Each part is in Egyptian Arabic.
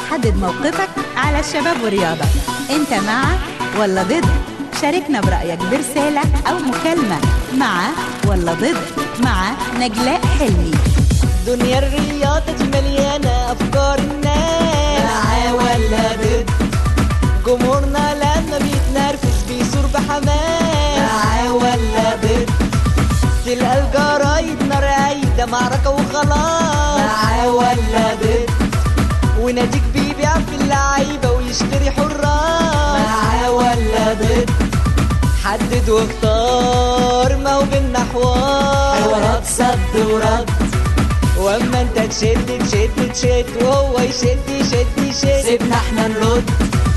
حدد موقفك على الشباب والرياضة انت مع ولا ضد شاركنا برأيك برسالة أو مكالمة مع ولا ضد مع نجلاء حلمي دنيا الرياضة دي مليانة أفكار الناس معاه ولا ضد جمهورنا لما بيتنرفز بيثور بحماس معاه ولا ضد تلقى الجرايد نار قايدة معركة وخلاص معاه ولا ضد وناديك بيبيع في اللعيبة ويشتري حراس معاه ولا ضد حدد واختار ما هو بينا حوار حوارات صد ورد واما انت تشد تشد تشد وهو يشد يشد يشد سيبنا احنا نرد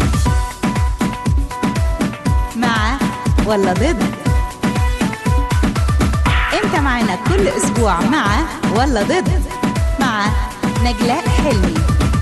مع ولا ضد انت معنا كل اسبوع مع ولا ضد مع نجلاء حلمي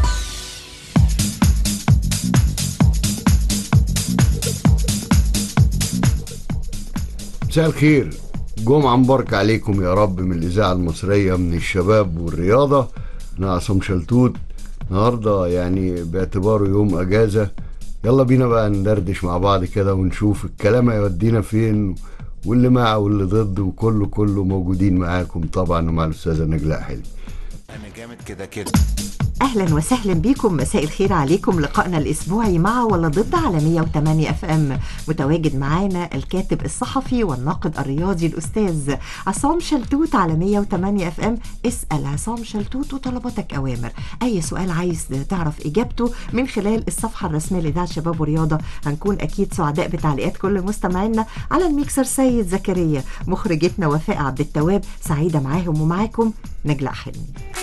مساء الخير جمعة مباركة عليكم يا رب من الإذاعة المصرية من الشباب والرياضة أنا عصام شلتوت النهاردة يعني باعتباره يوم أجازة يلا بينا بقى ندردش مع بعض كده ونشوف الكلام هيودينا فين واللي مع واللي ضد وكله كله موجودين معاكم طبعا ومع الأستاذة نجلاء حلمي انا جامد كده كده اهلا وسهلا بيكم مساء الخير عليكم لقائنا الاسبوعي مع ولا ضد على 108 اف ام متواجد معانا الكاتب الصحفي والناقد الرياضي الاستاذ عصام شلتوت على 108 اف ام اسال عصام شلتوت وطلباتك اوامر اي سؤال عايز تعرف اجابته من خلال الصفحه الرسميه لاذاعه شباب ورياضه هنكون اكيد سعداء بتعليقات كل مستمعينا على الميكسر سيد زكريا مخرجتنا وفاء عبد التواب سعيده معاهم ومعاكم نجلاء حلمي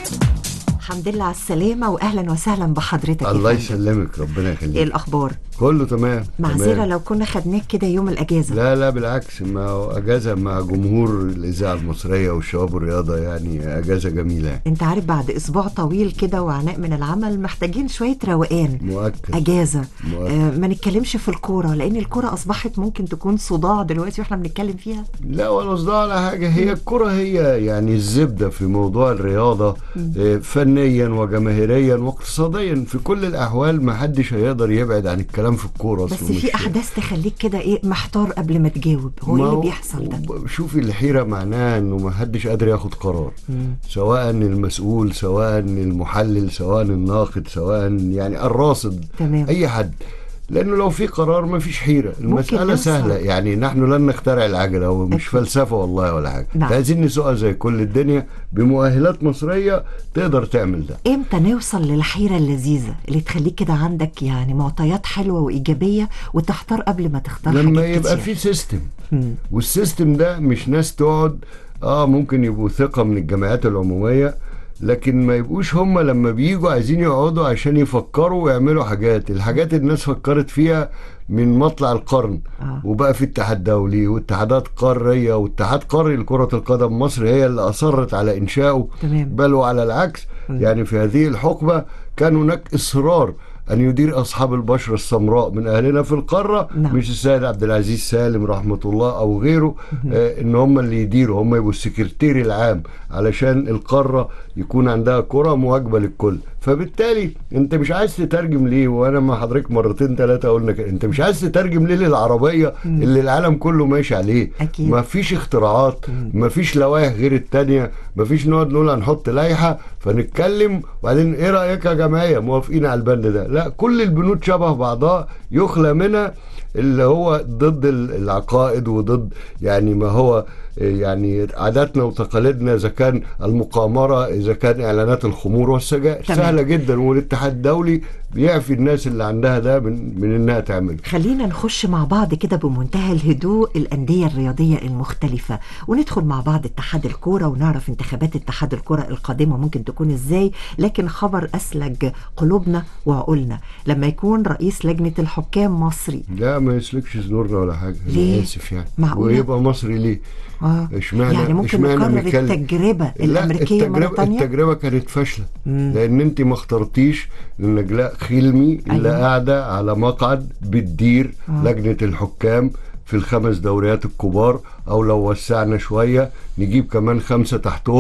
الحمد لله على السلامة وأهلا وسهلا بحضرتك يا الله فندم. يسلمك ربنا إيه يخليك الأخبار؟ كله تمام معذرة تمام. لو كنا خدناك كده يوم الأجازة لا لا بالعكس ما هو اجازه مع جمهور الاذاعه المصريه والشباب والرياضه يعني اجازه جميله يعني. أنت عارف بعد أسبوع طويل كده وعناء من العمل محتاجين شوية روقان مؤكد أجازة مؤكد. آه ما نتكلمش في الكورة لأن الكورة أصبحت ممكن تكون صداع دلوقتي وإحنا بنتكلم فيها لا ولا صداع ولا حاجه هي الكره هي يعني الزبده في موضوع الرياضه آه، فنيا وجماهيريا واقتصاديا في كل الاحوال ما حدش هيقدر يبعد عن الكلام في الكوره بس أصله في مش- أحداث تخليك كده إيه محتار قبل ما تجاوب هو إيه ما اللي بيحصل ده؟ شوفي الحيرة معناها انه ما حدش قادر ياخد قرار سواء المسؤول سواء المحلل سواء الناقد سواء يعني الراصد تمام. اي حد لانه لو في قرار ما فيش حيرة المسألة نوصل. سهلة يعني نحن لن نخترع العجلة هو مش أكيد. فلسفة والله ولا حاجة نعم. عايزين نسوقها زي كل الدنيا بمؤهلات مصرية تقدر تعمل ده امتى نوصل للحيرة اللذيذة اللي تخليك كده عندك يعني معطيات حلوة وإيجابية وتختار قبل ما تختار لما حاجات يبقى كتير. في سيستم مم. والسيستم ده مش ناس تقعد اه ممكن يبقوا ثقة من الجمعيات العمومية لكن ما يبقوش هم لما بيجوا عايزين يقعدوا عشان يفكروا ويعملوا حاجات الحاجات الناس فكرت فيها من مطلع القرن آه. وبقى في اتحاد دولي واتحادات قارية واتحاد قاري لكرة القدم مصر هي اللي أصرت على إنشائه تمام. بل وعلى العكس يعني في هذه الحقبة كان هناك إصرار أن يدير أصحاب البشرة السمراء من أهلنا في القارة نعم. مش السيد عبد العزيز سالم رحمة الله أو غيره آه إن هم اللي يديروا هم يبقوا السكرتير العام علشان القارة يكون عندها كرة مواجبة للكل فبالتالي انت مش عايز تترجم ليه وانا مع حضرتك مرتين ثلاثه قلنا كده انت مش عايز تترجم ليه للعربيه اللي العالم كله ماشي عليه أكيد. ما فيش اختراعات ما فيش لوائح غير التانية ما فيش نقعد نقول هنحط لائحه فنتكلم وبعدين ايه رايك يا جمعيه موافقين على البند ده لا كل البنود شبه بعضها يخلى منها اللي هو ضد ال- العقائد وضد يعني ما هو يعني عاداتنا وتقاليدنا اذا كان المقامره اذا كان اعلانات الخمور والسجائر تمام. سهله جدا والاتحاد الدولي بيعفي الناس اللي عندها ده من من انها تعمل خلينا نخش مع بعض كده بمنتهى الهدوء الأندية الرياضية المختلفة وندخل مع بعض اتحاد الكورة ونعرف انتخابات اتحاد الكورة القادمة ممكن تكون ازاي لكن خبر أسلج قلوبنا وعقولنا لما يكون رئيس لجنة الحكام مصري لا ما يسلكش زنورنا ولا حاجه ليه؟ انا اسف يعني معقولة؟ ويبقى مصري ليه اه اشمعنى يعني ممكن اشمعنى نكرر بنتكلم- التجربة لا، الأمريكية مرة التجربة تانية التجربة كانت فاشلة مم. لأن أنت ما اخترتيش نجلاء خلمي اللي أيوة. قاعدة على مقعد بتدير آه. لجنة الحكام في الخمس دوريات الكبار أو لو وسعنا شوية نجيب كمان خمسة تحتهم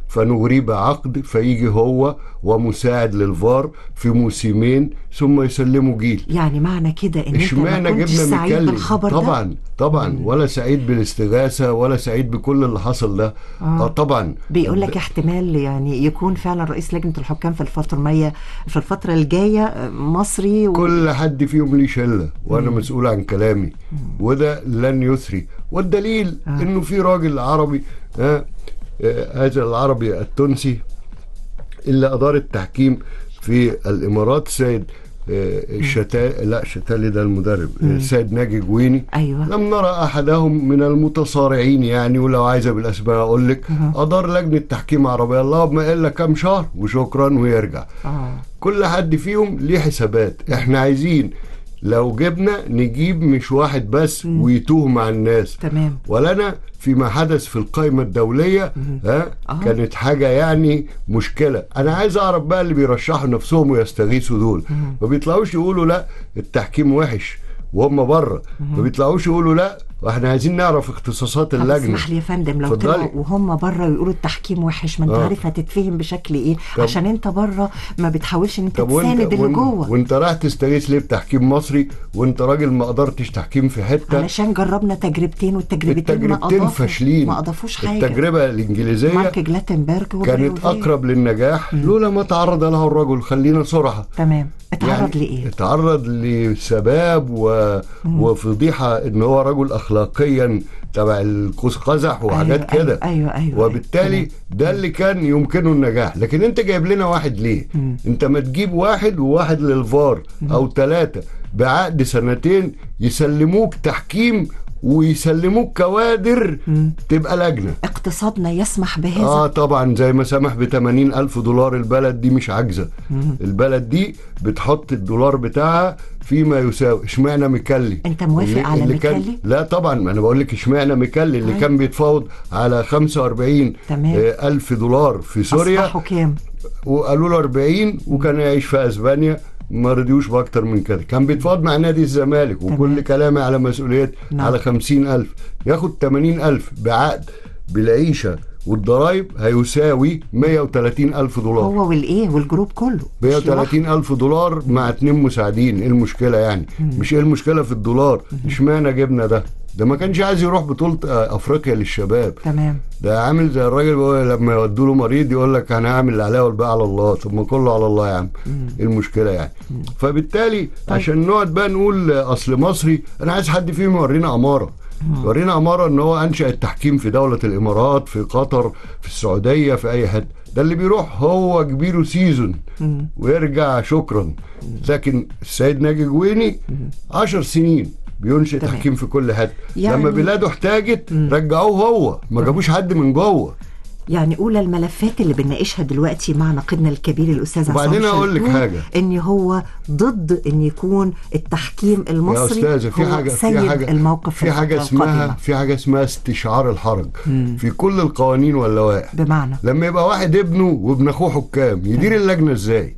فنغريه بعقد فيجي هو ومساعد للفار في موسمين ثم يسلموا جيل يعني معنى كده ان انت ما اشمعنى كنتش جبنا سعيد مكلم بالخبر ده طبعا طبعا ولا سعيد بالاستغاثه ولا سعيد بكل اللي حصل ده اه, طبعا بيقول لك احتمال يعني يكون فعلا رئيس لجنه الحكام في الفتره المية في الفتره الجايه آه، مصري و... كل حد فيهم ليه شله وانا مسؤول عن كلامي وده لن يثري والدليل آه. انه في راجل عربي آه آه، هذا العربي التونسي اللي ادار التحكيم في الامارات سيد آه، الشتا لا شتالي ده المدرب آه، سيد ناجي جويني ايوه لم نرى احدهم من المتصارعين يعني ولو عايزه بالاسماء اقول لك ادار لجنه تحكيم عربيه اللهم الا كام شهر وشكرا ويرجع اه كل حد فيهم ليه حسابات احنا عايزين لو جبنا نجيب مش واحد بس ويتوه مع الناس تمام ولنا فيما حدث في القائمة الدولية ها آه. كانت حاجة يعني مشكلة أنا عايز أعرف بقى اللي بيرشحوا نفسهم ويستغيثوا دول ما بيطلعوش يقولوا لا التحكيم وحش وهم بره ما بيطلعوش يقولوا لا واحنا عايزين نعرف اختصاصات طب اللجنة اسمح لي يا فندم لو اتفضلي. طلعوا وهم بره ويقولوا التحكيم وحش ما انت آه. عارف هتتفهم بشكل ايه طب- عشان انت بره ما بتحاولش ان انت طب تساند اللي وانت, جوه وانت رايح تستغيث ليه بتحكيم مصري وانت راجل ما قدرتش تحكيم في حتة علشان جربنا تجربتين والتجربتين ما التجربتين أضافوا فاشلين ما اضافوش حاجه التجربة الإنجليزية مارك جلاتنبرج كانت وبريوفيه. أقرب للنجاح لولا ما تعرض له الرجل خلينا صراحة تمام اتعرض لايه اتعرض لسباب و... وفضيحة ان هو رجل اخلاقيا تبع القوس قزح وحاجات أيوة، كده أيوة، أيوة، أيوة. وبالتالي ده اللي كان يمكنه النجاح لكن انت جايب لنا واحد ليه انت ما تجيب واحد وواحد للفار او ثلاثة بعقد سنتين يسلموك تحكيم ويسلموك كوادر تبقى لجنة اقتصادنا يسمح بهذا اه طبعا زي ما سمح ب 80 الف دولار البلد دي مش عاجزه البلد دي بتحط الدولار بتاعها فيما يساوي اشمعنى مكلي أنت موافق اللي- على اللي كان مكلي؟ لا طبعا ما انا بقول لك اشمعنى مكلي اللي طيب. كان بيتفاوض على 45 تمام. آه، الف دولار في سوريا اصبحوا كام وقالوا له 40 وكان يعيش في اسبانيا ما رضيوش باكتر من كده كان بيتفاوض مع نادي الزمالك وكل تمام. كلامي على مسؤوليتي نعم. على 50 ألف ياخد 80 ألف بعقد بالعيشة والضرايب هيساوي 130 ألف دولار هو والايه والجروب كله مش لوحده. 130 ألف دولار مع اتنين مساعدين ايه المشكلة يعني مش ايه المشكلة في الدولار اشمعنى جبنا ده ده ما كانش عايز يروح بطولة آه، افريقيا للشباب تمام ده عامل زي الراجل هو لما يودوا له مريض يقول لك انا هعمل اللي عليا والباقي على الله طب ما كله على الله يا عم ايه المشكله يعني فبالتالي عشان نقعد بقى نقول اصل مصري انا عايز حد فيهم يورينا اماره يورينا اماره ان هو انشا التحكيم في دوله الامارات في قطر في السعوديه في اي حته ده اللي بيروح هو كبيره سيزون ويرجع شكرا لكن السيد ناجي جويني عشر سنين بينشئ تمام. تحكيم في كل حته يعني- لما بلاده احتاجت رجعوه هو ما جابوش حد من جوه يعني اولى الملفات اللي بنناقشها دلوقتي مع ناقدنا الكبير الاستاذ وبعدين عصام أقول لك شلتوت حاجة. ان هو ضد ان يكون التحكيم يا المصري استاذه في هو حاجه سيد في حاجه الموقف في حاجه الفترة اسمها القادمة. في حاجه اسمها استشعار الحرج في كل القوانين واللوائح بمعنى لما يبقى واحد ابنه وابن اخوه حكام يدير اللجنه ازاي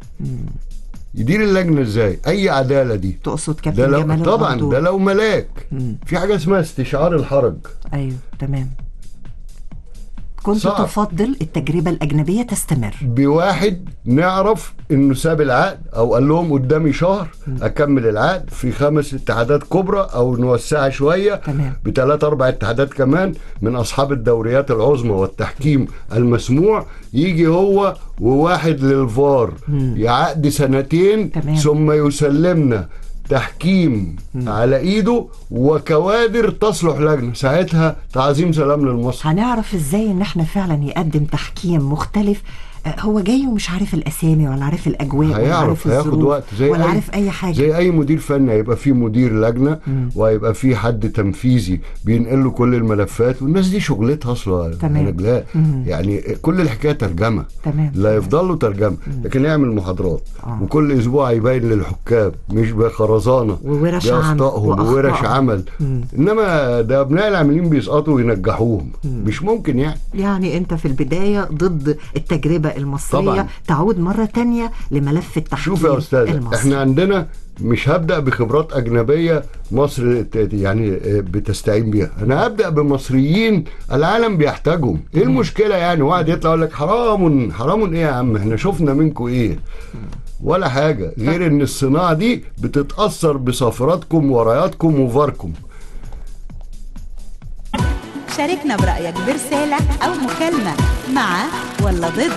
يدير اللجنه ازاي اي عداله دي تقصد ده كابتن لو جمال طبعا الغندور. ده لو ملاك في حاجه اسمها استشعار الحرج ايوه تمام كنت صعب. تفضل التجربة الأجنبية تستمر بواحد نعرف انه ساب العقد او قال لهم قدامي شهر اكمل العقد في خمس اتحادات كبرى او نوسعها شويه تمام. بثلاث اربع اتحادات كمان من اصحاب الدوريات العظمى والتحكيم المسموع يجي هو وواحد للفار يعقد سنتين تمام. ثم يسلمنا تحكيم على ايده وكوادر تصلح لجنه ساعتها تعظيم سلام للمصر هنعرف ازاي ان احنا فعلا يقدم تحكيم مختلف آه، هو جاي ومش عارف الاسامي ولا عارف الاجواء ولا هيعرف عارف هياخد الظروف وقت زي ولا أي عارف اي حاجه زي اي مدير فني هيبقى في مدير لجنه وهيبقى في حد تنفيذي بينقل له كل الملفات والناس دي شغلتها اصلا تمام. أنا لا يعني كل الحكايه ترجمه تمام. لا يفضل له ترجمه لكن يعمل محاضرات آه. وكل اسبوع يبين للحكام مش بخرزانه وورش عمل بأخطائهم وورش وأخطائهم. عمل انما ده ابناء العاملين بيسقطوا وينجحوهم مش ممكن يعني يعني انت في البدايه ضد التجربه المصريه طبعاً. تعود مره تانية لملف التحكيم شوف يا استاذ المصري احنا عندنا مش هبدا بخبرات اجنبيه مصر ت- يعني آه، بتستعين بيها انا هبدا بمصريين العالم بيحتاجهم ايه المشكله يعني واحد يطلع يقول لك حرام حرام ايه يا عم احنا شفنا منكم ايه ولا حاجه غير ان الصناعه دي بتتاثر بصفراتكم وراياتكم وفاركم شاركنا برأيك برسالة أو مكالمة مع ولا ضد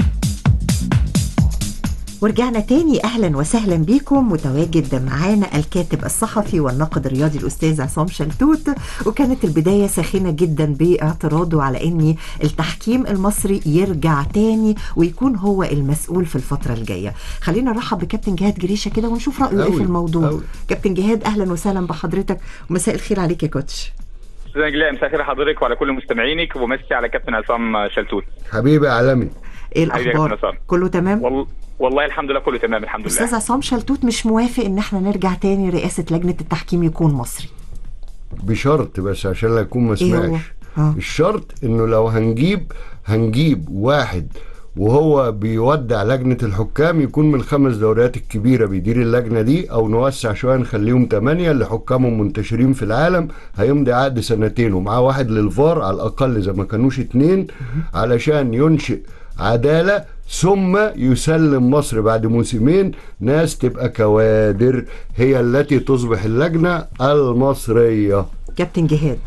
ورجعنا تاني اهلا وسهلا بيكم متواجد معانا الكاتب الصحفي والناقد الرياضي الاستاذ عصام شلتوت وكانت البدايه ساخنه جدا باعتراضه على ان التحكيم المصري يرجع تاني ويكون هو المسؤول في الفتره الجايه خلينا نرحب بكابتن جهاد جريشه كده ونشوف رايه ايه أوي، في الموضوع أوي. كابتن جهاد اهلا وسهلا بحضرتك ومساء الخير عليك يا كوتش استاذ نجلاء مساء الخير حضرتك وعلى كل مستمعينك ومسي على كابتن عصام شلتوت حبيبي عالمي ايه حبيبي يا الاخبار كابتن عصام. كله تمام وال... والله الحمد لله كله تمام الحمد استاذ لله عصام شلتوت مش موافق ان احنا نرجع تاني رئاسه لجنه التحكيم يكون مصري بشرط بس عشان لا يكون ما إيه هو؟ سمعش آه. الشرط انه لو هنجيب هنجيب واحد وهو بيودع لجنة الحكام يكون من الخمس دوريات الكبيرة بيدير اللجنة دي أو نوسع شوية نخليهم تمانية اللي حكامهم منتشرين في العالم هيمضي عقد سنتين ومعاه واحد للفار على الأقل إذا ما كانوش اتنين علشان ينشئ عدالة ثم يسلم مصر بعد موسمين ناس تبقى كوادر هي التي تصبح اللجنة المصرية كابتن جهاد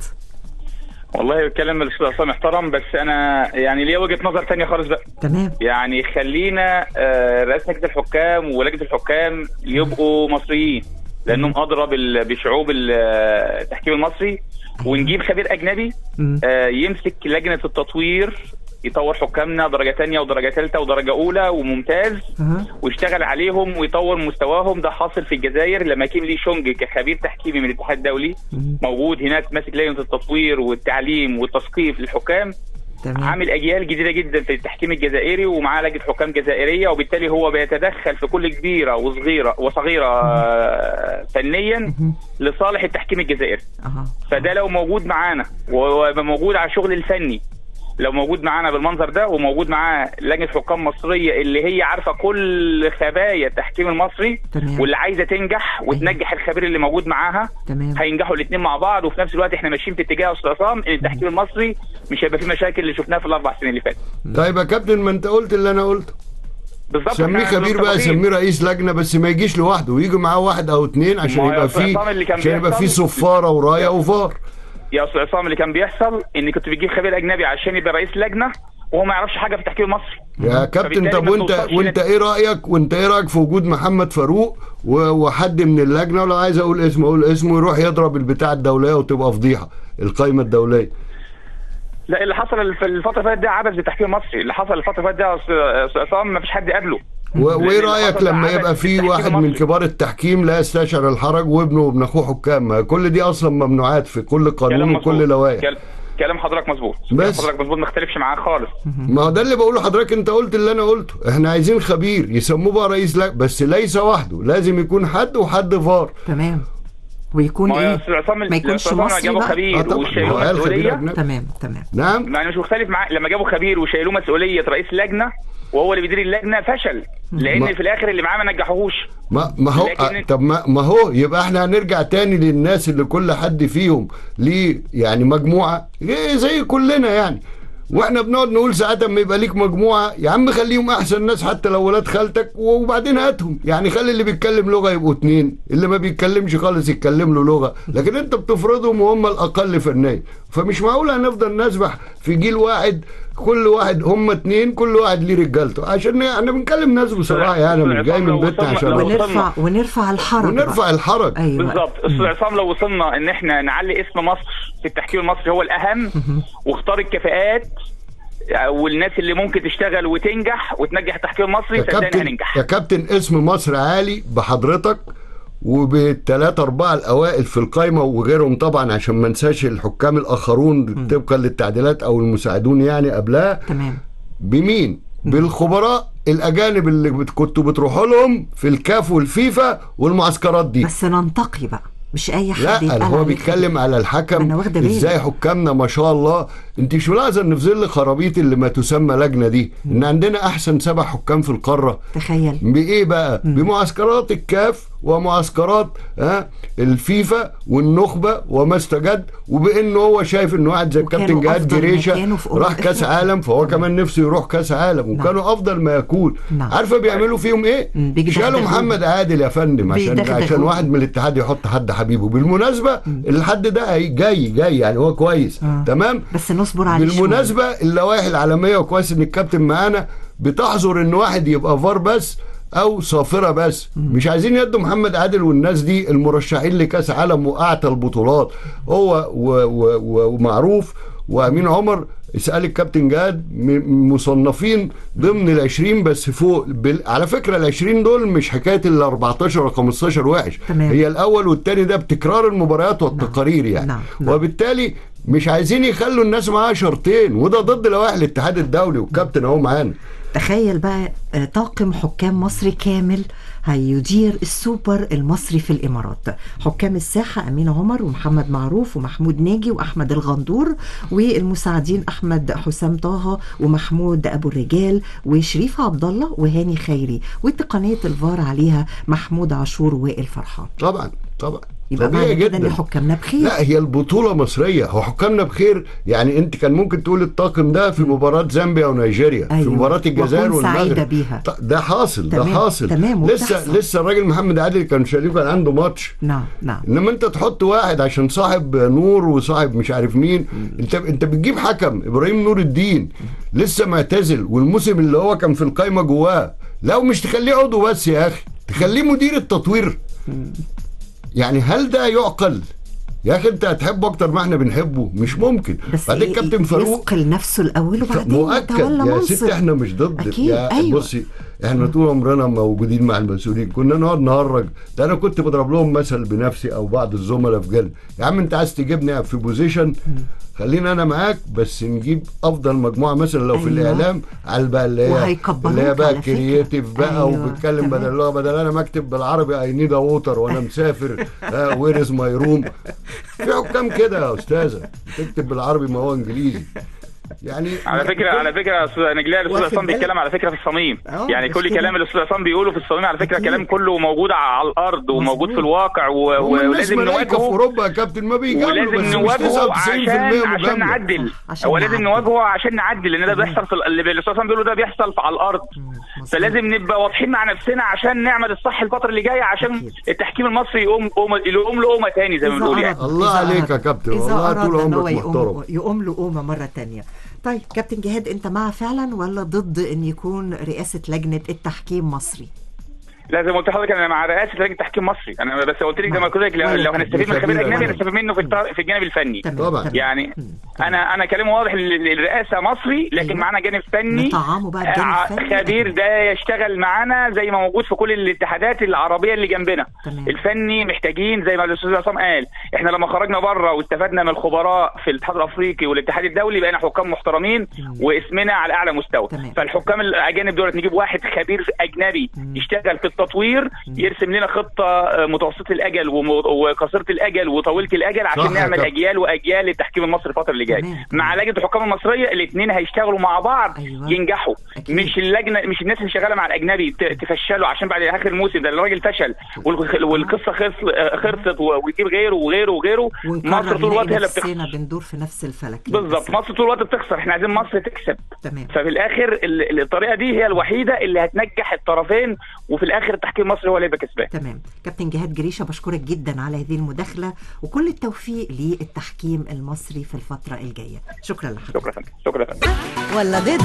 والله كلام الاستاذ عصام محترم بس انا يعني ليا وجهه نظر تانية خالص بقى تمام يعني خلينا آه، رئاسه لجنه الحكام ولجنه الحكام يبقوا مصريين لانهم ادرى بال- بشعوب ال- التحكيم المصري ونجيب خبير اجنبي مم. آه، يمسك لجنه التطوير يطور حكامنا درجه تانية ودرجه ثالثه ودرجه اولى وممتاز أها. ويشتغل عليهم ويطور مستواهم ده حاصل في الجزائر لما كيم لي شونج كخبير تحكيمي من الاتحاد الدولي مم. موجود هناك ماسك لجنه التطوير والتعليم والتثقيف للحكام تمام عامل اجيال جديده جدا في التحكيم الجزائري ومعاه لجنه حكام جزائريه وبالتالي هو بيتدخل في كل كبيره وصغيره وصغيره آه، فنيا مهم. لصالح التحكيم الجزائري اها فده لو موجود معانا ويبقى موجود على الشغل الفني لو موجود معانا بالمنظر ده وموجود معاه لجنه حكام مصريه اللي هي عارفه كل خبايا التحكيم المصري تمام. واللي عايزه تنجح وتنجح الخبير اللي موجود معاها تمام هينجحوا الاثنين مع بعض وفي نفس الوقت احنا ماشيين في اتجاه يا استاذ عصام ان التحكيم المصري مش هيبقى فيه مشاكل اللي شفناها في الاربع سنين اللي فاتت طيب يا كابتن ما انت قلت اللي انا قلته بالظبط سميه احنا خبير بقى متفقين. سميه رئيس لجنه بس ما يجيش لوحده ويجي معاه واحد او اتنين عشان ما هو يبقى يا أستاذ فيه عصام اللي كان عشان يبقى فيه بيحصل- صفاره ورايه وفار يا استاذ عصام اللي كان بيحصل ان كنت بتجيب خبير اجنبي عشان يبقى رئيس لجنه وهو ما يعرفش حاجه في التحكيم المصري يا كابتن فبالتالي طب ما وانت بنوصلش وانت لل- ايه رايك وانت ايه رايك في وجود محمد فاروق و- وحد من اللجنه ولو عايز اقول اسمه اقول اسمه يروح يضرب البتاع الدوليه وتبقى فضيحه القايمه الدوليه لا اللي حصل في الفتره اللي فاتت ده عبث بالتحكيم المصري اللي حصل الفتره اللي فاتت ده يا أستاذ- استاذ عصام ما فيش حد قبله و- وايه لأن رايك الحصل ده لما عبث يبقى في بالتحكيم واحد من المصري. كبار التحكيم لا يستشعر الحرج وابنه وابن اخوه حكام ما كل دي اصلا ممنوعات في كل قانون كلام وكل مظبوط. لوائح كل- كلام حضرتك مظبوط بس. كلام حضرتك مظبوط ما اختلفش معاه خالص ما هو ده اللي بقوله لحضرتك انت قلت اللي انا قلته احنا عايزين خبير يسموه بقى رئيس لجنه بس ليس وحده لازم يكون حد وحد فار تمام ويكون ما هو يا ايه استاذ عصام ما يكونش الأستاذ عصام مصري جابوا بقى اه خبير طبعا ما هو وشايلوه قال خبير مسؤوليه اجنبي تمام تمام نعم ما انا مش مختلف معاه لما جابوا خبير وشايلوه مسؤوليه رئيس لجنه وهو اللي بيدير اللجنه فشل لان ما- في الاخر اللي معاه ما نجحوهوش ما ما هو لكن- آه، طب ما, ما هو يبقى احنا هنرجع تاني للناس اللي كل حد فيهم ليه يعني مجموعه إيه زي كلنا يعني واحنا بنقعد نقول ساعات اما يبقى ليك مجموعه يا عم خليهم احسن ناس حتى لو ولاد خالتك وبعدين هاتهم يعني خلي اللي بيتكلم لغه يبقوا اتنين اللي ما بيتكلمش خالص يتكلم له لغه لكن انت بتفرضهم وهم الاقل فنيا فمش معقول هنفضل نسبح في جيل واحد كل واحد هم اتنين كل واحد ليه رجالته عشان احنا بنكلم ناس بصراحه يعني مش جاي من بيتنا عشان لو نقول. ونرفع ونرفع الحرج ونرفع بقى. الحرج ايوه بالظبط استاذ عصام لو وصلنا ان احنا نعلي اسم مصر في التحكيم المصري هو الاهم واختار الكفاءات والناس اللي ممكن تشتغل وتنجح وتنجح التحكيم المصري يا صدقني كابتن هننجح يا كابتن اسم مصر عالي بحضرتك وبالثلاثة أربعة الأوائل في القايمة وغيرهم طبعا عشان ما ننساش الحكام الآخرون طبقا للتعديلات أو المساعدون يعني قبلها تمام بمين؟ بالخبراء الأجانب اللي بت- كنتوا بتروحوا لهم في الكاف والفيفا والمعسكرات دي بس ننتقي بقى مش اي حد لا يتقال هو عليه بيتكلم على ما الحكم أنا واخدة بالي. ازاي حكامنا ما شاء الله انت مش ملاحظه ان في ظل خرابيط اللي ما تسمى لجنه دي ان عندنا احسن سبع حكام في القاره تخيل بايه بقى بمعسكرات الكاف ومعسكرات ها الفيفا والنخبه وما استجد وبانه هو شايف ان واحد زي وكانوا الكابتن جهاد أفضل جريشه مكانه في أمم راح كاس أفريقيا. عالم فهو كمان نفسه يروح كاس عالم وكانوا افضل ما يكون نعم. عارفه بيعملوا فيهم ايه مم، بيدغدغوه. شالوا محمد عادل يا فندم عشان بيدغدغوه. عشان واحد من الاتحاد يحط حد حبيبه بالمناسبه الحد ده هي- جاي جاي يعني هو كويس آه. تمام بس نصبر عليه شوية. بالمناسبه اللوائح العالميه وكويس ان الكابتن معانا بتحظر ان واحد يبقى فار بس او صافره بس مش عايزين يدوا محمد عادل والناس دي المرشحين لكاس عالم واعتى البطولات هو و و و ومعروف وامين عمر اسال الكابتن جاد م- مصنفين ضمن ال 20 بس فوق بال... على فكره ال 20 دول مش حكايه ال 14 و 15 وحش تمام. هي الاول والثاني ده بتكرار المباريات والتقارير يعني نعم، نعم. وبالتالي مش عايزين يخلوا الناس معاها شرطين وده ضد لوائح الاتحاد الدولي والكابتن اهو معانا تخيل بقى آه، طاقم حكام مصري كامل هيدير السوبر المصري في الامارات حكام الساحه امين عمر ومحمد معروف ومحمود ناجي واحمد الغندور والمساعدين احمد حسام طه ومحمود ابو الرجال وشريف عبد الله وهاني خيري وتقنيه الفار عليها محمود عاشور وائل فرحان طبعا طبعا يبقى طبيعي معنى كده ان جدا حكامنا بخير لا هي البطولة مصرية هو حكامنا بخير يعني انت كان ممكن تقول الطاقم ده في مباراة زامبيا ونيجيريا في أيوة. مباراة الجزائر وأكون سعيدة والمغرب بيها. ط- ده حاصل ده تمام، حاصل تمام، لسه وبتحصل. لسه الراجل محمد عادل كان شريف كان عنده ماتش نعم نعم انما انت تحط واحد عشان صاحب نور وصاحب مش عارف مين انت انت بتجيب حكم ابراهيم نور الدين لسه معتزل والموسم اللي هو كان في القايمه جواه لو مش تخليه عضو بس يا اخي تخليه مدير التطوير يعني هل ده يعقل يا اخي انت هتحبه اكتر ما احنا بنحبه مش ممكن بس بعدين ي- كابتن فاروق يثقل نفسه الاول وبعدين مؤكد يتولى يا منصب ست احنا مش ضد أكيد، يا أيوة. بصي احنا طول عمرنا موجودين مع المسؤولين كنا نقعد نهرج ده انا كنت بضرب لهم مثل بنفسي او بعض الزملاء في جل يا عم انت عايز تجيبني في بوزيشن خلينا انا معاك بس نجيب افضل مجموعه مثلا لو في أيوة. الاعلام على بقى اللي هي وهيكبروك اللي هي بقى على فكرة. كرييتيف بقى أيوة، وبتكلم بدل تمام. اللغه بدل انا مكتب بالعربي اي نيد ووتر وانا مسافر وير از ماي روم في حكام كده يا استاذه تكتب بالعربي ما هو انجليزي يعني على فكره على فكره يا استاذ نجلاء الاستاذ واخد عصام بالك؟ بيتكلم على فكره في الصميم اه، يعني مش كل كده. كلام الاستاذ عصام بيقوله في الصميم على فكره أكيد. كلام كله موجود على الارض وموجود في الواقع و- هم الناس ولازم ملايكه في نواجهه اوروبا يا كابتن ما بيجاملوا بس ولازم مش نواجهه 99% عشان عشان مجامله نعدل عشان هو لازم نعدل. نواجهه عشان نعدل لان ده بيحصل في ال- اللي الاستاذ عصام بيقوله ده بيحصل في- على الارض فلازم نبقى واضحين مع نفسنا عشان نعمل الصح الفتره اللي جايه عشان أكيد. التحكيم المصري يقوم يقوم يقوم لقومه تاني زي ما إذا بنقول يعني أراد- الله إذا عليك يا أراد- كابتن، إذا والله أراد طول إن هو عمرك يقوم- محترم. يقوم له قومة مرة تانية طيب كابتن جهاد أنت مع فعلا ولا ضد أن يكون رئاسة لجنة التحكيم مصري؟ لا زي ما قلت لحضرتك انا مع رئاسه لجنه تحكيم مصري انا بس قلت لك زي ما قلت لك لو, ولا لو حاجة. هنستفيد من خبير خبير اجنبي أجنبي. هنستفيد منه في الط- في الجانب الفني تمام طبعا. تمام. يعني مم. انا انا كلامي واضح ال- الرئاسه مصري لكن أيوة. معانا جانب فني نطعمه بقى بجانب آه، فني. خبير ده يشتغل معانا زي ما موجود في كل الاتحادات العربيه اللي جنبنا تمام. الفني محتاجين زي ما الاستاذ عصام قال احنا لما خرجنا بره واستفدنا من الخبراء في الاتحاد الافريقي والاتحاد الدولي بقينا حكام محترمين واسمنا على اعلى مستوى تمام. فالحكام الاجانب دولت نجيب واحد خبير اجنبي يشتغل في التطوير يرسم لنا خطه آه، متوسطه الاجل وم- وقصيره الاجل وطويله الاجل صح عشان يا نعمل كابتن. اجيال واجيال للتحكيم المصري الفتره اللي جايه تمام. مع لجنه الحكام المصريه الاثنين هيشتغلوا مع بعض أيوة. ينجحوا أكيد. مش اللجنه مش الناس اللي شغاله مع الاجنبي ت- تفشلوا عشان بعد اخر الموسم ده الراجل فشل والخ- والقصه خلص- آه، خلصت و- ويجيب غيره وغيره وغيره ونكرر مصر طول الوقت هي اللي نفسنا بتخسر بندور في نفس الفلك بالظبط للأسف. مصر طول الوقت بتخسر احنا عايزين مصر تكسب تمام ففي الاخر ال- الطريقه دي هي الوحيده اللي هتنجح الطرفين وفي الاخر التحكيم المصري هو اللي يبقى كسبان تمام كابتن جهاد جريشة بشكرك جدا على هذه المداخلة وكل التوفيق للتحكيم المصري في الفترة الجاية شكرا لحضرتك شكرا يا فندم شكرا يا فندم ولا ضد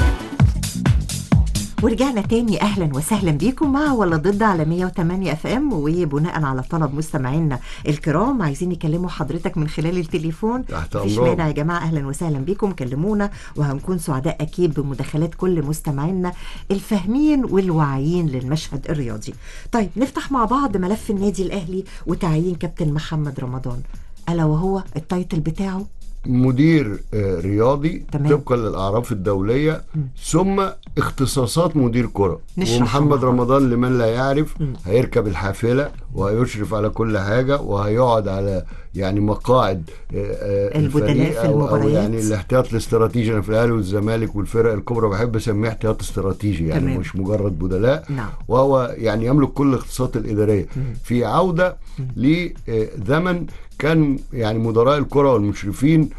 ورجعنا تاني اهلا وسهلا بيكم مع ولا ضد على 108 اف ام وبناء على طلب مستمعينا الكرام عايزين يكلموا حضرتك من خلال التليفون تحت مفيش أمرهم. مانع يا جماعه اهلا وسهلا بيكم كلمونا وهنكون سعداء اكيد بمداخلات كل مستمعينا الفاهمين والواعيين للمشهد الرياضي. طيب نفتح مع بعض ملف النادي الاهلي وتعيين كابتن محمد رمضان الا وهو التايتل بتاعه مدير آه، رياضي تمام. طبقا للاعراف الدوليه ثم اختصاصات مدير كره نشرح ومحمد مع بعض. رمضان لمن لا يعرف هيركب الحافله وهيشرف على كل حاجه وهيقعد على يعني مقاعد آه، آه، البدلاء الفريق في أو, او المباريات. يعني الاحتياط الاستراتيجي انا في الاهلي والزمالك والفرق الكبرى بحب اسميه احتياط استراتيجي يعني تمام. مش مجرد بدلاء نعم. وهو يعني يملك كل الاختصاصات الاداريه في عوده لزمن كان يعني مدراء الكره والمشرفين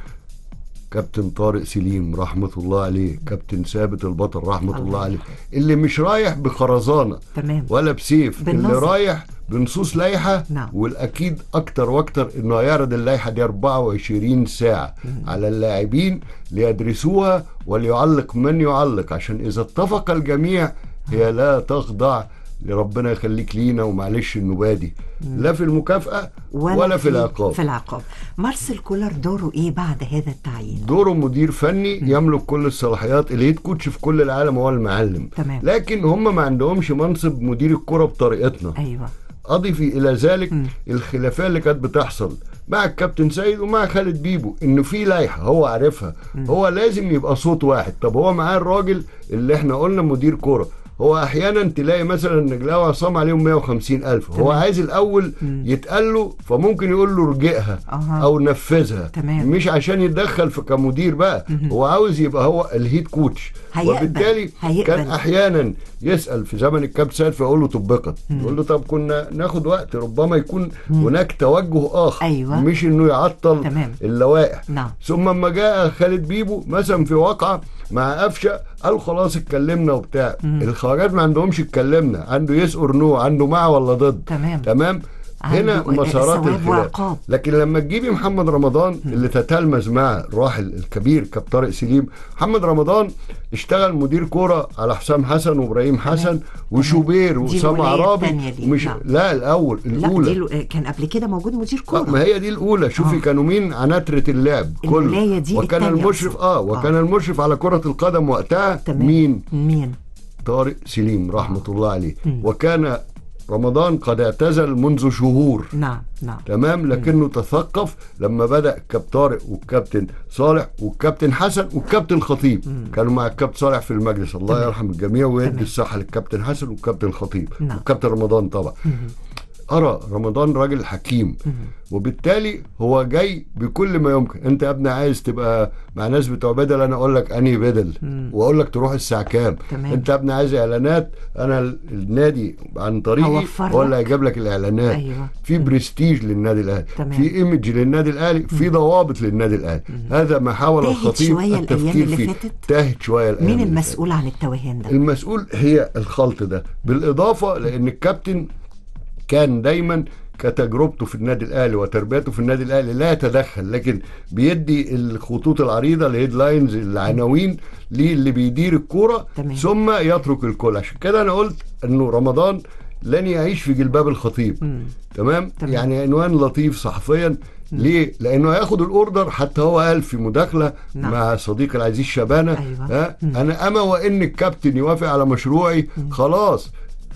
كابتن طارق سليم رحمة الله عليه كابتن ثابت البطل رحمة الله الله عليه اللي مش رايح بخرزانة تمام. ولا بسيف اللي بالنظر. رايح بنصوص لائحة نعم. والأكيد أكتر وأكتر إنه هيعرض اللائحة دي 24 ساعة على اللاعبين ليدرسوها وليعلق من يعلق عشان إذا اتفق الجميع هي لا تخضع لربنا يخليك لينا ومعلش النبادي لا في المكافأة ولا, ولا في العقاب في العقاب مارسيل كولر دوره ايه بعد هذا التعيين دوره مدير فني يملك كل الصلاحيات الهيد كوتش في كل العالم هو المعلم تمام. لكن هم ما عندهمش منصب مدير الكرة بطريقتنا ايوه اضيفي الى ذلك الخلافات اللي كانت بتحصل مع الكابتن سيد ومع خالد بيبو انه في لائحه هو عارفها هو لازم يبقى صوت واحد طب هو معاه الراجل اللي احنا قلنا مدير كوره هو احيانا تلاقي مثلا نجلاوي عصام عليهم 150 الف هو عايز الاول يتقال له فممكن يقول له ارجئها أها. او نفذها تمام. مش عشان يتدخل في كمدير بقى هو عاوز يبقى هو الهيد كوتش هيقبل. وبالتالي هيقبل. كان احيانا يسال في زمن الكابتن سيد فيقول له طبقت يقول له طب كنا ناخد وقت ربما يكون هناك توجه اخر أيوة. مش انه يعطل تمام. اللوائح نعم. ثم لما جاء خالد بيبو مثلا في واقعه مع قفشه قال خلاص اتكلمنا وبتاع الخواجات ما عندهمش اتكلمنا عنده يس اور نو عنده مع ولا ضد تمام. تمام هنا عنده مسارات ثواب الخلاف وعقاب. لكن لما تجيبي محمد رمضان اللي تتلمذ مع الراحل الكبير كابتن طارق سليم محمد رمضان اشتغل مدير كوره على حسام حسن وابراهيم حسن وشوبير دي واسامه الولاية عرابي التانية دي، ومش نعم. لا الاول لا الاولى دي لو- كان قبل كده موجود مدير آه، ما كوره هي دي الاولى شوفي آه. كانوا مين عناتره اللعب الولاية دي وكان التانية المشرف أصلاً. اه وكان آه. المشرف على كره القدم وقتها تمام مين مين طارق سليم رحمه الله عليه وكان رمضان قد اعتزل منذ شهور نعم نعم تمام لكنه تثقف لما بدا الكابتن طارق والكابتن صالح والكابتن حسن والكابتن خطيب كانوا مع الكابتن صالح في المجلس الله تمام. يرحم الجميع ويدي تمام. الصحه للكابتن حسن والكابتن خطيب نعم. والكابتن رمضان طبعا ارى رمضان راجل حكيم وبالتالي هو جاي بكل ما يمكن انت يا ابني عايز تبقى مع ناس بتوع بدل انا اقول لك انهي بدل واقول لك تروح الساعه كام تمام. انت يا ابني عايز اعلانات انا ال- النادي عن طريقي هوفر هو اللي لك. هيجيب لك الاعلانات أيوة. في برستيج للنادي الاهلي تمام. في ايمج للنادي الاهلي في ضوابط للنادي الاهلي هذا ما حاول تاهت الخطيب شوية الأيام التفكير اللي فيه فاتت؟ تاهت شويه الايام مين اللي المسؤول عن التوهان ده المسؤول هي الخلط ده بالاضافه لان الكابتن كان دايما كتجربته في النادي الاهلي وتربيته في النادي الاهلي لا يتدخل لكن بيدي الخطوط العريضه الهيدلاينز العناوين للي بيدير الكوره تمام. ثم يترك الكل عشان كده انا قلت انه رمضان لن يعيش في جلباب الخطيب تمام؟, تمام. يعني عنوان لطيف صحفيا ليه؟ لانه هياخد الاوردر حتى هو قال في مداخله نعم. مع صديقي العزيز شبانه أيوة. ها انا اما وان الكابتن يوافق على مشروعي خلاص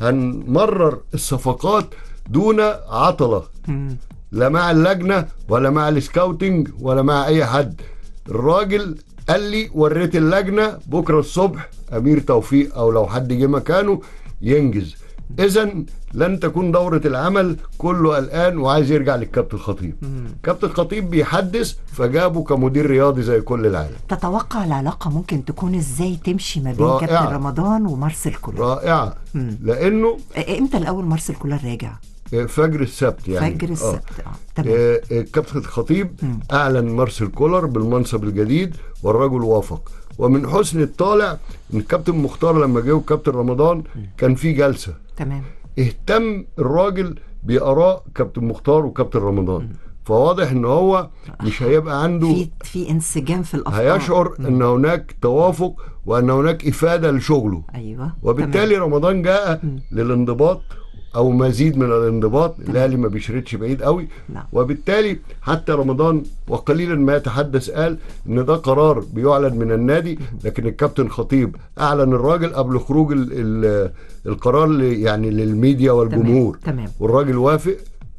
هنمرر الصفقات دون عطله لا مع اللجنه ولا مع السكاوتنج ولا مع اي حد الراجل قال لي وريت اللجنه بكره الصبح امير توفيق او لو حد جه مكانه ينجز اذا لن تكون دوره العمل كله قلقان وعايز يرجع للكابتن خطيب كابتن خطيب بيحدث فجابه كمدير رياضي زي كل العالم تتوقع العلاقة ممكن تكون ازاي تمشي ما بين رائعة. كابتن رمضان ومارسيل كولر رائعه لانه آه، امتى الاول مارسيل كولر راجع فجر السبت يعني فجر آه. السبت اه تمام آه، آه، كابتن الخطيب اعلن مارسيل كولر بالمنصب الجديد والرجل وافق ومن حسن الطالع ان الكابتن مختار لما جه والكابتن رمضان كان في جلسه تمام اهتم الراجل باراء كابتن مختار وكابتن رمضان فواضح ان هو مش هيبقى عنده في في انسجام في الافكار هيشعر ان هناك توافق وان هناك افاده لشغله ايوه وبالتالي رمضان جاء للانضباط او مزيد من الانضباط الاهلي ما بيشردش بعيد قوي نعم. وبالتالي حتى رمضان وقليلا ما يتحدث قال ان ده قرار بيعلن من النادي لكن الكابتن خطيب اعلن الراجل قبل خروج ال ال القرار ل- يعني للميديا والجمهور تمام. والراجل وافق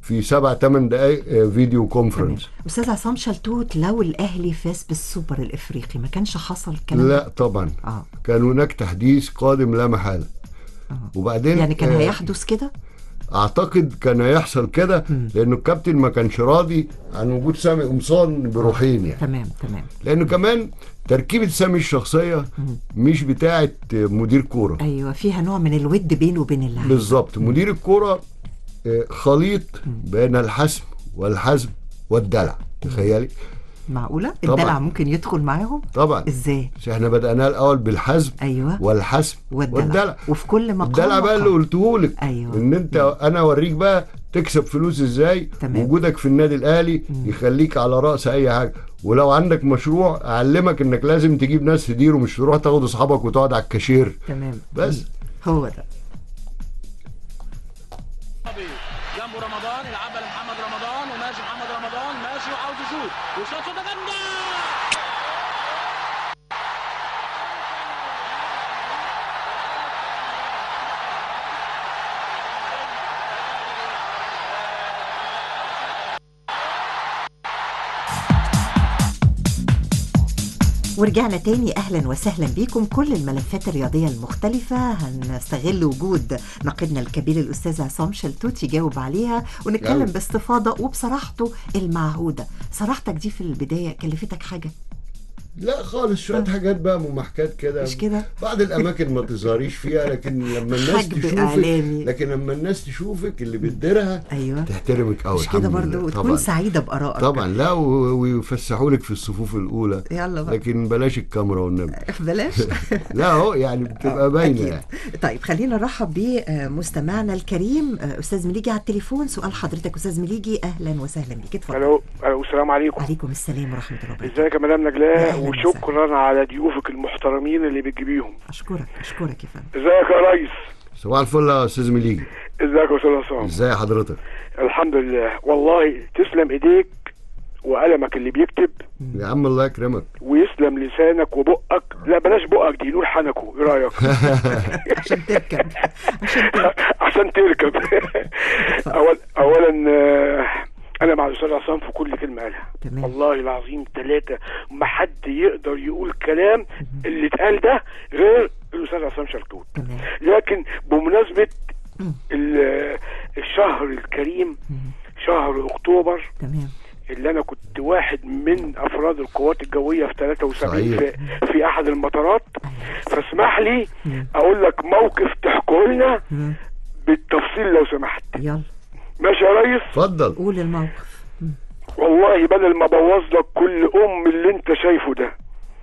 في سبع ثمان دقائق آه، فيديو تمام كونفرنس استاذ عصام شلتوت لو الاهلي فاز بالسوبر الافريقي ما كانش حصل الكلام لا ده؟ طبعا اه كان هناك تحديث قادم لا محاله وبعدين يعني كان آه، هيحدث كده اعتقد كان هيحصل كده لانه الكابتن ما كانش راضي عن وجود سامي قمصان بروحين يعني تمام تمام لانه كمان تركيبه سامي الشخصيه مش بتاعه مدير كوره ايوه فيها نوع من الود بينه وبين اللعيبه بالظبط مدير الكوره آه، خليط بين الحسم والحزم والدلع تخيلي معقوله طبعاً. الدلع ممكن يدخل معاهم طبعا ازاي بس احنا بدأناه الاول بالحزم ايوه والحسم والدلع, والدلع وفي كل مقام الدلع بقى اللي مقام. قلته لك أيوة. ان انت انا اوريك بقى تكسب فلوس ازاي تمام. وجودك في النادي الاهلي يخليك على راس اي حاجه ولو عندك مشروع اعلمك انك لازم تجيب ناس تديره مش تروح تاخد اصحابك وتقعد على الكاشير تمام بس هو ده جنبه رمضان يلعبها لمحمد رمضان وماشي محمد رمضان ماشي وعاوز يشوط وشاط شوطه جامده ورجعنا تاني اهلا وسهلا بيكم كل الملفات الرياضيه المختلفه هنستغل وجود ناقدنا الكبير الاستاذ عصام شلتوت يجاوب عليها ونتكلم يلا. باستفاضه وبصراحته المعهوده صراحتك دي في البدايه كلفتك حاجه لا خالص شويه حاجات بقى ممحكات كده مش كده؟ بعض الاماكن ما تظهريش فيها لكن لما الناس حجب تشوفك إعلامي. لكن لما الناس تشوفك اللي بتديرها ايوه تحترمك قوي مش كده برضو وتكون سعيده بارائك طبعا لا و- ويفسحوا لك في الصفوف الاولى يلا بقى. لكن بلاش الكاميرا والنبي بلاش لا هو يعني بتبقى باينه أكيد. يعني طيب خلينا نرحب بمستمعنا الكريم آه، استاذ مليجي على التليفون سؤال حضرتك استاذ مليجي اهلا وسهلا بيك اتفضل الو الو السلام عليكم عليكم السلام ورحمه الله وبركاته ازيك يا مدام أهلاً نجلاء وسهلاً. وشكرا على ضيوفك المحترمين اللي بتجيبيهم اشكرك اشكرك يا فندم ازيك يا ريس صباح الفل يا استاذ مليجي ازيك يا استاذ عصام ازاي حضرتك الحمد لله والله تسلم ايديك وقلمك اللي بيكتب يا عم الله يكرمك ويسلم لسانك وبقك لا بلاش بقك دي نقول حنكه ايه رايك عشان تركب عشان تركب عشان تركب أول اولا آه، انا مع الاستاذ عصام في كل كلمه قالها تمام. والله العظيم ثلاثه ما حد يقدر يقول كلام اللي اتقال ده غير الاستاذ عصام شلتوت تمام لكن بمناسبه ال- الشهر الكريم شهر اكتوبر تمام اللي انا كنت واحد من افراد القوات الجويه في 73 صحيح. في, في احد المطارات فاسمح لي اقول لك موقف تحكوا لنا مم. بالتفصيل لو سمحت يلا ماشي يا ريس اتفضل قول الموقف والله بدل ما ابوظ لك كل ام اللي انت شايفه ده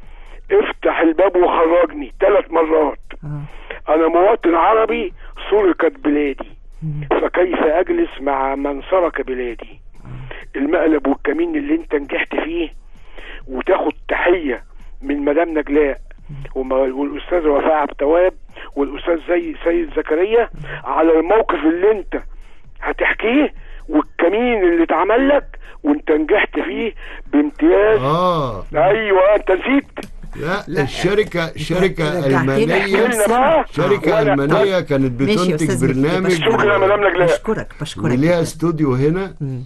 افتح الباب وخرجني ثلاث مرات اه انا مواطن عربي سرقت بلادي فكيف اجلس مع من سرق بلادي المقلب والكمين اللي انت نجحت فيه وتاخد تحية من مدام نجلاء وما- والاستاذ وفاء عبد التواب والاستاذ زي سيد زكريا على الموقف اللي انت هتحكيه والكمين اللي اتعمل لك وانت نجحت فيه بامتياز اه ايوه انت نسيت لا, الشركه شركه رجعتني المانيه احكي لنا بقى شركه وأنا- المانيه كانت ماشي يا بتنتج أستاذ مكي، برنامج شكرا يا مدام نجلاء بشكرك بشكرك وليها جداً. استوديو هنا مم.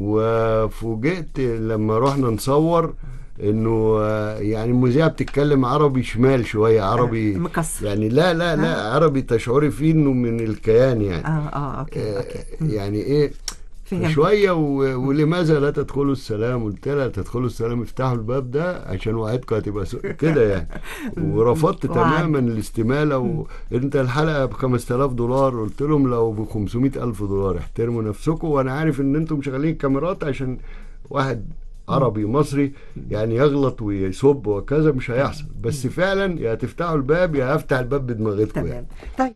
وفوجئت لما رحنا نصور انه آه، يعني المذيعه بتتكلم عربي شمال شويه عربي مكسر. يعني لا لا لا عربي تشعري فيه انه من الكيان يعني اه اه اوكي آه، اوكي يعني ايه فهمت. شويه و... ولماذا لا تدخلوا السلام قلت لها تدخلوا السلام افتحوا الباب ده عشان وعدكم هتبقى سو... كده يعني ورفضت وعد. تماما الاستماله وانت الحلقه ب 5000 دولار قلت لهم لو ب 500 الف دولار احترموا نفسكم وانا عارف ان انتم شغالين الكاميرات عشان واحد عربي مصري يعني يغلط ويسب وكذا مش هيحصل بس فعلا يا تفتحوا الباب يا افتح الباب بدماغتكم يعني تمام طيب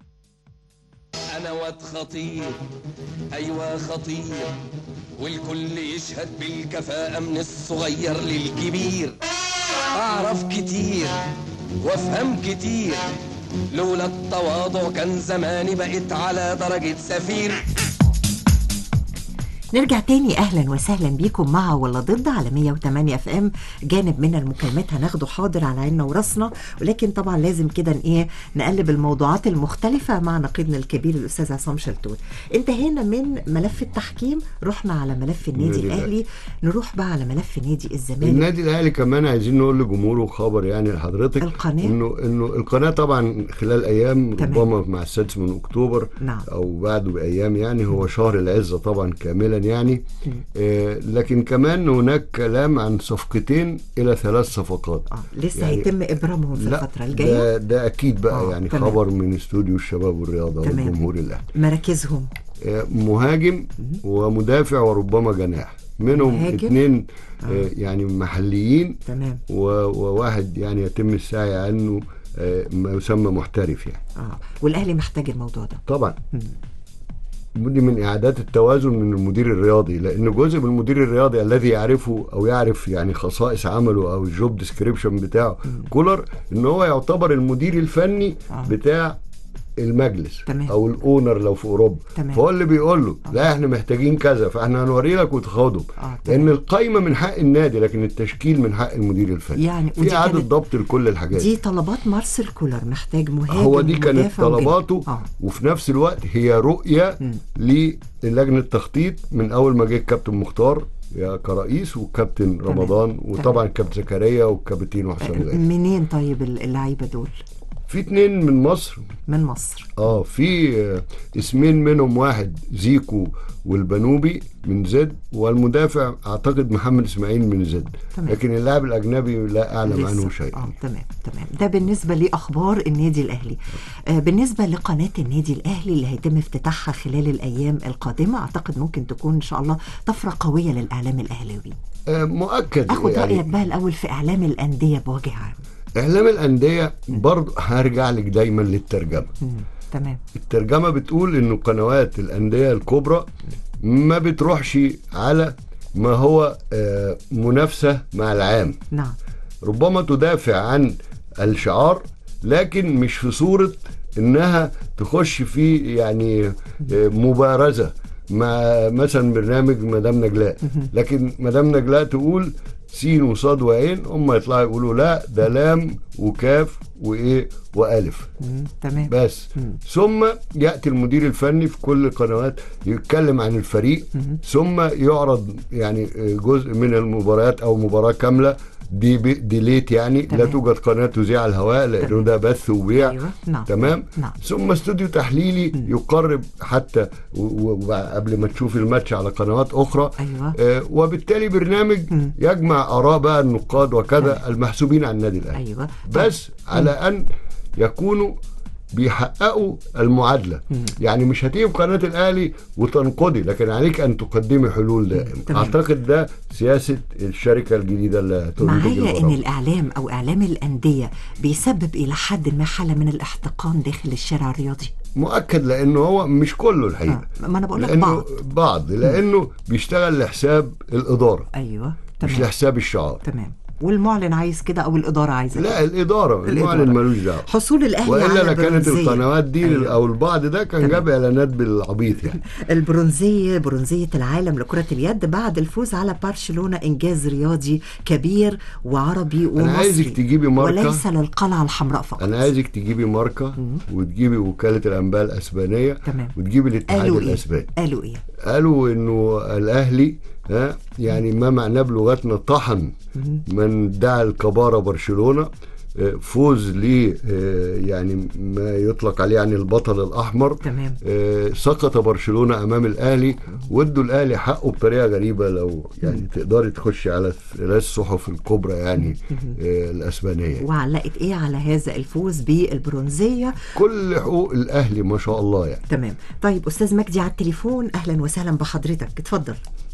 انا واد خطير ايوه خطير والكل يشهد بالكفاءة من الصغير للكبير اعرف كتير وافهم كتير لولا التواضع كان زماني بقيت على درجة سفير نرجع تاني اهلا وسهلا بيكم مع ولا ضد على 108 اف ام جانب من المكالمات هناخده حاضر على عيننا وراسنا ولكن طبعا لازم كده ن- ايه نقلب الموضوعات المختلفه مع نقيدنا الكبير الاستاذ عصام شلتوت انتهينا من ملف التحكيم رحنا على ملف النادي النادي الاهلي نروح بقى على ملف نادي الزمالك النادي الاهلي كمان عايزين نقول لجمهوره خبر يعني لحضرتك القناة؟ انه انه القناه طبعا خلال ايام تمام. ربما مع السادس من اكتوبر نعم. او بعده بايام يعني هو شهر العزه طبعا كاملا يعني آه لكن كمان هناك كلام عن صفقتين الى ثلاث صفقات اه لسه يعني- هيتم ابرامهم في لا الفتره الجايه ده, ده اكيد بقى آه، يعني تمام. خبر من استوديو الشباب والرياضه تمام. والجمهور الاهلي مراكزهم آه، مهاجم ومدافع وربما جناح منهم مهاجم؟ اثنين آه. يعني محليين تمام و- وواحد يعني يتم السعي عنه آه، ما يسمى محترف يعني اه والاهلي محتاج الموضوع ده طبعا دي من اعادات التوازن من المدير الرياضي لان جزء من المدير الرياضي الذي يعرفه او يعرف يعني خصائص عمله او الجوب ديسكريبشن بتاعه كولر ان هو يعتبر المدير الفني آه. بتاع المجلس تمام. او الاونر لو في اوروبا تمام. فهو اللي بيقول له لا احنا محتاجين كذا فاحنا هنوري لك وتخاضم آه، تمام. لان القايمه من حق النادي لكن التشكيل من حق المدير الفني يعني ودي في اعاده كانت- ضبط لكل الحاجات دي طلبات مارسيل كولر محتاج مهاجم هو دي كانت ومدافع وجناح. طلباته اه وفي نفس الوقت هي رؤيه مم. للجنه التخطيط من اول ما جه الكابتن مختار يا كرئيس والكابتن رمضان وطبعا الكابتن زكريا والكابتن وحسام غالي منين طيب اللعيبه دول في اتنين من مصر من مصر اه في آه، اسمين منهم واحد زيكو والبنوبي من زد والمدافع اعتقد محمد اسماعيل من زد تمام. لكن اللاعب الاجنبي لا اعلم لسه. عنه شيء اه تمام تمام ده بالنسبه لاخبار النادي الاهلي آه بالنسبه لقناه النادي الاهلي اللي هيتم افتتاحها خلال الايام القادمه اعتقد ممكن تكون ان شاء الله طفره قويه للاعلام الاهلاوي آه مؤكد اخد يعني رايك بقى الاول في اعلام الانديه بوجه عام اعلام الانديه برضه هرجع لك دايما للترجمه مم. تمام الترجمه بتقول انه قنوات الانديه الكبرى ما بتروحش على ما هو آه، منافسه مع العام نعم ربما تدافع عن الشعار لكن مش في صورة انها تخش في يعني آه، مبارزة مع مثلا برنامج مدام نجلاء لكن مدام نجلاء تقول سين وصاد وعين هم يطلعوا يقولوا لا ده لام وكاف وايه والف مم. تمام بس ثم ياتي المدير الفني في كل القنوات يتكلم عن الفريق ثم يعرض يعني جزء من المباريات او مباراه كامله دي بي- ديليت يعني لا تمام. توجد قناه تذيع على الهواء لانه ده بث وبيع أيوة، نعم. تمام نعم. ثم استوديو تحليلي يقرب حتى و- و- وقبل ما تشوف الماتش على قنوات اخرى أيوة. آه وبالتالي برنامج يجمع اراء بقى النقاد وكذا المحسوبين عن النادي الاهلي ايوه بس على ان يكونوا بيحققوا المعادله يعني مش هتيجي في قناه الاهلي وتنقضي لكن عليك ان تقدمي حلول دائم تمام. اعتقد ده سياسه الشركه الجديده اللي هتنتج معايا ان البرامج. الاعلام او اعلام الانديه بيسبب الى حد ما حاله من الاحتقان داخل الشارع الرياضي مؤكد لانه هو مش كله الحقيقه آه، ما أنا بقول لك لأنه بعض. بعض لانه بيشتغل لحساب الاداره ايوه مش تمام لحساب الشعار تمام والمعلن عايز كده او الاداره عايزه لا كده. الاداره المعلن الإدارة. ملوش دعوه حصول الاهلي والا على لكانت برونزية. القنوات دي أيوة. او البعض ده كان تمام. جاب اعلانات بالعبيط يعني البرونزية برونزية العالم لكرة اليد بعد الفوز على برشلونة إنجاز رياضي كبير وعربي ومصري عايزك تجيبي ماركة. وليس للقلعة الحمراء فقط انا عايزك تجيبي ماركه وتجيبي وكاله الانباء الاسبانيه تمام. وتجيبي الاتحاد قالوا إيه؟ الاسباني قالوا إيه؟ قالوا انه الاهلي ها يعني ما معناه بلغتنا طحن من دعا الكبارة برشلونه آه، فوز ل يعني ما يطلق عليه يعني البطل الاحمر تمام. آه، سقط برشلونه امام الاهلي وادوا الاهلي حقه بطريقه غريبه لو يعني تقدري تخشي على ثلاث صحف الكبرى يعني آه، الاسبانيه وعلقت إيه على هذا الفوز بالبرونزية كل حقوق الاهلي ما شاء الله يعني تمام طيب أستاذ مجدي على التليفون أهلا وسهلا بحضرتك اتفضل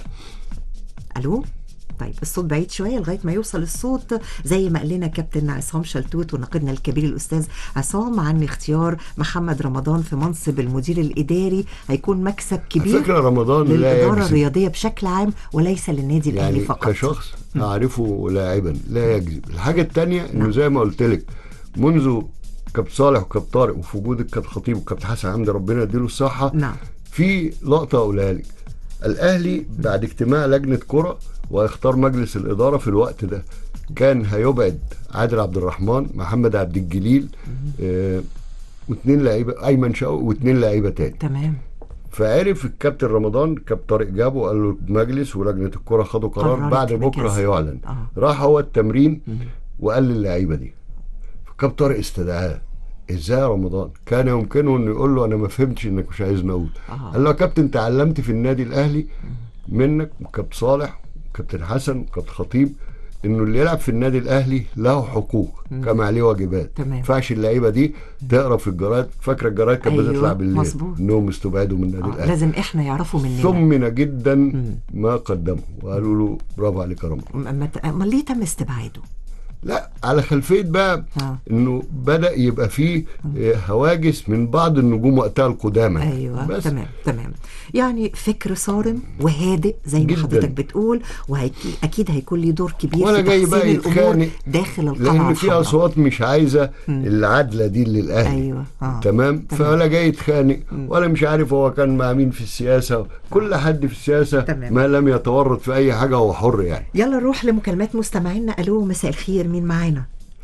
ألو طيب الصوت بعيد شويه لغايه ما يوصل الصوت زي ما قال لنا كابتن عصام شلتوت وناقدنا الكبير الاستاذ عصام عن اختيار محمد رمضان في منصب المدير الاداري هيكون مكسب كبير فكرة رمضان لا للاداره يجزم. الرياضيه بشكل عام وليس للنادي الاهلي يعني فقط كشخص اعرفه لاعبا لا يكذب الحاجه الثانيه انه زي ما قلت لك منذ كابتن صالح وكابتن طارق وفي وجود الكابتن خطيب والكابتن حسن حمدي ربنا يديله الصحه نعم في لقطه اقولها لك الاهلي بعد اجتماع لجنه كره ويختار مجلس الاداره في الوقت ده كان هيبعد عادل عبد الرحمن محمد عبد الجليل آه واثنين لعيبه ايمن شوقي واثنين لعيبه تاني تمام فعرف الكابتن رمضان كابتن طارق جابه وقال له المجلس ولجنه الكره خدوا قرار قررت بعد بكره بكذا. هيعلن آه. راح هو التمرين وقال للعيبه دي فكابتن طارق استدعاه ازاي يا رمضان كان يمكنه انه يقول له انا ما فهمتش انك مش عايزني اقول آه. قال له يا كابتن تعلمت في النادي الاهلي منك وكابتن صالح وكابتن حسن وكابتن خطيب انه اللي يلعب في النادي الاهلي له حقوق كما عليه واجبات تمام. ما ينفعش اللعيبه دي تقرا في الجرايد فاكره الجرايد كانت أيوة، بتطلع بالليل مظبوط. انهم استبعدوا من النادي آه. الاهلي لازم احنا يعرفوا مننا ثمن جدا ما قدمه وقالوا له برافو عليك يا رمضان م- ما ت- امال ليه تم استبعاده لا على خلفيه بقى آه. انه بدا يبقى فيه آه، هواجس من بعض النجوم وقتها القدامى ايوه بس تمام تمام يعني فكر صارم وهادئ زي ما جداً. حضرتك بتقول واكيد هيكون ليه دور كبير ولا في جاي تحسين بقى الامور يتخانق داخل القلعه لان في الحمراء. اصوات مش عايزه العدله دي للاهلي أيوة، آه. تمام تمام. فولا جاي يتخانق ولا مش عارف هو كان مع مين في السياسه كل حد في السياسه تمام. ما لم يتورط في اي حاجه هو حر يعني يلا نروح لمكالمات مستمعينا الو مساء الخير مين معانا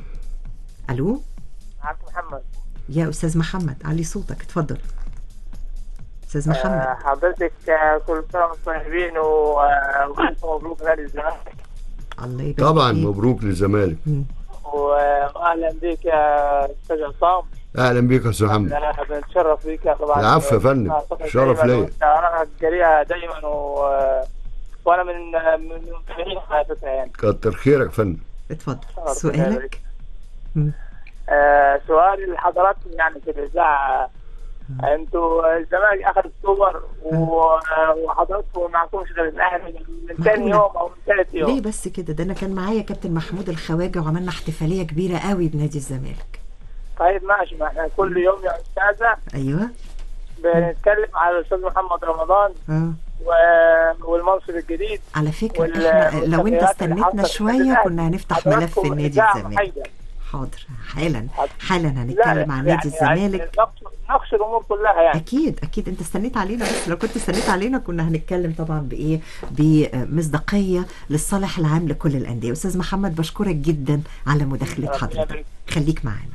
الو معك محمد يا استاذ محمد علي صوتك اتفضل استاذ آه، محمد حضرتك آه، كل سنه وانتم طيبين و- آه، والف مبروك نادي الزمالك الله يبارك طبعا فيك. مبروك للزمالك و- واهلا بك يا استاذ عصام اهلا بيك يا استاذ محمد آه، بنتشرف بك طبعا العفو يا فندم. آه، شرف دايماً ليا. وأنت أراك جريئه دايما و... وانا من من متابعين حياتك يعني كتر خيرك يا فندم اتفضل ربنا سؤالك يبارك. مم. آه سؤالي لحضراتكم يعني في الاذاعه انتوا الزمالك اخذ السوبر و- وحضراتكم معكمش غير الاهلي من ثاني معقولة؟ يوم او من ثالث يوم ليه بس كده ده انا كان معايا كابتن محمود الخواجه وعملنا احتفاليه كبيره قوي بنادي الزمالك طيب ماشي ما احنا كل يوم يا استاذه ايوه بنتكلم على الاستاذ محمد رمضان اه و- والمنصب الجديد على فكره وال- احنا لو انت والتغييرات اللي استنيتنا حصلت في شويه الأهلي. كنا هنفتح حضراتكم ملف النادي إذاعة الزمالك محايدة. حاضر حالا حالا لا، هنتكلم عن نادي يعني- الزمالك يعني نقص نقص الامور كلها يعني اكيد اكيد انت استنيت علينا بس لو كنت استنيت علينا كنا هنتكلم طبعا بايه بمصداقيه للصالح العام لكل الانديه استاذ محمد بشكرك جدا على مداخله ربنا حضرتك يبارك. خليك معانا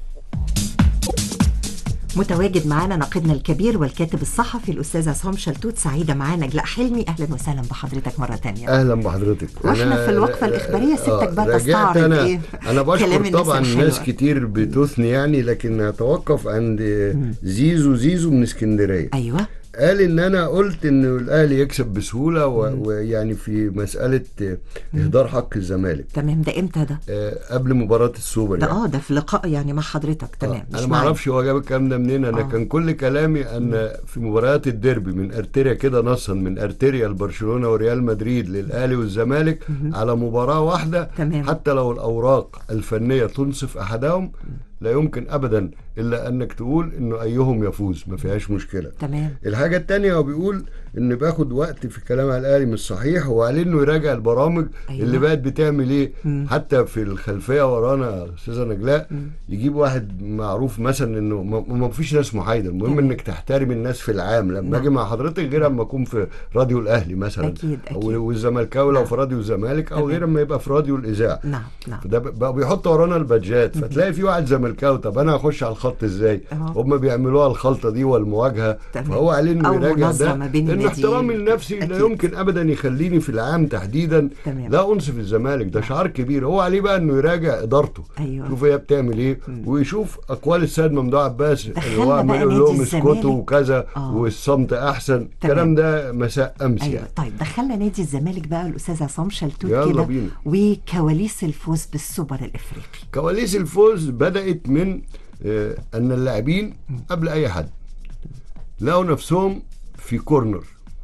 متواجد معانا ناقدنا الكبير والكاتب الصحفي الاستاذ عصام شلتوت سعيده معانا نجلاء حلمي اهلا وسهلا بحضرتك مره تانية اهلا بحضرتك واحنا أنا- في الوقفة الإخبارية سبتك بقى رجعت تستعرض أنا إيه انا كلام بشكر الناس طبعا الحلوة. ناس كتير بتثني يعني لكن هتوقف عند زيزو زيزو من اسكندريه ايوه قال ان انا قلت ان الاهلي يكسب بسهوله و- ويعني في مساله اهدار حق الزمالك تمام ده امتى ده آه، قبل مباراه السوبر ده يعني. اه ده في لقاء يعني مع حضرتك تمام مش انا ما معايا. اعرفش هو جاب الكلام ده منين انا آه. كان كل كلامي ان في مباريات الديربي من ارتيريا كده نصا من ارتيريا لبرشلونه وريال مدريد للاهلي والزمالك على مباراه واحده تمام. حتى لو الاوراق الفنيه تنصف احدهم لا يمكن ابدا الا انك تقول انه ايهم يفوز ما فيهاش مشكله تمام الحاجة التانية هو بيقول إن بياخد وقت في الكلام على الأهلي مش صحيح وعليه إنه يراجع البرامج أيوة. أيوة. اللي بقت بتعمل إيه مم. حتى في الخلفية ورانا أستاذة نجلاء يجيب واحد معروف مثلا إنه ما- ما فيش ناس محايدة المهم تمام. إنك تحترم الناس في العام لما نعم. أجي مع حضرتك غير أما أكون في راديو الأهلي مثلا أكيد، أكيد. أو والزملكاوي لو نعم. في راديو الزمالك أو تمام. غير أما يبقى في راديو الإذاعة نعم نعم فده ب- بقى بيحط ورانا البادجات فتلاقي في واحد زملكاوي طب انا هخش على الخط ازاي؟ أهو. هم بيعملوها الخلطه دي والمواجهه تمام. فهو عليه انه أو يراجع مناظرة ده ما بين لان الناديين. احترامي لنفسي لا أكيد. يمكن ابدا يخليني في العام تحديدا تمام. لا انصف الزمالك ده شعار كبير هو عليه بقى انه يراجع ادارته أيوة. يشوف هي بتعمل ايه ويشوف اقوال السيد ممدوح عباس اللي دخلنا هو بقى عمال يقول نادي لهم اسكتوا الزمالك. وكذا آه. والصمت احسن الكلام ده مساء امس ايوه يعني طيب دخلنا نادي الزمالك بقى الاستاذ عصام شلتوت يلا كده بينا. وكواليس الفوز بالسوبر الافريقي كواليس الفوز بدأت من آه، أن اللاعبين قبل أي حد لقوا نفسهم في كورنر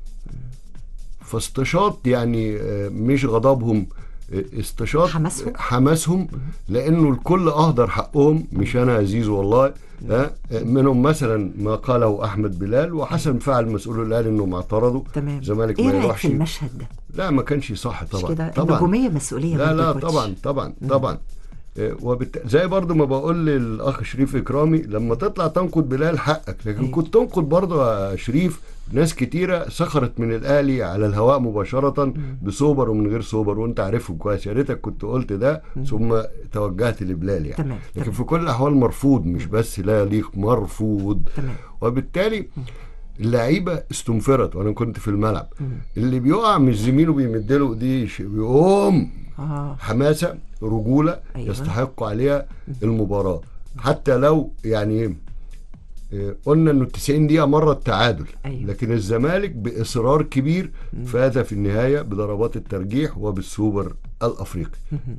فاستشاط يعني آه، مش غضبهم آه، استشاط حماسهم؟ حماسهم لأنه الكل أهدر حقهم مش أنا عزيز والله ها آه، منهم مثلا ما قاله أحمد بلال وحسن فعل مسؤول الأهلي إنهم اعترضوا تمام الزمالك ايه ما رايك يروحش في المشهد ده لا ما كانش صح مش طبعا كده طبعا النجوميه مسؤوليه لا برضه لا يا كوتش. طبعا طبعا طبعا آه، وبالت... زي برضو ما بقول للاخ شريف اكرامي لما تطلع تنقد بلال حقك لكن أيوة. كنت تنقد برضو يا شريف ناس كتيره سخرت من الاهلي على الهواء مباشره بسوبر ومن غير سوبر وانت عارفهم كويس يا ريتك كنت قلت ده ثم توجهت لبلال يعني تمام، لكن تمام. في كل الاحوال مرفوض مش بس لا يليق مرفوض تمام وبالتالي اللعيبه استنفرت وانا كنت في الملعب اللي بيقع مش زميله بيمد له ايديه ش- بيقوم اه حماسه رجوله أيوة. يستحق عليها المباراه حتى لو يعني آه، قلنا انه 90 دقيقه مره التعادل أيوة. لكن الزمالك باصرار كبير فاز في النهايه بضربات الترجيح وبالسوبر الافريقي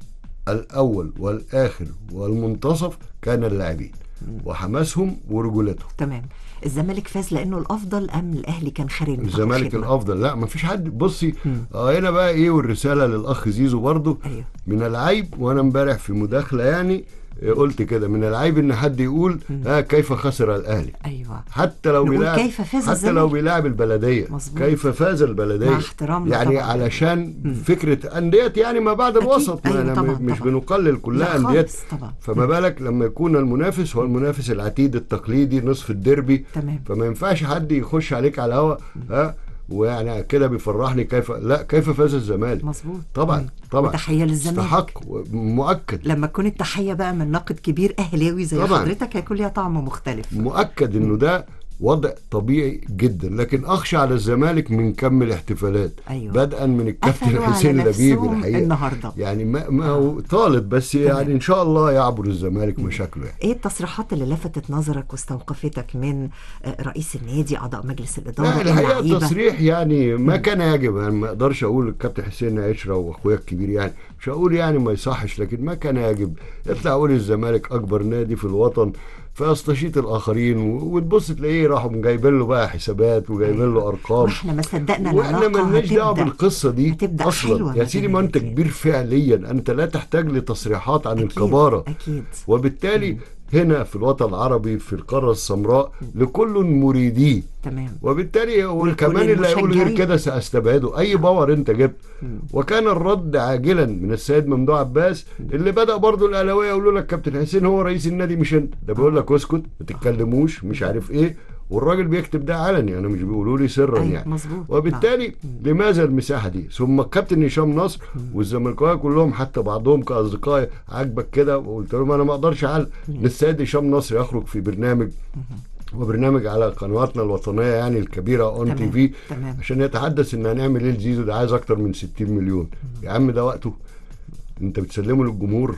الاول والاخر والمنتصف كان اللاعبين وحماسهم ورجولتهم تمام الزمالك فاز لانه الافضل ام الاهلي كان خارج نطاق الزمالك الخدمة؟ الافضل لا ما فيش حد بصي اه هنا بقى ايه والرساله للاخ زيزو برضو أيوه. من العيب وانا امبارح في مداخله يعني آه، قلت كده من العيب ان حد يقول اه كيف خسر الاهلي ايوه حتى لو نقول بيلاعب كيف فاز حتى الزمالك؟ لو بيلاعب البلديه مظبوط. كيف فاز البلديه مع احترامنا يعني طبعاً. علشان فكره انديه يعني ما بعد الوسط أيوة ما أنا طبعاً، مش طبعاً. بنقلل كلها لا انديه خالص طبعا فما بالك لما يكون المنافس هو المنافس العتيد التقليدي نصف الديربي تمام. فما ينفعش حد يخش عليك على الهوا ها ويعني كده بيفرحني كيف لا كيف فاز الزمالك مظبوط طبعا مم. طبعا وتحية للزمالك. استحق مؤكد لما تكون التحيه بقى من ناقد كبير اهلاوي زي طبعاً. حضرتك هيكون ليها طعم مختلف مؤكد انه ده وضع طبيعي جدا لكن اخشى على الزمالك من كم الاحتفالات أيوة. بدءا من الكابتن قفلوا على حسين لبيب نفسهم الحقيقه النهاردة. يعني ما, ما هو طالب بس يعني ان شاء الله يعبر الزمالك مشاكله يعني ايه التصريحات اللي لفتت نظرك واستوقفتك من آه، رئيس النادي اعضاء مجلس الاداره لا الحقيقه اللعيبة؟ التصريح يعني ما كان يجب يعني ما اقدرش اقول الكابتن حسين عشره واخويا الكبير يعني مش هقول يعني ما يصحش لكن ما كان يجب يطلع اقول الزمالك اكبر نادي في الوطن فاستشيط الاخرين و- وتبص تلاقيه راحوا جايبين له بقى حسابات وجايبين له ارقام واحنا ما صدقنا واحنا العلاقه مالناش دعوه هتبدأ. بالقصه دي هتبدأ اصلا حلوة يا ما سيدي بين ما انت الاتنين. كبير فعليا انت لا تحتاج لتصريحات عن أكيد، الكباره اكيد وبالتالي هنا في الوطن العربي في القاره السمراء لكل مريديه تمام وبالتالي ولكل وكمان اللي هيقول غير المشجعين. كده ساستبعده اي باور انت جبت وكان الرد عاجلا من السيد ممدوح عباس اللي بدا برضو الاهلاويه يقولوا لك كابتن حسين هو رئيس النادي مش انت ده بيقول لك اسكت ما تتكلموش مش عارف ايه والراجل بيكتب ده علني انا مش بيقولوا لي سرا أيوة، يعني مظبوط. وبالتالي لماذا المساحه دي ثم الكابتن هشام نصر والزملكاويه كلهم حتى بعضهم كاصدقائي عاجبك كده وقلت لهم انا ما اقدرش على للسيد هشام نصر يخرج في برنامج وبرنامج على قنواتنا الوطنيه يعني الكبيره اون تي تمام، في تمام. عشان يتحدث ان هنعمل ايه لزيزو ده عايز اكتر من 60 مليون يا عم ده وقته انت بتسلمه للجمهور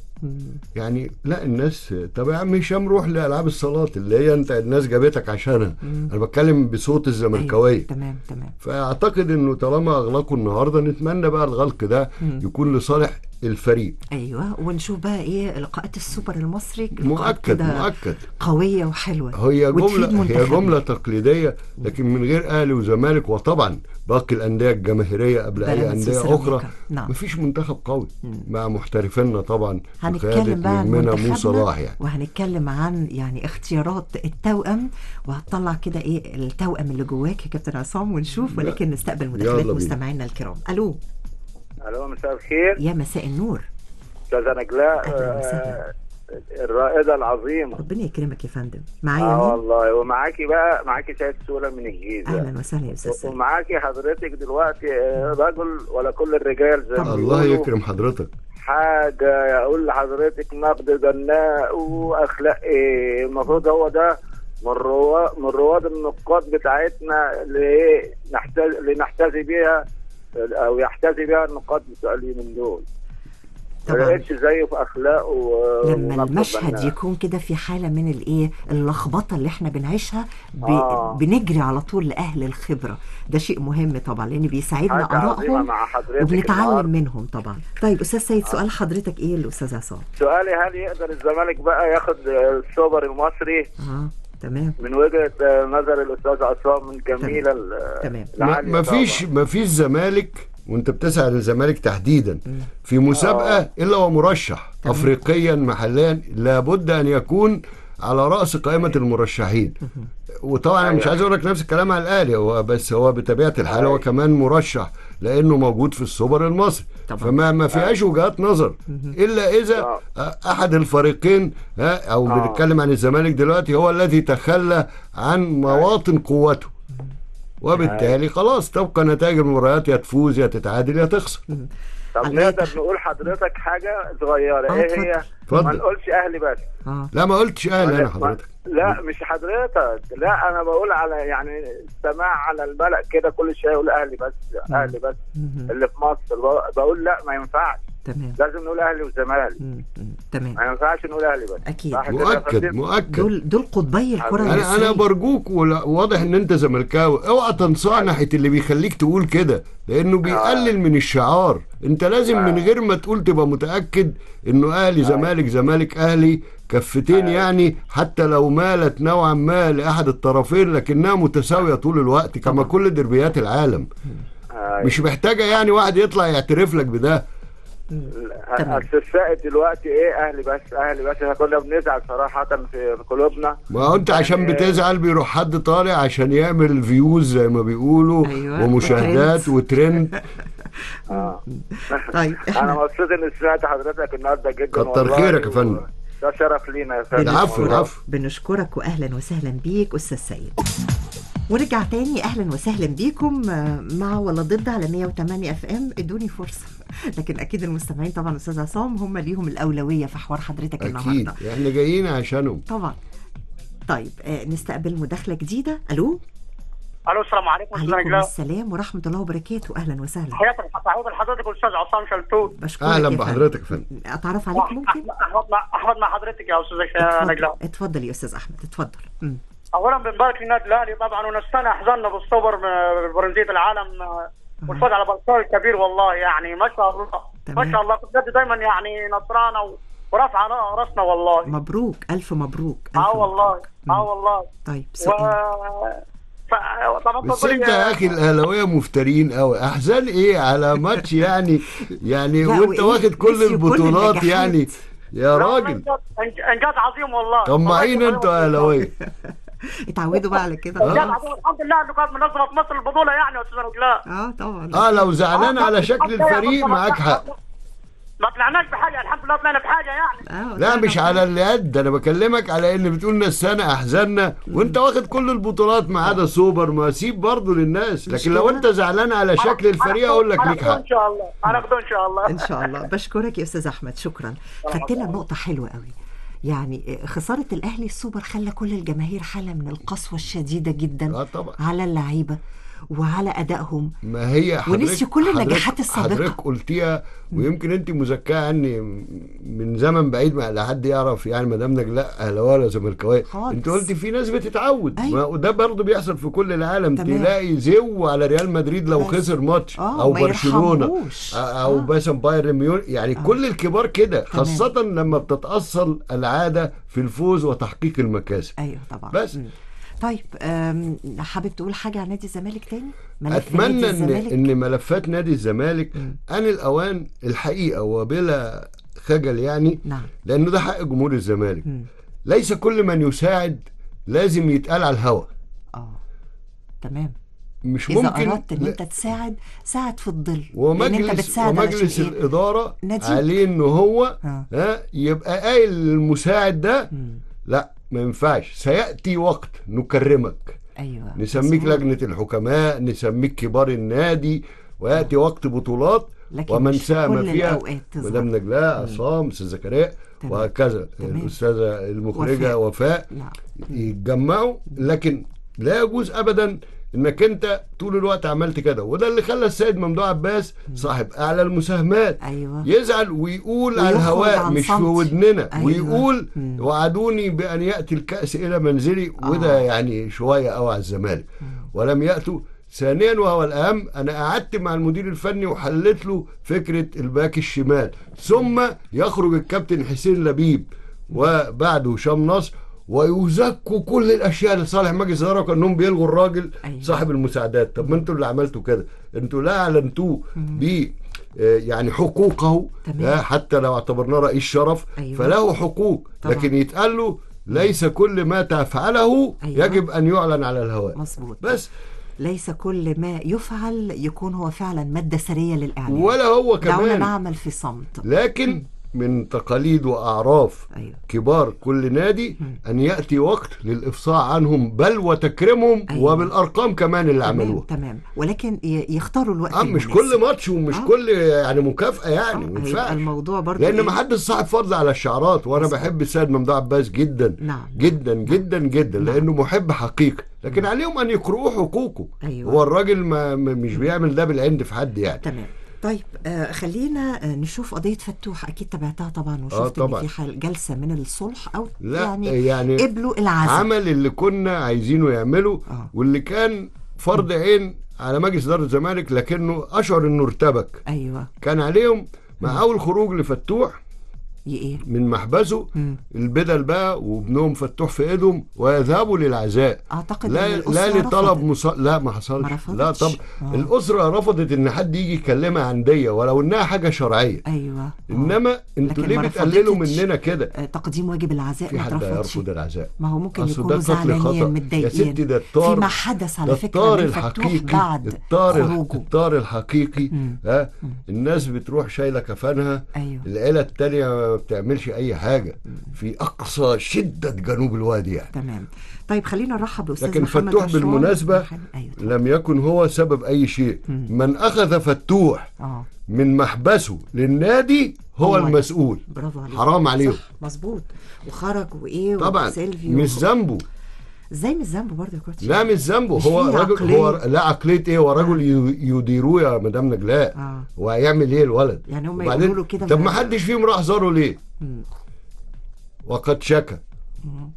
يعني لا الناس طب يا عم هشام روح لالعاب الصالات اللي هي انت الناس جابتك عشانها انا بتكلم بصوت الزملكاويه أيوة. تمام تمام فاعتقد انه طالما اغلقوا النهارده نتمنى بقى الغلق ده يكون لصالح الفريق ايوه ونشوف بقى ايه لقاءات السوبر المصري لقاءات مؤكد كده مؤكد قويه وحلوه هي وتفيد جملة هي منتخبنا. جملة تقليدية لكن من غير أهلي وزمالك وطبعا باقي الأندية الجماهيرية قبل أي بيراميدز أندية وسيراميكا. أخرى نعم. مفيش منتخب قوي مع محترفينا طبعا هنتكلم بقيادة بقى عن نجمنا مو منتخبنا صلاح يعني وهنتكلم عن يعني اختيارات التوأم وهتطلع كده ايه التوأم اللي جواك يا كابتن عصام ونشوف ولكن نستقبل مداخلات يلا بينا. مستمعينا الكرام الو الو مساء الخير يا مساء النور استاذه نجلاء أهلاً وسهلاً. آه، الرائده العظيمه ربنا يكرمك يا فندم معايا اه مين والله ومعاكي بقى معاكي سيد سوله من الجيزه اهلا وسهلا يا استاذ سيد. ومعاكي حضرتك دلوقتي آه، رجل ولا كل الرجال زي ما الله بيقولوا. يكرم حضرتك حاجه اقول لحضرتك نقد بناء واخلاق ايه المفروض هو ده من رواد من رواد النقاد بتاعتنا اللي ايه نحتاج اللي نحتذي بيها او يحتذي بيها النقاد بتوع اليومين دول ما طبعا لقيتش زيه في اخلاقه و- لما ونقد المشهد بناء. يكون كده في حاله من الايه اللخبطه اللي احنا بنعيشها ب... آه. بنجري على طول لاهل الخبره ده شيء مهم طبعا لان بيساعدنا حاجة عظيمة ارائهم مع حضرتك وبنتعلم النهاردة. منهم طبعا طيب استاذ سيد سؤال حضرتك ايه الاستاذ عصام سؤالي هل يقدر الزمالك بقى ياخد السوبر المصري اه تمام من وجهه نظر الاستاذ عصام الجميله ال- تمام ما العالية ما فيش طبعاً. ما فيش زمالك وانت بتسعى للزمالك تحديدا في مسابقه الا ومرشح افريقيا محليا لابد ان يكون على راس قائمه المرشحين وطبعا انا مش عايز اقول لك نفس الكلام على الاهلي هو بس هو بطبيعه الحال هو كمان مرشح لانه موجود في السوبر المصري فما ما فيهاش وجهات نظر الا اذا احد الفريقين ها، او آه. بنتكلم عن الزمالك دلوقتي هو الذي تخلى عن مواطن قوته وبالتالي خلاص تبقى نتائج المباريات يا تفوز يا تتعادل يا تخسر طب نقدر نقول حضرتك حاجه صغيره آه، ايه هي اتفضل. ما نقولش اهلي بس لا ما قلتش اهلي انا ما- حضرتك لا مش حضرتك لا انا بقول على يعني السماع على الملأ كده كل شويه يقول اهلي بس اهلي بس اللي في مصر بق- بقول لا ما ينفعش تمام لازم نقول اهلي وزمالك تمام ما ينفعش نقول اهلي بس أكيد. صح كده يا مؤكد فندم؟ مؤكد دول دول قطبي الكره انا انا المصريه برجوك ولا- واضح ان انت زملكاوي اوعى تنصاع ناحيه اللي بيخليك تقول كده لانه بيقلل من الشعار انت لازم من غير ما تقول تبقى متاكد انه اهلي زمالك زمالك اهلي كفتين يعني حتى لو مالت نوعا ما لاحد الطرفين لكنها متساويه طول الوقت كما كل دربيات العالم مش محتاجه يعني واحد يطلع يعترف لك بده اصل السائد دلوقتي ايه اهلي بس اهلي بس احنا كنا بنزعل صراحه في في قلوبنا ما هو انت عشان يعني- بتزعل بيروح حد طالع عشان يعمل فيوز زي ما بيقولوا أيوة، ومشاهدات وترند اه طيب انا مبسوط اني سمعت حضرتك النهارده جدا كتر والله خيرك يا فندم. ده شرف لينا يا فندم العفو والله. العفو بنشكرك واهلا وسهلا بيك استاذ سيد ورجع تاني اهلا وسهلا بيكم آه، مع ولا ضد على 108 اف ام ادوني فرصه لكن اكيد المستمعين طبعا استاذ عصام هم ليهم الاولويه في حوار حضرتك اكيد النهارده احنا جايين عشانهم طبعا طيب آه نستقبل مداخله جديده الو الو السلام عليكم استاذ عليكم نجلاء السلام ورحمه الله وبركاته اهلا وسهلا تحياتي تحياتي لحضرتك الاستاذ عصام شلتوت بشكرك اهلا يا فندم. بحضرتك يا فندم اتعرف عليك ممكن احمد مع احمد مع حضرتك يا استاذ اتفضل نجلاء اتفضل يا استاذ احمد اتفضل مم. اولا بنبارك للنادي الاهلي طبعا ونستنى احزاننا بالسوبر م- برنزيه العالم آه، والفوز على برشلونه الكبير والله يعني ما شاء الله ما شاء الله بجد دايما يعني نصرانه و- ورافعه راسنا والله مبروك الف مبروك اه والله اه والله طيب و سؤال ف... طبعا بس تقولي- انت يا اخي الاهلاويه مفترين قوي احزان ايه على ماتش يعني يعني لا، وانت وإيه؟ واخد كل نسيوا كل البطولات النجاحات. يعني يا لا، راجل إنجاز- إنج- انجاز عظيم والله طماعين انتوا يا اهلاويه اتعودوا بقى على كده انجاز عظيم الحمد لله انه كانت منظمه في مصر البطوله يعني يا استاذ نجلاء اه طبعا اه لو زعلان على شكل الفريق معاك حق ما طلعناش بحاجه الحمد لله طلعنا بحاجه يعني لا مش على اليد انا بكلمك على ان بتقول نسانا احزاننا وانت واخد كل البطولات ما عدا سوبر ما سيب برضه للناس لكن لو انت زعلان على شكل الفريق اقول لك ليك حق ان شاء الله هناخده ان شاء الله ان شاء الله بشكرك يا استاذ احمد شكرا خدت لنا نقطه حلوه قوي يعني خساره الاهلي السوبر خلى كل الجماهير حاله من القسوه الشديده جدا آه طبعا. على اللعيبه وعلى ادائهم ما هي حضرتك ونسيوا كل حضرتك- النجاحات السابقة. حضرتك قلتيها ويمكن انت مذكاه عني من زمن بعيد ما لا حد يعرف يعني مدام نجلاء اهلاويه ولا زملكاويه خالص. انت قلتي في ناس بتتعود أيوة. ما- وده برضه بيحصل في كل العالم تمام. تلاقي زو على ريال مدريد لو بس. خسر ماتش آه، او ما برشلونه يرحموش. او مثلا بايرن ميونخ يعني كل الكبار كده خاصه لما بتتاصل العاده في الفوز وتحقيق المكاسب ايوه طبعا بس مم. طيب أم، حابب تقول حاجه عن نادي الزمالك تاني ملف نادي اتمنى ان الزمالك ان ملفات نادي الزمالك ان الاوان الحقيقه وبلا خجل يعني نعم لانه ده حق جمهور الزمالك مم. ليس كل من يساعد لازم يتقال على الهوا تمام مش اذا ممكن اردت ان لا. انت تساعد ساعد في الظل لان انت ومجلس بتساعد ومجلس علشان إيه؟ الاداره ناديك. عليه ان هو آه. ها يبقى قايل للمساعد ده لا ما ينفعش سياتي وقت نكرمك ايوه نسميك مظبوط. لجنه الحكماء نسميك كبار النادي وياتي وقت بطولات لكن ومن مش ساهم كل فيها الأوقات تظهر. مدام نجلاء عصام استاذ زكريا تمام. وهكذا تمام. الاستاذه المخرجه وفاء نعم يتجمعوا لكن لا يجوز ابدا انك انت طول الوقت عملت كده وده اللي خلى السيد ممدوح عباس صاحب اعلى المساهمات ايوه يزعل ويقول على ويخرج الهواء عن مش في صمت. ودننا أيوة. ويقول مم. وعدوني بان ياتي الكاس الى منزلي وده يعني شويه قوي على الزمالك ولم ياتوا ثانيا وهو الاهم انا قعدت مع المدير الفني وحلت له فكره الباك الشمال ثم يخرج الكابتن حسين لبيب وبعده هشام نصر ويزكوا كل الاشياء لصالح مجلس الاداره كانهم بيلغوا الراجل أيوة. صاحب المساعدات طب ما انتوا اللي عملتوا كده انتوا لا اعلنتوه ب آه، يعني حقوقه تمام. آه، حتى لو اعتبرناه رئيس شرف أيوة. فله حقوق طبعا. لكن يتقال له ليس كل ما تفعله أيوة. يجب ان يعلن على الهواء مظبوط بس ليس كل ما يفعل يكون هو فعلا مادة سرية للإعلام ولا هو دعونا كمان نعمل في صمت لكن من تقاليد واعراف أيوة. كبار كل نادي ان ياتي وقت للافصاح عنهم بل وتكريمهم أيوة. وبالارقام كمان اللي تمام عملوها تمام ولكن ي- يختاروا الوقت آه مش المناسب. كل ماتش ومش آه. كل يعني مكافاه يعني ما هيبقى ينفعش الموضوع برضه لان إيه؟ ما حدش صاحب فضل على الشعارات وانا مظبوط. بحب السيد ممدوح عباس جدا نعم. جدا جدا جدا لانه محب حقيقي لكن عليهم ان يقرؤوا حقوقه أيوة. هو الراجل ما ما- مش بيعمل ده بالعند في حد يعني تمام طيب آه خلينا آه نشوف قضية فتوح أكيد تابعتها طبعا وشفت إن طبعاً. في حال جلسة من الصلح أو لا يعني, يعني قبلوا العزل عمل اللي كنا عايزينه يعمله آه. واللي كان فرض عين على مجلس اداره الزمالك لكنه اشعر انه ارتبك أيوه كان عليهم مع اول خروج لفتوح ي- إيه من محبسه مم. البدل بقى وابنهم فتوح في ايدهم ويذهبوا للعزاء أعتقد لا إن لا الأسرة لطلب رفضت. مص... لا ما حصلش ما رفضتش؟ لا طب آه. الاسره رفضت ان حد يجي يكلمها عن ديه ولو انها حاجه شرعيه أيوه آه. انما انتوا لكن ليه ما بتقللوا رفضتش. مننا كده آه، تقديم واجب العزاء في ما حد ترفضش هيرفض العزاء ما هو ممكن أصل يكونوا ده قتل زعلانين خطأ. متضايقين يا ستي ده الطار فيما حدث على ده فكرة الطار من فتوح الحقيقي بعد الطار الح- خروجه الطار الحقيقي مم. ها الناس بتروح شايله كفنها أيوه العيله التانية ما بتعملش اي حاجه في اقصى شده جنوب الوادي يعني تمام طيب خلينا نرحب باستاذ لكن محمد فتوح رشوان. بالمناسبة ايوه لم يكن هو سبب اي شيء مم. من اخذ فتوح اه من محبسه للنادي هو هو المسؤول برافو عليك حرام عليهم صح مظبوط وخرج وايه طبعا وسيلفي مش وخ- ذنبه ازاي مش ذنبه برضه يا كوتش لا مش ذنبه مش هو في راجل عقلية؟ هو لا عقليه ايه هو راجل ي- يديروه يا مدام نجلاء اه وهيعمل ايه الولد يعني هم وبعدين- يقولوا له كده طب ما- ما حدش فيهم راح زاره ليه مم. وقد شكى مم.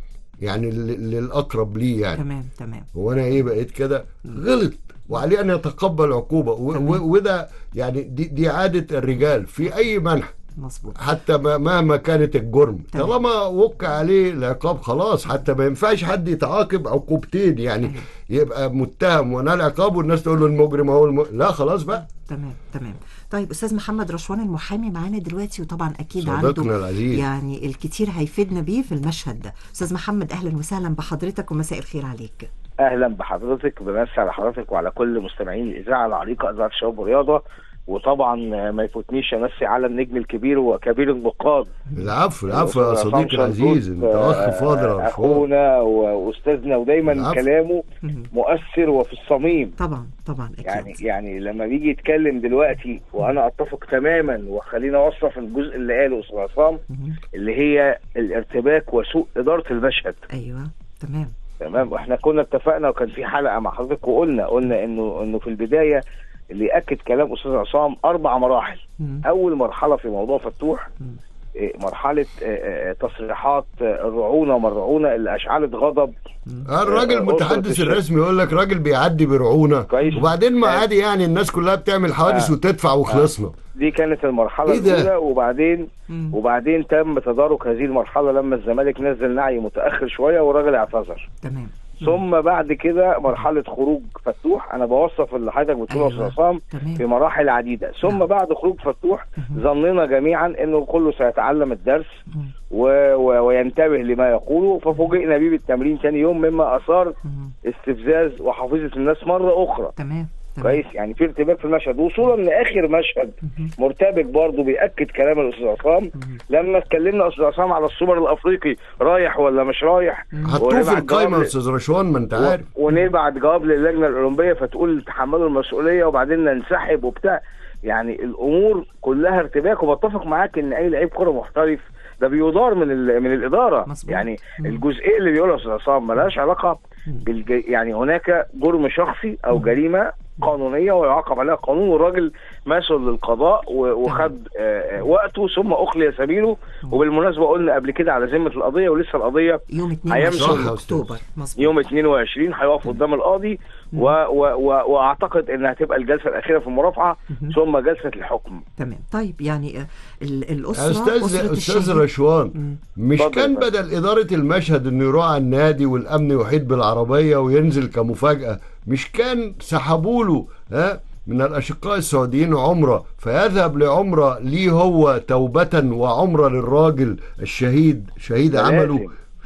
يعني لل- للاقرب ليه يعني تمام تمام هو انا ايه بقيت كده غلط وعليه ان يتقبل عقوبه و- و- وده يعني دي, دي عاده الرجال في اي منح مظبوط حتى ما- مهما كانت الجرم تمام. طالما وقع عليه العقاب خلاص حتى ما ينفعش حد يتعاقب عقوبتين يعني أيوة. يبقى متهم ونال عقاب والناس تقول له المجرم هو الم... لا خلاص بقى تمام تمام طيب استاذ محمد رشوان المحامي معانا دلوقتي وطبعا اكيد صديقنا عنده العزيز. يعني الكتير هيفيدنا بيه في المشهد ده استاذ محمد اهلا وسهلا بحضرتك ومساء الخير عليك اهلا بحضرتك بمسي على حضرتك وعلى كل مستمعين الاذاعه العريقه اذاعه شباب ورياضه وطبعا ما يفوتنيش امسي على النجم الكبير وكبير النقاد العفو العفو يا أستاذ صديقي عصام العزيز شلتوت، انت اخ آه، فاضل يا عفو. اخونا واستاذنا ودايما العفو. كلامه مم. مؤثر وفي الصميم طبعا طبعا اكيد يعني يعني لما بيجي يتكلم دلوقتي وانا اتفق تماما وخلينا اوصف الجزء اللي قاله استاذ عصام مهم. اللي هي الارتباك وسوء اداره المشهد ايوه تمام تمام واحنا كنا اتفقنا وكان في حلقه مع حضرتك وقلنا قلنا انه انه في البدايه اللي ياكد كلام استاذ عصام اربع مراحل مم. اول مرحله في موضوع فتوح مم. إيه، مرحله آه، آه، تصريحات آه، الرعونه والرعونه اللي اشعلت غضب آه، الراجل آه، المتحدث أسرة الرسمي يقول لك راجل بيعدي برعونه كويس. وبعدين ما آه. عادي يعني الناس كلها بتعمل حوادث آه. وتدفع وخلصنا دي كانت المرحله إيه ده؟ الاولى وبعدين مم. وبعدين تم تدارك هذه المرحله لما الزمالك نزل نعي متاخر شويه والراجل اعتذر تمام ثم بعد كده مرحله خروج فتوح انا بوصف اللي حضرتك بتقوله يا أيوة. استاذ عصام تمام في مراحل عديده ثم بعد خروج فتوح ظننا جميعا انه كله سيتعلم الدرس مم. و... و... وينتبه لما يقوله ففوجئنا بيه بالتمرين ثاني يوم مما اثار مم. استفزاز وحفيظه الناس مره اخرى تمام تمام كويس يعني في ارتباك في المشهد وصولا لاخر مشهد مهم. مرتبك برضه بياكد كلام الاستاذ عصام مم. لما اتكلمنا استاذ عصام على السوبر الافريقي رايح ولا مش رايح حطوه في ونبعت القايمه جواب يا ل- استاذ رشوان ما انت عارف و- ونبعت جواب للجنه الاولمبيه فتقول تحملوا المسؤوليه وبعدين ننسحب وبتاع يعني الامور كلها ارتباك وبتفق معاك ان اي لعيب كره محترف ده بيدار من ال- من الاداره مظبوط. يعني مم. الجزئيه اللي بيقولها استاذ عصام ملهاش علاقه بالج... يعني هناك جرم شخصي او جريمه قانونيه ويعاقب عليها قانون والراجل مسؤول للقضاء و- وخد آه، آه، وقته ثم اخلي سبيله وبالمناسبه قلنا قبل كده على ذمه القضيه ولسه القضيه يوم هيمشي 22 صح يا اكتوبر مظبوط يوم 22 هيقف قدام القاضي و و و واعتقد انها هتبقى الجلسه الاخيره في المرافعه ثم جلسه الحكم تمام طيب يعني آه، ال- الاسره استاذ أسرة استاذ الشهيد. رشوان مم. مش اتفضل كان يا فندم. بدل اداره المشهد انه يروح على النادي والامن يحيط بالعربيه وينزل كمفاجاه مش كان سحبوا له ها من الاشقاء السعوديين عمره فيذهب لعمره ليه هو توبه وعمره للراجل الشهيد شهيد ده عمله لازم.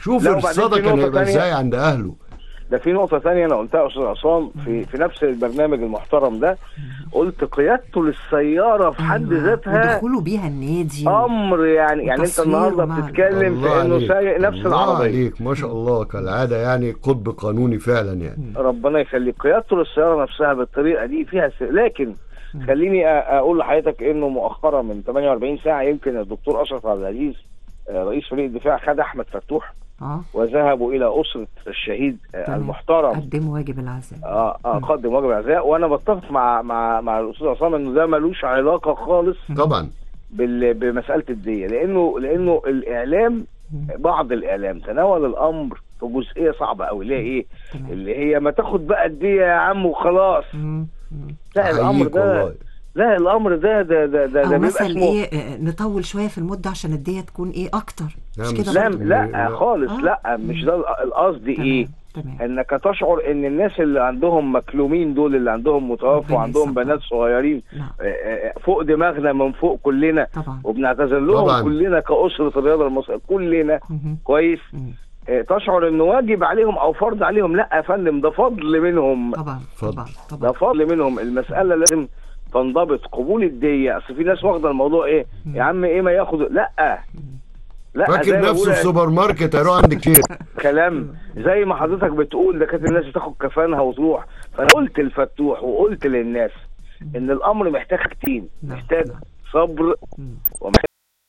شوف لا، وبعدين الصدى في كان نقطة هيبقى تانية. ازاي عند اهله ده في نقطة ثانية أنا قلتها يا أستاذ عصام في في نفس البرنامج المحترم ده قلت قيادته للسيارة في حد ذاتها ودخوله بيها النادي أمر يعني يعني أنت وتصوير النهاردة ومع- بتتكلم الله في إنه عليك. سايق نفس الله العربية عليك ما شاء الله كالعاده يعني قطب قانوني فعلا يعني ربنا يخليك قيادته للسيارة نفسها بالطريقة دي فيها س... لكن خليني أ- أقول لحضرتك إنه مؤخرا من 48 ساعة يمكن الدكتور أشرف عبد العزيز آه، رئيس فريق الدفاع خد أحمد فتوح اه وذهبوا إلى أسرة الشهيد آه، تمام. المحترم قدموا واجب العزاء اه اه قدم واجب العزاء وانا بتفق مع مع مع الاستاذ عصام انه ده ملوش علاقه خالص طبعا بال بمساله الديه لانه لانه الاعلام بعض الاعلام تناول الامر في جزئيه صعبه قوي اللي هي ايه اللي هي ما تاخد بقى الديه يا عم وخلاص لا الامر أحييك ده والله. لا الامر ده ده ده ده, او ده بيبقى مثلا اسمه ايه آه، نطول شويه في المده عشان الديه تكون ايه اكتر مش كده لا برضه؟ لا خالص آه. لا مش ده القصد ايه انك تشعر ان الناس اللي عندهم مكلومين دول اللي عندهم متوفى وعندهم بنات صغيرين آه، آه، فوق دماغنا من فوق كلنا طبعا. وبنعتذر لهم طبعا. كلنا كأسرة الرياضة المصرية كلنا كويس آه، تشعر انه واجب عليهم او فرض عليهم لا يا فندم ده فضل منهم طبعا طبعا ده فضل منهم المسألة لازم تنضبط قبول الدية اصل في ناس واخده الموضوع ايه يا عم ايه ما ياخد لا لا زي فاكر ما نفسه بقول- في سوبر ماركت هيروح عند كتير كلام زي ما حضرتك بتقول ده كانت الناس بتاخد كفانها وتروح فانا قلت الفتوح وقلت للناس ان الامر محتاج حاجتين محتاج صبر ومحتاج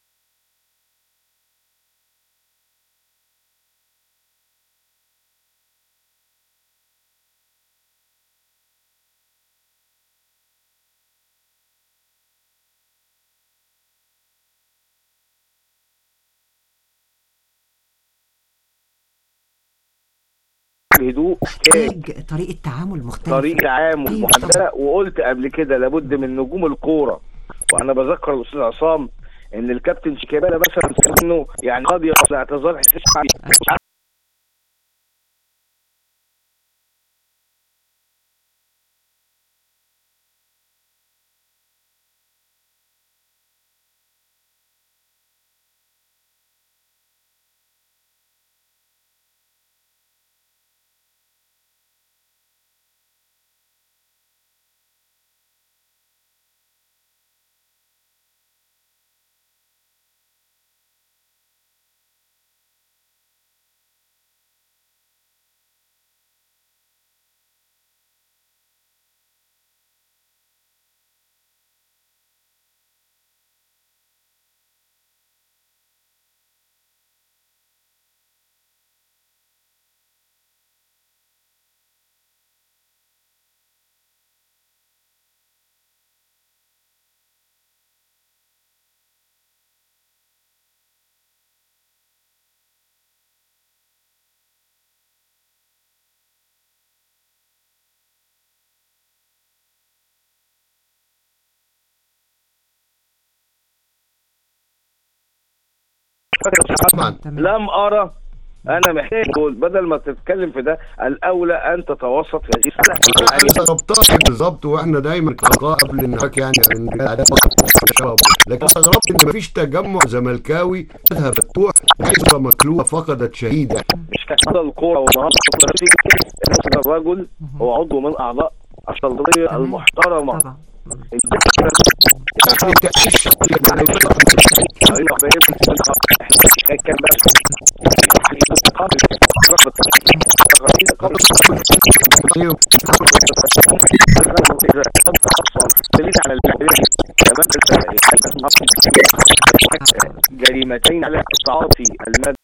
هدوء محتاج طريقه تعامل مختلفه طريقه تعامل أيوة محدده وقلت قبل كده لابد من نجوم الكوره وانا بذكر الاستاذ عصام ان الكابتن شيكابالا مثلا انه يعني قد يصل اعتذار حسين شعبي طبعا لم ارى انا محتاج أقول بدل ما تتكلم في ده الاولى ان تتوسط في هذه انا استغربتها بالظبط واحنا دايما كلقاء قبل انك يعني إن العادات الشباب لكن استغربت ان مفيش تجمع زملكاوي اذهب فتوح حيث مكلوبه فقدت شهيدا مش كده الكوره والنهارده الرجل هو عضو من اعضاء الشرطيه المحترمه كان جريمتين على تعاطي المادة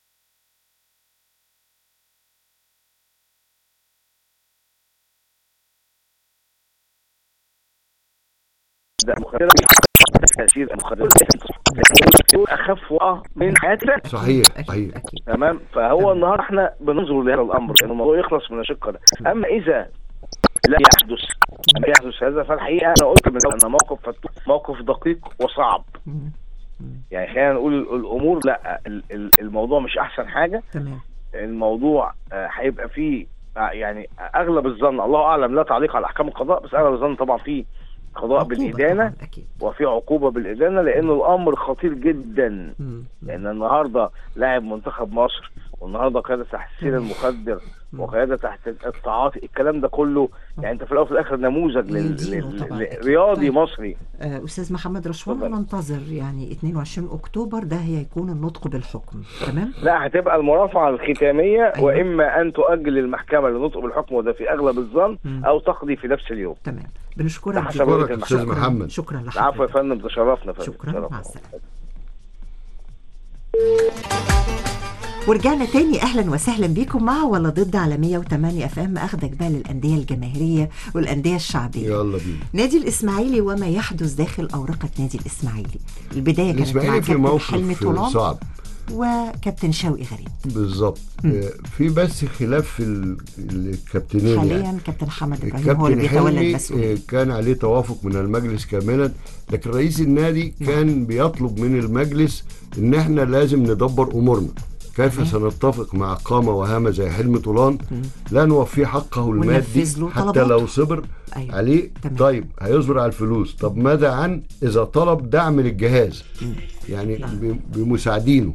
ده مخدرات تأثير المخدرات دول أخف وقع من حياتك صحيح صحيح تمام فهو النهارده احنا بننظر لهذا الامر ان الموضوع يخلص من الشق ده اما اذا لا يحدث لم يحدث هذا فالحقيقه انا قلت من الأول ان موقف فتوح موقف دقيق وصعب يعني خلينا نقول الامور لا ال- ال- الموضوع مش احسن حاجه تمام الموضوع آه، هيبقى فيه آه، يعني اغلب الظن الله اعلم لا تعليق على احكام القضاء بس اغلب الظن طبعا فيه قضاء عقوبة بالادانه طبعاً، أكيد. وفي عقوبه بالادانه لانه الامر خطير جدا لان النهارده لاعب منتخب مصر والنهارده قياده تحت السير المخدر وقياده تحت التعاطي الكلام ده كله يعني انت في الاول وفي الاخر نموذج لل- يدينه لل- طبعاً، لل- أكيد. رياضي طيب. مصري آه، استاذ محمد رشوان ننتظر يعني 22 اكتوبر ده هيكون النطق بالحكم تمام لا هتبقى المرافعه الختاميه أيوة. واما ان تؤجل المحكمه للنطق بالحكم وده في اغلب الظن او تقضي في نفس اليوم تمام بنشكرك ده حسب جداً. رؤية المحكمة. شكراً. شكرا لحضرتك العفو يا فندم تشرفنا يا فندم شكرا تشرفنا. مع السلامه ورجعنا تاني اهلا وسهلا بيكم مع ولا ضد على 108 اف ام اخدك بقى للانديه الجماهيريه والانديه الشعبيه يلا بينا نادي الاسماعيلي وما يحدث داخل اورقه نادي الاسماعيلي البدايه كانت مع الاسماعيلي في كابتن حلمي موقف طولان صعب وكابتن شوقي غريب بالظبط آه، في بس خلاف في ال- الكابتنين يعني حاليا كابتن حمد ابراهيم هو اللي الكابتن بيتولى حلمي المسؤوليه آه، كان عليه توافق من المجلس كاملا لكن رئيس النادي كان بيطلب من المجلس ان احنا لازم ندبر امورنا كيف سنتفق مع قامة وهامة زي حلمي طولان لا نوفيه حقه المادي وننفذ له حتى طلباته. لو صبر أيوة. عليه تمام. طيب هيصبر على الفلوس طب ماذا عن اذا طلب دعم للجهاز يعني ب- بمساعدينه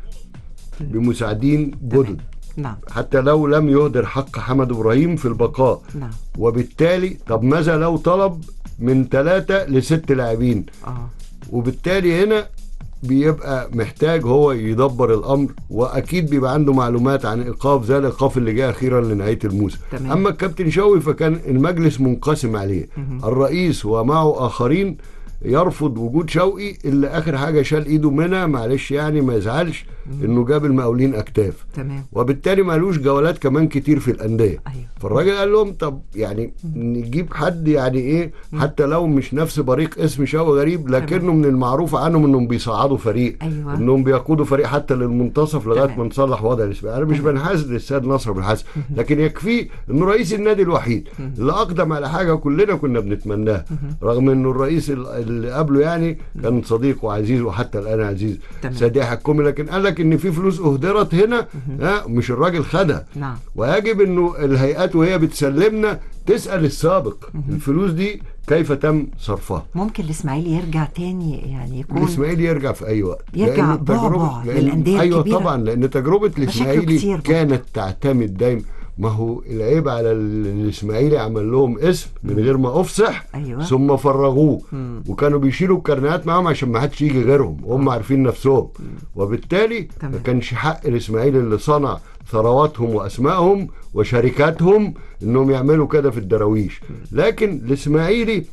بمساعدين جدد نعم حتى لو لم يهدر حق حمد ابراهيم في البقاء نعم وبالتالي طب ماذا لو طلب من ثلاثة لست لاعبين اه وبالتالي هنا بيبقى محتاج هو يدبر الامر واكيد بيبقى عنده معلومات عن ايقاف زي الايقاف اللي جاء اخيرا لنهايه الموسم تمام. اما الكابتن شوقي فكان المجلس منقسم عليه الرئيس ومعه اخرين يرفض وجود شوقي اللي اخر حاجه شال ايده منها معلش يعني ما يزعلش انه جاب المقاولين اكتاف تمام وبالتالي مالوش جولات كمان كتير في الانديه أيوة. فالراجل قال لهم طب يعني نجيب حد يعني ايه حتى لو مش نفس بريق اسم شوقي غريب لكنه من المعروف عنهم انهم بيصعدوا فريق أيوة. انهم بيقودوا فريق حتى للمنتصف لغايه تمام. ما نصلح وضع الاسبوع انا مش بنحاز للسيد نصر بالحسن لكن يكفيه انه رئيس النادي الوحيد اللي اقدم على حاجه كلنا كنا بنتمناها رغم انه الرئيس ال- اللي قبله يعني كان صديق وعزيز وحتى الان عزيز تمام. سادي حكومي لكن قال لك ان في فلوس اهدرت هنا ها مش الراجل خدها نعم ويجب انه الهيئات وهي بتسلمنا تسال السابق الفلوس دي كيف تم صرفها ممكن الاسماعيلي يرجع تاني يعني يكون الاسماعيلي يرجع في اي وقت يرجع لأنه بعبع لأن- للأندية ايوه الكبيرة. طبعا لان تجربه كتير الاسماعيلي برضه. كانت تعتمد دايما ما هو العيب على ال- الاسماعيلي عمل لهم اسم من غير ما افصح أيوة. ثم فرغوه مم. وكانوا بيشيلوا الكرنيهات معاهم عشان ما حدش يجي غيرهم وهم عارفين نفسهم وبالتالي تمام. ما كانش حق الاسماعيلي اللي صنع ثرواتهم واسمائهم وشركاتهم انهم يعملوا كده في الدراويش لكن الاسماعيلي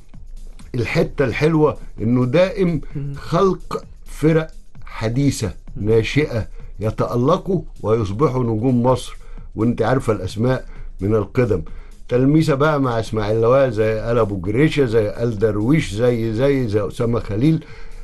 الحته الحلوه انه دائم خلق فرق حديثه ناشئه يتالقوا ويصبحوا نجوم مصر وانت عارفه الاسماء من القدم تلميذه بقى مع اسماعيل لواء زي ال ابو جريشه زي ال درويش زي زي زي اسامه خليل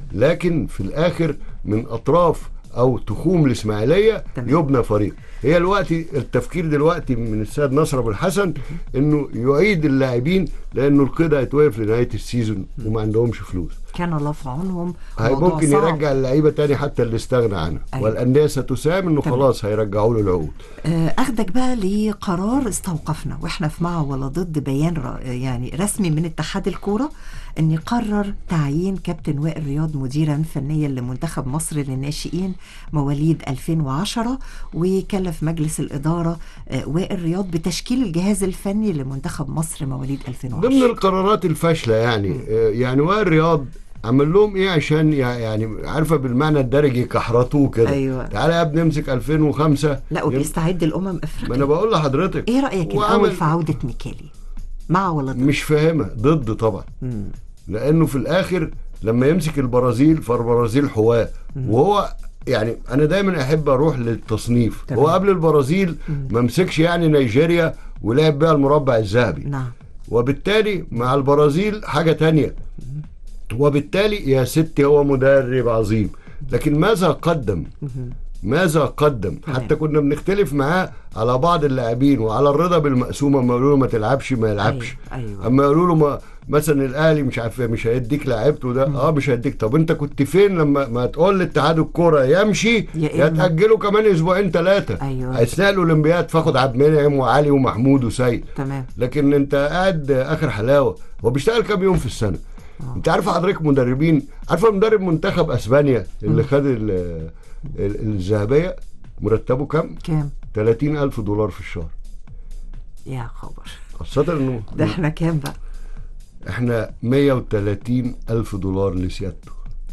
لكن في الاخر من اطراف او تخوم الاسماعيليه يبنى فريق هي الوقت التفكير دلوقتي من السيد نصر ابو الحسن انه يعيد اللاعبين لانه القيد هيتوقف لنهايه السيزون وما عندهمش فلوس كان الله في عونهم هي موضوع ممكن صعب. يرجع اللعيبه تاني حتى اللي استغنى عنها أيوة. والانديه ستساهم انه تمام. خلاص هيرجعوا له العقود آه، اخدك بقى لقرار استوقفنا واحنا في مع ولا ضد بيان ر- يعني رسمي من اتحاد الكوره ان يقرر تعيين كابتن وائل رياض مديرا فنيا لمنتخب مصر للناشئين مواليد 2010 وكلف مجلس الاداره آه، وائل رياض بتشكيل الجهاز الفني لمنتخب مصر مواليد 2010 ضمن القرارات الفاشله يعني آه، يعني وائل رياض عمل لهم ايه عشان يع- يعني عارفه بالمعنى الدارج يكحرتوه كده أيوة. تعالى يا ابني امسك 2005 لا وبيستعد الامم افريقيا ما انا بقول لحضرتك ايه رايك وعمل- الاول في عوده ميكالي مع ولا ضد مش فاهمها ضد طبعا مم. لانه في الاخر لما يمسك البرازيل فالبرازيل حواه وهو يعني انا دايما احب اروح للتصنيف تمام. هو قبل البرازيل ما مسكش يعني نيجيريا ولعب بيها المربع الذهبي نعم وبالتالي مع البرازيل حاجة تانية وبالتالي يا ستي هو مدرب عظيم لكن ماذا قدم ماذا قدم حتى كنا بنختلف معاه على بعض اللاعبين وعلى الرضا بالمقسومه اما يقولوا له ما تلعبش ما يلعبش أيوة. أيوة. اما يقولوا له ما مثلا الاهلي مش عارف مش هيديك لعيبته ده اه مش هيديك طب انت كنت فين لما ما تقول لاتحاد الكوره يمشي يا إما. تاجله كمان اسبوعين ثلاثه أيوة. اثناء الاولمبياد فاخد عبد المنعم وعلي ومحمود وسيد تمام لكن انت قاعد اخر حلاوه هو بيشتغل كام يوم في السنه انت عارف حضرتك مدربين عارفه مدرب منتخب اسبانيا اللي خد ال- ال- الذهبيه مرتبه كام كام 30 الف دولار في الشهر يا خبر خاصه انه ده احنا كام بقى احنا 130 الف دولار لسيادته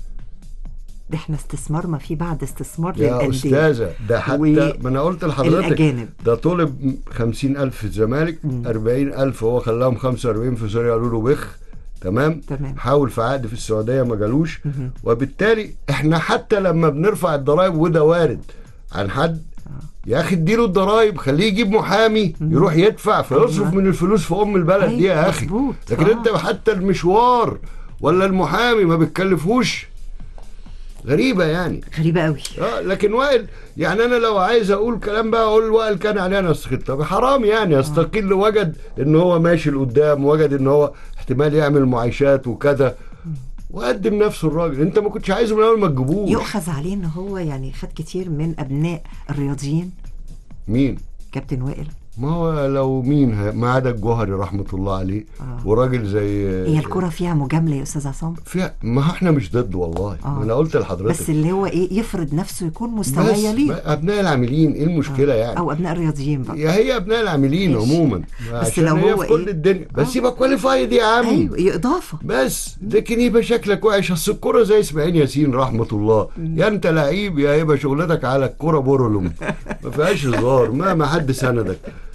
ده احنا استثمار ما في بعد استثمار يا للأندية استاذه ده حتى ما انا قلت لحضرتك الأجانب. ده طلب 50 الف في الزمالك 40 الف هو خلاهم 45 في سوريا قالوا له بخ تمام تمام. حاول في عقد في السعوديه ما جالوش وبالتالي احنا حتى لما بنرفع الضرائب وده وارد عن حد يا اخي اديله الضرايب خليه يجيب محامي يروح يدفع فيصرف أيوة. من الفلوس في ام البلد دي يا أيوة، اخي مظبوط. لكن آه. انت حتى المشوار ولا المحامي ما بتكلفوش غريبه يعني غريبه قوي اه لكن وائل يعني انا لو عايز اقول كلام بقى اقول وائل كان علينا يستقيل طب حرام يعني يستقيل وجد ان هو ماشي لقدام وجد ان هو احتمال يعمل معايشات وكذا وقدم نفسه الراجل انت ما كنتش عايزه من اول ما تجيبوش يؤخذ عليه ان هو يعني خد كتير من ابناء الرياضيين مين كابتن وائل ما هو لو مين ه- ما عدا الجوهري رحمه الله عليه آه. وراجل زي هي الكرة فيها مجاملة يا استاذ عصام فيها ما احنا مش ضد والله آه. ما انا قلت لحضرتك بس اللي هو ايه يفرض نفسه يكون بس مستوى ليه ما- ابناء العاملين ايه المشكله يعني او ابناء الرياضيين بقى يا هي ابناء العاملين ماشي. عموما بس عشان لو هي هو في كل إيه؟ الدنيا بس آه. يبقى كواليفايد يا عم ايوه هي اضافة بس لكن يبقى شكلك وحش اصل الكوره زي اسماعيل ياسين رحمه الله يا انت لعيب يا يبقى شغلتك على الكوره بورولوم ما فيهاش هزار ما ما حد سندك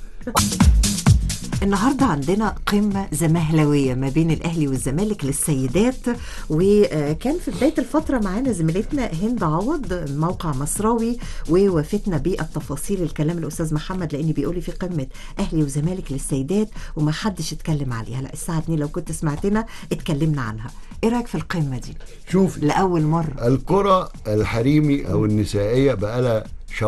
النهارده عندنا قمه زمهلويه ما بين الاهلي والزمالك للسيدات وكان في بدايه الفتره معانا زميلتنا هند عوض موقع مصراوي ووفتنا بالتفاصيل الكلام الاستاذ محمد لان بيقول لي في قمه اهلي وزمالك للسيدات وما حدش اتكلم عليها لا الساعه 2 لو كنت سمعتنا اتكلمنا عنها ايه رايك في القمه دي شوف لاول مره الكره الحريمي او النسائيه بقى لها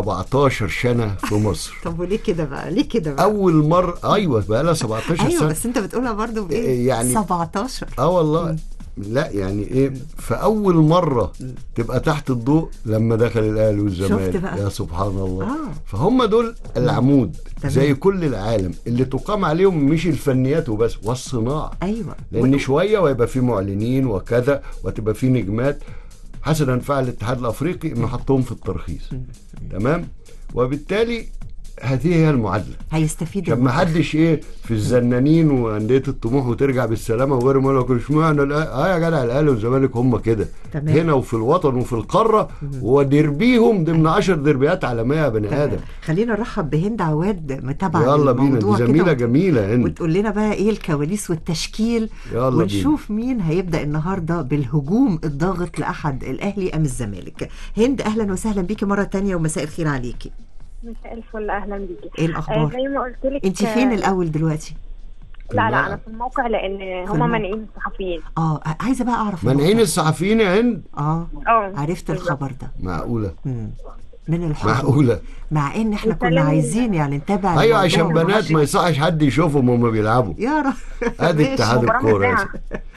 17 سنه في مصر طب وليه كده بقى ليه كده بقى اول مره ايوه بقى لها 17 ايوه سنه بس انت بتقولها برضو بايه يعني- 17 اه والله لا يعني ايه فاول مره تبقى تحت الضوء لما دخل الاهلي والزمالك شفت بقى؟ يا سبحان الله آه. فهم دول العمود تمام. زي كل العالم اللي تقام عليهم مش الفنيات وبس والصناعه ايوه لان شويه ويبقى في معلنين وكذا وتبقى في نجمات حسنا فعل الاتحاد الافريقي انه حطهم في الترخيص تمام وبالتالي هذه هي المعادله هيستفيدوا عشان ما من الآخر. حدش ايه في الزنانين وانديه الطموح وترجع بالسلامه وغير ما لك اشمعنى الأ- اه يا جدع الاهلي والزمالك هم كده تمام. هنا وفي الوطن وفي القاره ودربيهم ضمن 10 دربيات عالميه يا بني تمام. ادم خلينا نرحب بهند عواد متابعه يلا بينا للموضوع دي كده زميله وت- جميله هند وتقول لنا بقى ايه الكواليس والتشكيل يلا ونشوف مين هيبدا النهارده بالهجوم الضاغط لاحد الاهلي ام الزمالك هند اهلا وسهلا بيكي مره تانية ومساء الخير عليكي مساء الفل اهلا بيكي ايه الاخبار آه زي ما قلت لك انت فين الاول دلوقتي لا لا انا في الموقع لان هم الموقع. مانعين الصحفيين اه عايزه بقى اعرف منعين النقطة. الصحفيين يا هند اه اه عرفت الخبر ده معقوله مم. من الحب معقوله مع ان احنا كنا يسلموا- عايزين يعني نتابع ايوه الموضوع عشان وما بنات ما يصحش حد يشوفهم وهم بيلعبوا يا رب ادي ماشي. اتحاد مباراة الكوره مذاعة.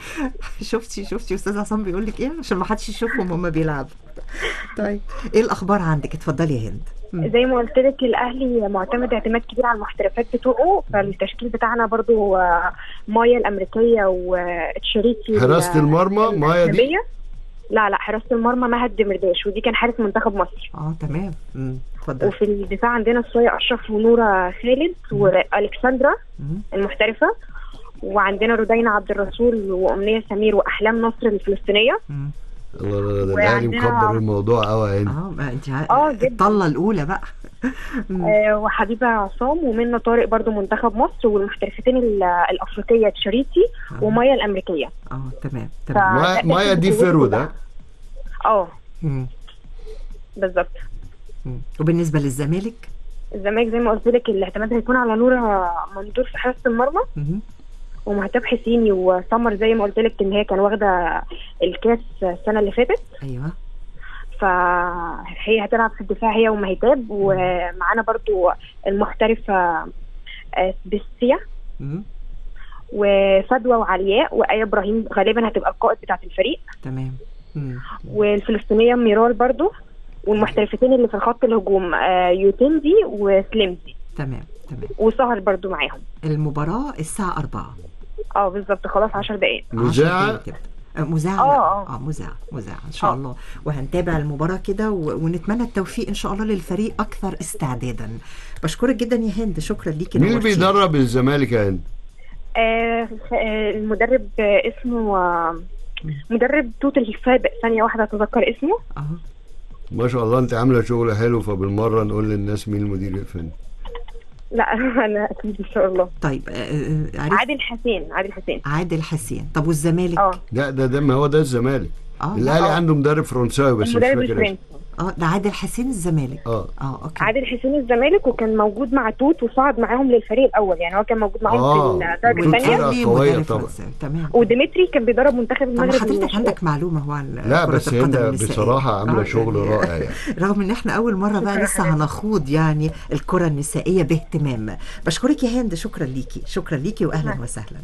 شفتي شفتي استاذ عصام بيقول لك ايه عشان ما حدش يشوفهم هم بيلعبوا طيب ايه الاخبار عندك اتفضلي يا هند مم. زي ما قلت لك الاهلي معتمد اعتماد كبير على المحترفات بتوعه فالتشكيل بتاعنا برضو آه، مايا الامريكيه وتشريتي حراسه المرمى مايا دي الأجنبية. لا لا حراسه المرمى مهد دمرداش ودي كان حارس منتخب مصر اه تمام مم. اتفضلي وفي الدفاع عندنا سوريا اشرف ونوره خالد والكسندرا مم. المحترفه وعندنا رودينا عبد الرسول وامنيه سمير واحلام نصر الفلسطينيه مم. الله الله ده الاهلي وعندنا- مكبر الموضوع قوي يا هند اه ما انت ع- اه جدا. الطله الاولى بقى مم. آه وحبيبه عصام ومنى طارق برضو منتخب مصر والمحترفتين ال- الافريقيه تشاريتي ومايا الامريكيه اه تمام تمام ما- فده مايا دي تركيز فرو كلها. ده اه مم. بالظبط مم. وبالنسبه للزمالك الزمالك زي ما قلت لك الاعتماد هيكون على نوره مندور في حراسه المرمى مم. ومهتاب حسيني وسمر زي ما قلت لك ان هي كان واخده الكاس السنه اللي فاتت ايوه فهي هتلعب في الدفاع هي ومهتاب ومعانا برضو المحترفة آه، بسيا مم. وفدوى وعلياء وآية إبراهيم غالبا هتبقى القائد بتاعة الفريق تمام مم. والفلسطينية ميرال برضو والمحترفتين اللي في الخط الهجوم آه، يوتنزي وسليمزي تمام تمام وسهر برضو معاهم المباراة الساعة 4 اه بالظبط خلاص 10 دقايق مذاعة مذاعة آه، لا. اه مذاعة مذاعة ان شاء الله وهنتابع المباراة كده و- ونتمنى التوفيق ان شاء الله للفريق اكثر استعدادا بشكرك جدا يا هند شكرا ليكي مين اللي نورتينا. بيدرب الزمالك يا هند؟ آه آه، المدرب آه، اسمه آه، مدرب توت السابق ثانية واحدة أتذكر اسمه ما شاء الله انت عامله شغل حلو فبالمره نقول للناس مين المدير الفني لا أنا أكيد إن شاء الله طيب آه، آه، عارف عادل حسين عادل حسين عادل حسين طب والزمالك اه لا ده ده ما هو ده الزمالك اه الاهلي آه. عنده مدرب فرنساوي بس مش المدرب فاكر اسمه الفرنسي اه ده عادل حسين الزمالك اه اه اوكي عادل حسين الزمالك وكان موجود مع توت وصعد معاهم للفريق الأول يعني هو كان موجود معاهم آه، في الدرجة وتوت الثانية فرقة قوية مدرب طبعا. فرنساوي، تمام وديمتري كان بيدرب منتخب طب المغرب حضرتك للناشئين. عندك معلومة هو عن لا كرة بس القدم هند النسائية. بصراحه عامله آه، شغل يعني رائع يعني رغم ان احنا اول مره بقى لسه هنخوض يعني الكره النسائيه باهتمام بشكرك يا هند شكرا ليكي شكرا ليكي واهلا وسهلا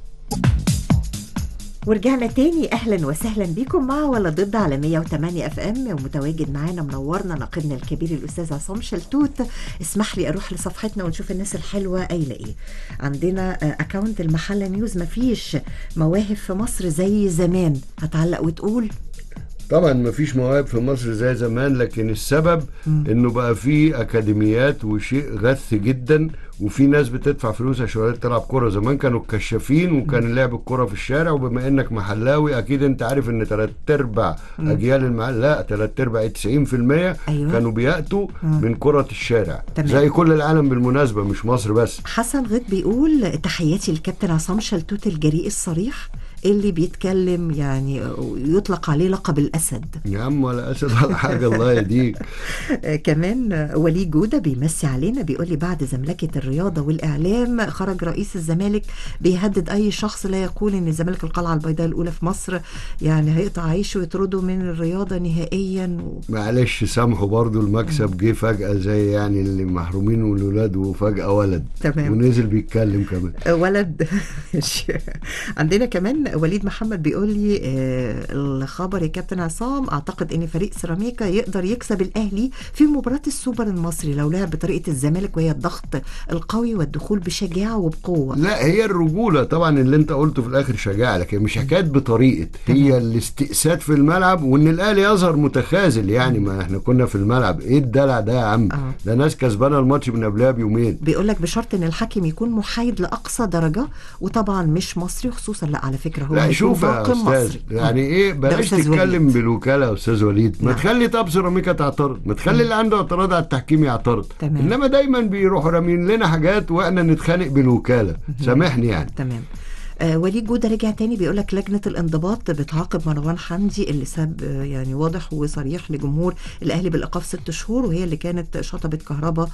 ورجعنا تاني اهلا وسهلا بيكم مع ولا ضد على 108 اف ام ومتواجد معانا منورنا ناقدنا الكبير الاستاذ عصام شلتوت اسمح لي اروح لصفحتنا ونشوف الناس الحلوه قايله ايه عندنا آه، اكونت المحله نيوز مفيش مواهب في مصر زي زمان هتعلق وتقول طبعا مفيش مواهب في مصر زي زمان لكن السبب انه بقى في اكاديميات وشيء غث جدا وفي ناس بتدفع فلوس عشان تلعب كوره زمان كانوا الكشافين وكان لعب الكوره في الشارع وبما انك محلاوي اكيد انت عارف ان ثلاث ارباع مم. اجيال المحل لا ثلاث ارباع 90% أيوة. كانوا بياتوا مم. من كره الشارع تمام. زي كل العالم بالمناسبه مش مصر بس حسن غيط بيقول تحياتي للكابتن عصام شلتوت الجريء الصريح اللي بيتكلم يعني يطلق عليه لقب الاسد يا عم ولا اسد ولا حاجه الله يهديك آه، كمان آه، وليد جوده بيمسي علينا بيقول لي بعد زملكه الرياضه والاعلام خرج رئيس الزمالك بيهدد اي شخص لا يقول ان الزمالك القلعه البيضاء الاولى في مصر يعني هيقطع عيشه ويطرده من الرياضه نهائيا و... معلش سامحوا برضو المكسب جه فجأة زي يعني اللي محرومين من الولاد وفجأة ولد تمام. ونزل بيتكلم كمان آه، ولد ماشي. عندنا كمان وليد محمد بيقول لي آه، الخبر يا كابتن عصام اعتقد ان فريق سيراميكا يقدر يكسب الاهلي في مباراه السوبر المصري لو لعب بطريقه الزمالك وهي الضغط القوي والدخول بشجاعه وبقوه لا هي الرجولة طبعا اللي انت قلته في الاخر شجاعة لكن مش حكاية بطريقة هي الاستئساد في الملعب وان الاهلي يظهر متخاذل يعني ما احنا كنا في الملعب ايه الدلع ده يا عم ده ناس كسبانة الماتش من قبلها بيومين بيقول لك بشرط ان الحكم يكون محايد لاقصى درجه وطبعا مش مصري خصوصا لا على فكره هو لا هيكون شوف يا باقي استاذ مصري يعني ايه ده بلاش أستاذ تتكلم وليد. بالوكاله يا استاذ وليد ما تخلي طب سيراميكا تعترض ما تخلي اللي عنده اعتراض على التحكيم يعترض تمام. انما دايما بيروحوا رامين لنا حاجات واحنا نتخانق بالوكاله سامحني يعني تمام آه وليد جوده رجع تاني بيقول لك لجنه الانضباط بتعاقب مروان حمدي اللي ساب آه يعني واضح وصريح لجمهور الاهلي بالايقاف ست شهور وهي اللي كانت شطبت كهرباء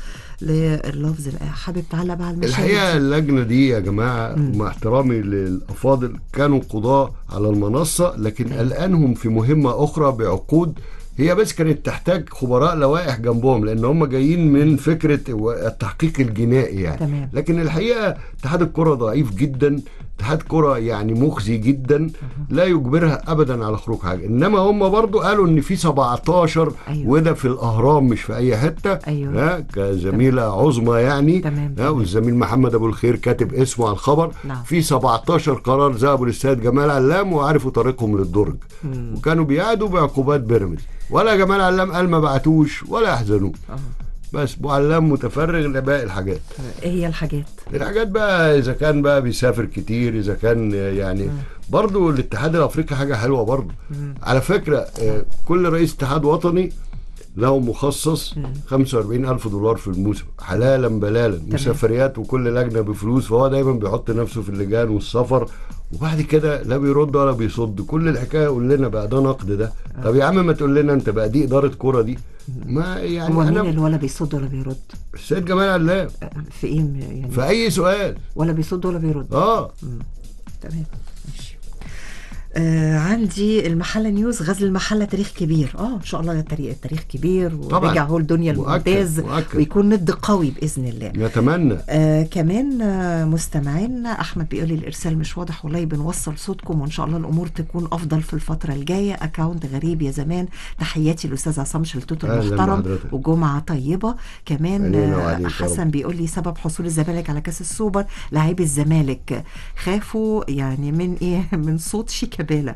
لللفظ آه، حابب تعلق بقى على المشاهد الحقيقه دي؟ اللجنه دي يا جماعه مع احترامي للافاضل كانوا قضاه على المنصه لكن الانهم في مهمه اخرى بعقود هي بس كانت تحتاج خبراء لوائح جنبهم لان هم جايين من فكره التحقيق الجنائي يعني تمام. لكن الحقيقه اتحاد الكره ضعيف جدا اتحاد كره يعني مخزي جدا لا يجبرها ابدا على خروج حاجه انما هم برضو قالوا ان في 17 أيوة. وده في الاهرام مش في اي حته أيوة. ها كزميله عظمى يعني تمام. ها والزميل محمد ابو الخير كاتب اسمه على الخبر نعم. في 17 قرار ذهبوا للاستاذ جمال علام وعرفوا طريقهم للدرج مم. وكانوا بيعادوا بعقوبات بيراميدز ولا جمال علام قال ما بعتوش ولا يحزنوه بس ابو علام متفرغ لباقي الحاجات ايه هي الحاجات الحاجات بقى اذا كان بقى بيسافر كتير اذا كان يعني برضو الاتحاد الافريقي حاجه حلوه برضو على فكره آه، كل رئيس اتحاد وطني له مخصص 45 ألف دولار في الموسم حلالا بلالا مسافريات وكل لجنة بفلوس فهو دايما بيحط نفسه في اللجان والسفر وبعد كده لا بيرد ولا بيصد كل الحكاية يقول لنا بقى ده نقد ده طب يا عم ما تقول لنا انت بقى دي إدارة كرة دي ما يعني هو مين أنا اللي ولا بيصد ولا بيرد السيد جمال علام في ايه م- يعني في أي سؤال ولا بيصد ولا بيرد اه تمام ماشي آه عندي المحلة نيوز غزل المحلة تاريخ كبير اه ان شاء الله التاريخ تاريخ كبير طبعاً. ورجع هو الدنيا مؤكد- الممتاز مؤكد. ويكون ند قوي باذن الله نتمنى آه كمان آه مستمعينا احمد بيقول لي الارسال مش واضح والله بنوصل صوتكم وان شاء الله الامور تكون افضل في الفتره الجايه اكاونت غريب يا زمان تحياتي الاستاذ عصام شلتوت أهلاً المحترم بحضرتك. وجمعه طيبه كمان علينا آه وعليك يا حسن رب. بيقول لي سبب حصول الزمالك على كاس السوبر لاعبي الزمالك خافوا يعني من ايه من صوت شيكابالا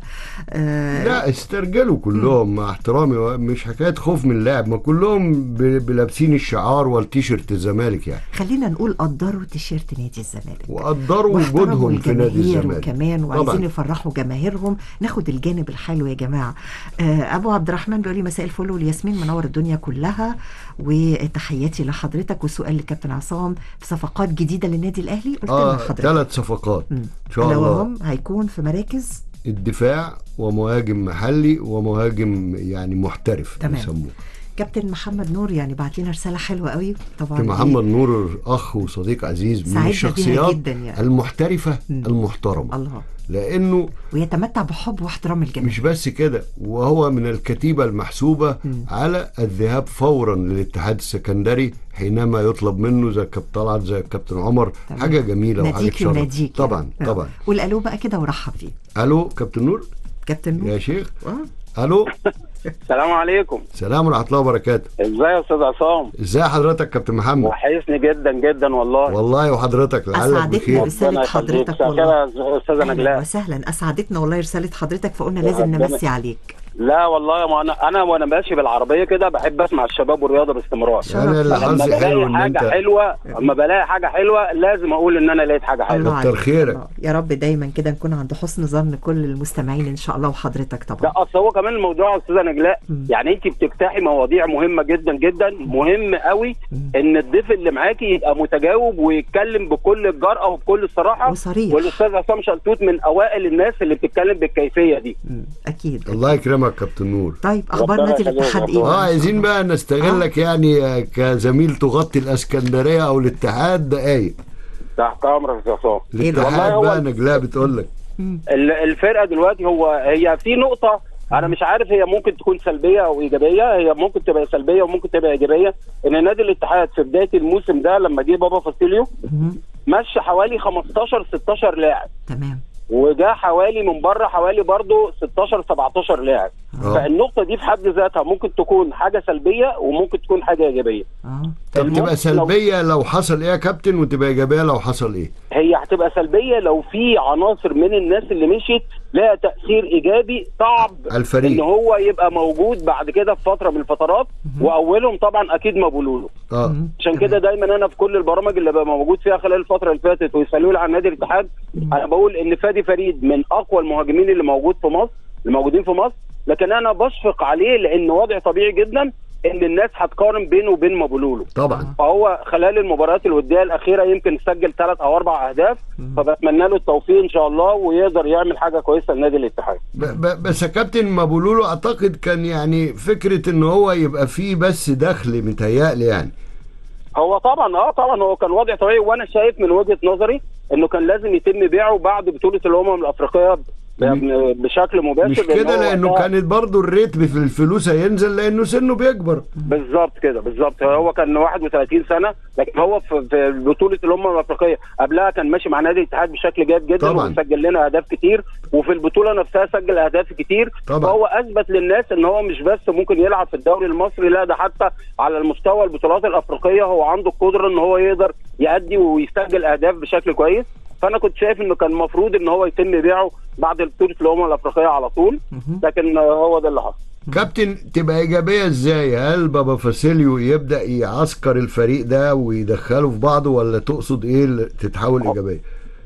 آه لا استرجلوا كلهم مع احترامي مش حكايه خوف من اللاعب ما كلهم ب- بلابسين الشعار والتيشيرت الزمالك يعني خلينا نقول قدروا تيشيرت نادي الزمالك وقدروا واحترموا وجودهم في نادي الجماهير الزمالك وكمان وعايزين طبعا يفرحوا جماهيرهم ناخد الجانب الحلو يا جماعه آه ابو عبد الرحمن بيقول لي مساء الفل والياسمين منور الدنيا كلها وتحياتي لحضرتك وسؤال لكابتن عصام في صفقات جديده للنادي الاهلي قلت اه لنا حضرتك ثلاث صفقات ان شاء ألا الله وهم هيكون في مراكز الدفاع ومهاجم محلي ومهاجم يعني محترف تمام. بيسموه كابتن محمد نور يعني بعت لنا رساله حلوه قوي طبعا كابتن محمد نور اخ وصديق عزيز من سعدنا بيها الشخصيات جدا يعني. المحترفه المحترمه الله لانه ويتمتع بحب واحترام الجميع مش بس كده وهو من الكتيبة المحسوبة على الذهاب فورا للاتحاد السكندري حينما يطلب منه زي الكابتن طلعت زي الكابتن عمر حاجة جميلة وحاجة ناديك شرف وناديك طبعا يعني. طبعا والقالوا بقى كده ورحب بيه الو كابتن نور كابتن نور يا شيخ الو السلام عليكم سلام ورحمة الله وبركاته ازاي يا استاذ عصام ازاي حضرتك كابتن محمد وحشني جدا جدا والله والله وحضرتك لعلك اسعدتنا بخير رساله حضرتك والله يا استاذه أهلاً نجلاء وسهلا اسعدتنا والله رساله حضرتك فقلنا يا لازم ربنا. نمسي عليك لا والله ما انا انا وانا ماشي بالعربيه كده بحب اسمع الشباب والرياضه باستمرار أنا اللي لما حظي حلو بلاقي إن حاجه أنت- حلوه اما بلاقي حاجه حلوه لازم اقول ان انا لقيت حاجه حلوه الله عليك. الله. يا رب دايما كده نكون عند حسن ظن كل المستمعين ان شاء الله وحضرتك طبعا لا اصل هو كمان الموضوع يا استاذه نجلاء يعني انت بتفتحي مواضيع مهمه جدا جدا مهم قوي ان الضيف اللي معاكي يبقى متجاوب ويتكلم بكل الجرأه وبكل الصراحه وصريح. والاستاذ عصام شلتوت من اوائل الناس اللي بتتكلم بالكيفيه دي اكيد الله يكرمك كابتن نور طيب اخبار ربنا نادي يخليك الاتحاد والله. ايه اه بقى؟ عايزين بقى نستغلك يعني آه، كزميل تغطي الاسكندريه او الاتحاد دقايق تحت امرك يا عصام الاتحاد والله بقى هو نجلاء بتقول لك ال- الفرقه دلوقتي هو هي في نقطه انا مش عارف هي ممكن تكون سلبيه او ايجابيه هي ممكن تبقى سلبيه وممكن تبقى ايجابيه ان نادي الاتحاد في بدايه الموسم ده لما جه بابا فاسيليو مشى حوالي 15 16 لاعب تمام وجا حوالي من بره حوالي برضه 16 17 لاعب آه. فالنقطه دي في حد ذاتها ممكن تكون حاجه سلبيه وممكن تكون حاجه ايجابيه طب تبقى سلبيه لو حصل ايه يا كابتن وتبقى ايجابيه لو حصل ايه هي هتبقى سلبيه لو في عناصر من الناس اللي مشيت لها تاثير ايجابي صعب الفريق. ان هو يبقى موجود بعد كده في فتره من الفترات واولهم طبعا اكيد مبولولو اه عشان كده دايما انا في كل البرامج اللي ببقى موجود فيها خلال الفتره اللي فاتت ويسالوا لي عن نادي الاتحاد انا بقول ان فادي فريد من اقوى المهاجمين اللي موجود في مصر الموجودين في مصر لكن انا بشفق عليه لان وضع طبيعي جدا ان الناس هتقارن بينه وبين مبولولو طبعا فهو خلال المباريات الوديه الاخيره يمكن سجل ثلاث او اربع اهداف فبتمنى له التوفيق ان شاء الله ويقدر يعمل حاجه كويسه لنادي الاتحاد ب- ب- بس يا كابتن مابولولو اعتقد كان يعني فكره ان هو يبقى فيه بس دخل متهيألي يعني هو طبعا اه طبعا هو كان وضع طبيعي وانا شايف من وجهه نظري انه كان لازم يتم بيعه بعد بطوله الامم الافريقيه ب- بشكل مباشر مش لأن كده هو لانه وقتها- كانت برضو الريت في الفلوس هينزل لانه سنه بيكبر بالظبط كده بالظبط هو كان 31 سنه لكن هو في, في بطوله الامم الافريقيه قبلها كان ماشي مع نادي الاتحاد بشكل جيد جدا طبعاً. وسجل لنا اهداف كتير وفي البطوله نفسها سجل اهداف كتير طبعاً. فهو اثبت للناس ان هو مش بس ممكن يلعب في الدوري المصري لا ده حتى على المستوى البطولات الافريقيه هو عنده القدره ان هو يقدر يأدي ويسجل اهداف بشكل كويس فانا كنت شايف انه كان المفروض ان هو يتم بيعه بعد بطوله الامم الافريقيه على طول لكن هو ده اللي حصل كابتن تبقى ايجابيه ازاي هل بابا فاسيليو يبدا يعسكر الفريق ده ويدخله في بعضه ولا تقصد ايه اللي تتحول ايجابيه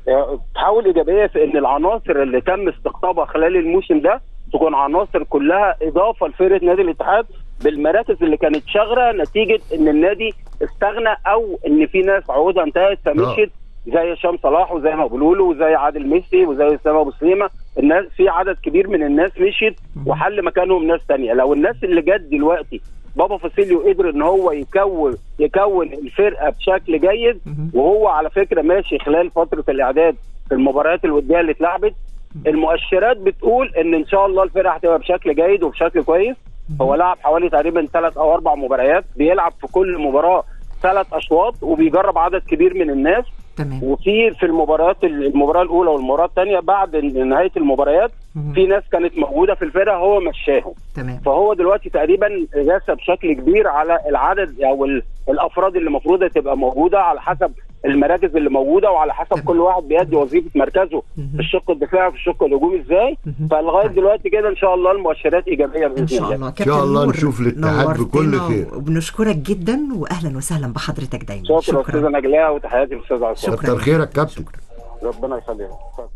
تحول ايجابيه في ان العناصر اللي تم استقطابها خلال الموسم ده تكون عناصر كلها اضافه لفرقه نادي الاتحاد بالمراكز اللي كانت شاغره نتيجه ان النادي استغنى او ان في ناس عقودها انتهت فمشيت زي هشام صلاح وزي مبلولو وزي عادل ميسي وزي اسامه ابو سليمه الناس في عدد كبير من الناس مشيت وحل مكانهم ناس تانية لو الناس اللي جت دلوقتي بابا فاسيليو قدر ان هو يكون يكون الفرقه بشكل جيد وهو على فكره ماشي خلال فتره الاعداد في المباريات الوديه اللي اتلعبت المؤشرات بتقول ان ان شاء الله الفرقه هتبقى بشكل جيد وبشكل كويس هو لعب حوالي تقريبا ثلاث او اربع مباريات بيلعب في كل مباراه ثلاث اشواط وبيجرب عدد كبير من الناس تمام وفي في المباريات المباراه الاولى والمباراه الثانيه بعد نهايه المباريات في ناس كانت موجوده في الفرقه هو مشاهم تمام فهو دلوقتي تقريبا راسى بشكل كبير على العدد او ال- الافراد اللي المفروض تبقى موجوده على حسب المراكز اللي موجوده وعلى حسب كل واحد بيأدي وظيفه مركزه في الشق الدفاعي وفي الشق الهجومي ازاي فلغايه دلوقتي كده ان شاء الله المؤشرات ايجابيه باذن ان شاء الله الله إن شاء الله نور، نشوف الاتحاد بكل نورتنا خير. وبنشكرك جدا واهلا وسهلا بحضرتك دايما شكرا استاذه نجلاء وتحياتي للاستاذ عصام كتر خيرك كابتن ربنا يخليك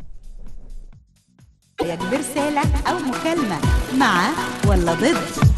رأيك برسالة أو مكالمة مع ولا ضد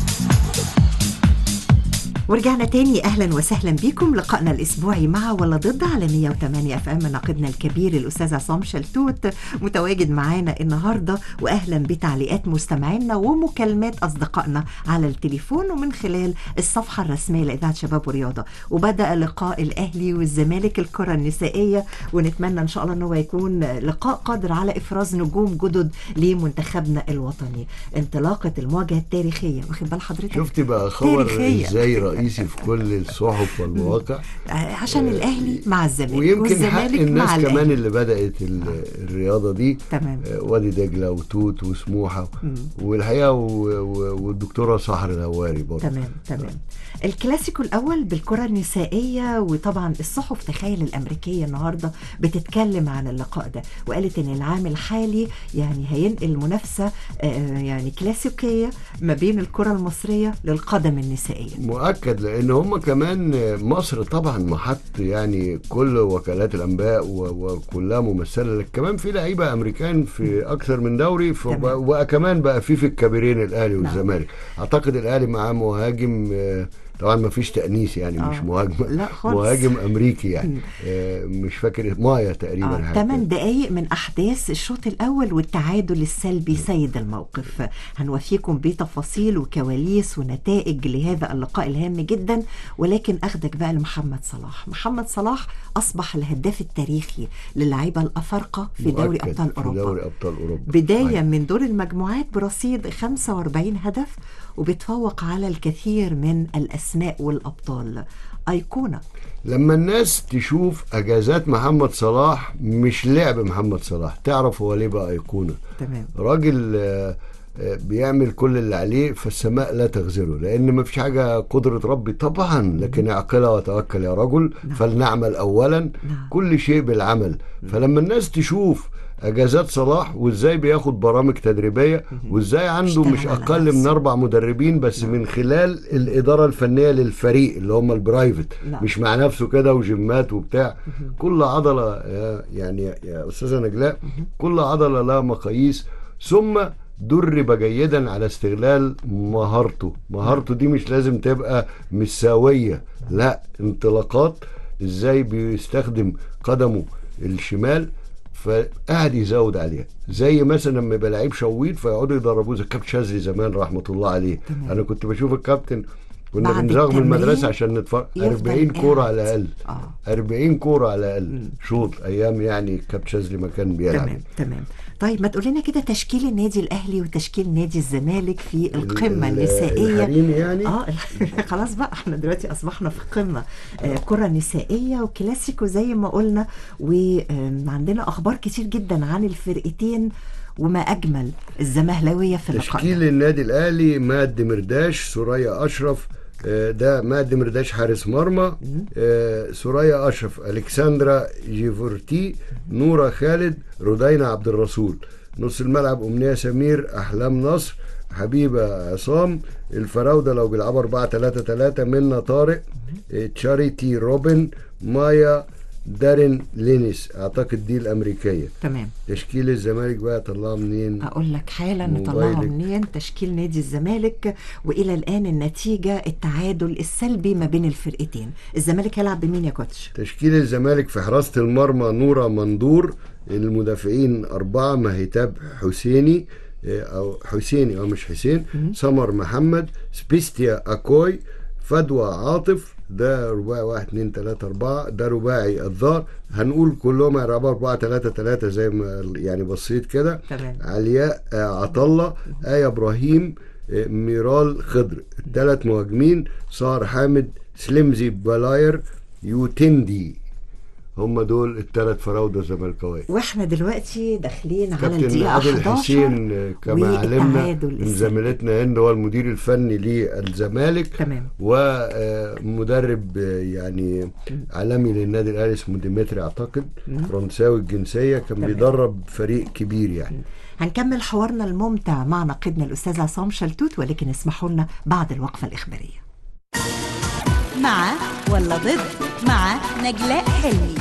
ورجعنا تاني اهلا وسهلا بكم لقائنا الاسبوعي مع ولا ضد على 108 اف ام ناقدنا الكبير الاستاذ عصام شلتوت متواجد معانا النهارده واهلا بتعليقات مستمعينا ومكالمات اصدقائنا على التليفون ومن خلال الصفحه الرسميه لاذاعه شباب ورياضه وبدا لقاء الاهلي والزمالك الكره النسائيه ونتمنى ان شاء الله ان هو يكون لقاء قادر على افراز نجوم جدد لمنتخبنا الوطني انطلاقه المواجهه التاريخيه واخد بال حضرتك شفت بقى خبر تاريخية. ازاي رئيسي في كل الصحف والمواقع عشان الاهلي مع الزمالك ويمكن حق والزمالك الناس مع كمان الأهلي. اللي بدأت ال- الرياضة دي تمام آه، وادي دجلة وتوت وسموحة مم. والحقيقة و- و- والدكتورة سحر الهواري برضه تمام تمام الكلاسيكو الاول بالكره النسائيه وطبعا الصحف تخيل الامريكيه النهارده بتتكلم عن اللقاء ده وقالت ان العام الحالي يعني هينقل منافسه آه، يعني كلاسيكيه ما بين الكره المصريه للقدم النسائيه مؤكد لان هم كمان مصر طبعا محط يعني كل وكالات الانباء و- وكلها ممثله لكن كمان في لعيبه امريكان في اكثر من دوري ف- تمام. وكمان بقى في في الكبيرين الاهلي نعم. والزمالك اعتقد الاهلي معاه مهاجم آه، طبعا ما فيش تأنيس يعني آه. مش مهاجم لا خالص. مهاجم امريكي يعني مم. آه، مش فاكر مايا تقريبا آه، حاجة 8 دقايق من أحداث الشوط الأول والتعادل السلبي سيد الموقف هنوفيكم بتفاصيل وكواليس ونتائج لهذا اللقاء الهام جدا ولكن أخدك بقى لمحمد صلاح محمد صلاح أصبح الهداف التاريخي للعيبة الأفارقة في دوري مؤكد أبطال في أوروبا دوري ابطال اوروبا بداية صحيح. من دور المجموعات برصيد 45 هدف وبتفوق على الكثير من الأسماء والأبطال أيقونة لما الناس تشوف اجازات محمد صلاح مش لعب محمد صلاح تعرف هو ليه بقى ايقونه تمام راجل آه، آه، بيعمل كل اللي عليه فالسماء لا تغزله لان ما فيش حاجه قدره ربي طبعا لكن اعقلها وتوكل يا رجل فلنعمل اولا كل شيء بالعمل فلما الناس تشوف اجازات صلاح وازاي بياخد برامج تدريبيه وازاي عنده مش اقل من اربع مدربين بس من خلال الاداره الفنيه للفريق اللي هم البرايفت نعم. مش مع نفسه كده وجيمات وبتاع كل عضله يا- يعني يا استاذه نجلاء كل عضله لها مقاييس ثم درب جيدا على استغلال مهارته مهارته دي مش لازم تبقى مش ساويه لا انطلاقات ازاي بيستخدم قدمه الشمال فقاعد يزود عليها زي مثلا لما يبقى لعيب شويط فيقعدوا يدربوه زي كابتن شاذلي زمان رحمه الله عليه تمام. انا كنت بشوف الكابتن كنا بعد بنزاغ من التمرين المدرسه عشان نتفرج يفضل 40 كوره قاعد. على الاقل آه. 40 كوره على الاقل شوط ايام يعني كابتن شاذلي ما كان بيلعب تمام تمام طيب ما تقول لنا كده تشكيل النادي الاهلي وتشكيل نادي الزمالك في القمه ال- النسائيه الحريمي يعني؟ اه خلاص بقى احنا دلوقتي اصبحنا في قمه آه كره نسائيه وكلاسيكو زي ما قلنا وعندنا اخبار كتير جدا عن الفرقتين وما اجمل الزمهلاويه في اللقاء ده. تشكيل النادي الاهلي ماد مرداش سوريا اشرف آه، ده ماد مرداش حارس مرمى آه، سوريا اشرف الكسندرا جيفورتي نورا خالد رودينا عبد الرسول نص الملعب امنيه سمير احلام نصر حبيبه عصام الفراوده لو بيلعبوا 4 3 3 منا طارق آه، تشاريتي روبن مايا دارين لينيس اعتقد دي الامريكيه تمام تشكيل الزمالك بقى طلعها منين اقول لك حالا نطلعها موبايلك. منين تشكيل نادي الزمالك والى الان النتيجه التعادل السلبي ما بين الفرقتين الزمالك هيلعب بمين يا كوتش تشكيل الزمالك في حراسة المرمى نورة مندور المدافعين أربعة مهتاب حسيني آه، أو حسيني أو مش حسين سمر محمد سبيستيا أكوي فدوى عاطف ده رباعي واحد اتنين تلاتة أربعة ده رباعي الظهر هنقول كلهم هيلعبوا أربعة تلاتة تلاتة زي ما يعني بصيت كده تمام علياء آه، عطلة آية إبراهيم آه، ميرال خضر الثلاث مهاجمين سهر حامد سليمزي بلاير يوتندي هم دول الثلاث فراوده زملكاويه واحنا دلوقتي داخلين على كابتن الدقيقة عادل 11 حسين آه، كما علمنا والتعادل من السلبي. زميلتنا هند هو المدير الفني للزمالك تمام ومدرب يعني عالمي للنادي الاهلي اسمه ديمتري اعتقد فرنساوي الجنسيه كان تمام. بيدرب فريق كبير يعني هنكمل حوارنا الممتع مع ناقدنا الأستاذ عصام شلتوت ولكن اسمحوا لنا بعد الوقفة الإخبارية مع ولا ضد مع نجلاء حلمي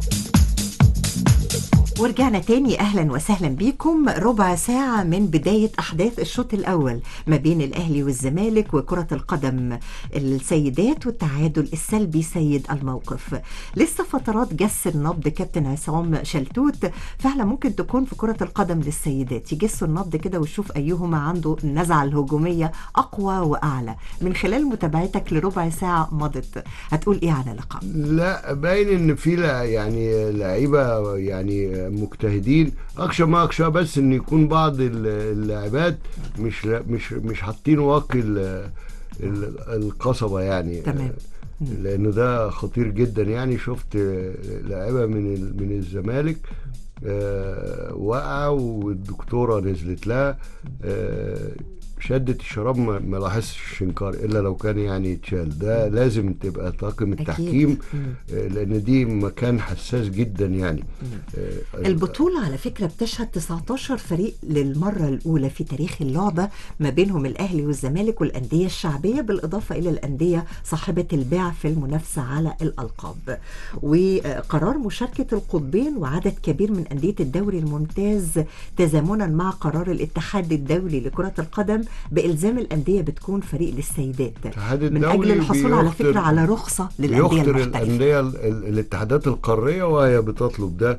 ورجعنا تاني اهلا وسهلا بيكم ربع ساعة من بداية احداث الشوط الاول ما بين الاهلي والزمالك وكرة القدم السيدات والتعادل السلبي سيد الموقف لسه فترات جس النبض كابتن عصام شلتوت فعلا ممكن تكون في كرة القدم للسيدات يجسوا النبض كده ويشوف ايهما عنده النزعة الهجومية اقوى واعلى من خلال متابعتك لربع ساعة مضت هتقول ايه على اللقاء لا باين ان في لا- يعني لعيبه يعني مجتهدين اخشى ما اخشى بس ان يكون بعض ال- اللاعبات مش لا- مش مش حاطين واقي ال- ال- القصبه يعني تمام لانه ده خطير جدا يعني شفت لاعيبه من ال- من الزمالك آه، وقع والدكتوره نزلت لها آه، شدت الشراب ما ما لاحظش الشنكار الا لو كان يعني يتشال ده لازم تبقى طاقم التحكيم آه، لان دي مكان حساس جدا يعني آه، البطولة على فكرة بتشهد 19 فريق للمرة الأولى في تاريخ اللعبة ما بينهم الأهلي والزمالك والأندية الشعبية بالإضافة إلى الأندية صاحبة البيع في المنافسة على الألقاب وقرار مشاركة القطبين وعدد كبير من أندية الدوري الممتاز تزامنا مع قرار الاتحاد الدولي لكرة القدم بإلزام الأندية بتكون فريق للسيدات الاتحاد من أجل الدولي الحصول على بيخطر- فكرة على رخصة للأندية بيخطر المحترفة الانديه ال- ال- الاتحادات القاريه وهي بتطلب ده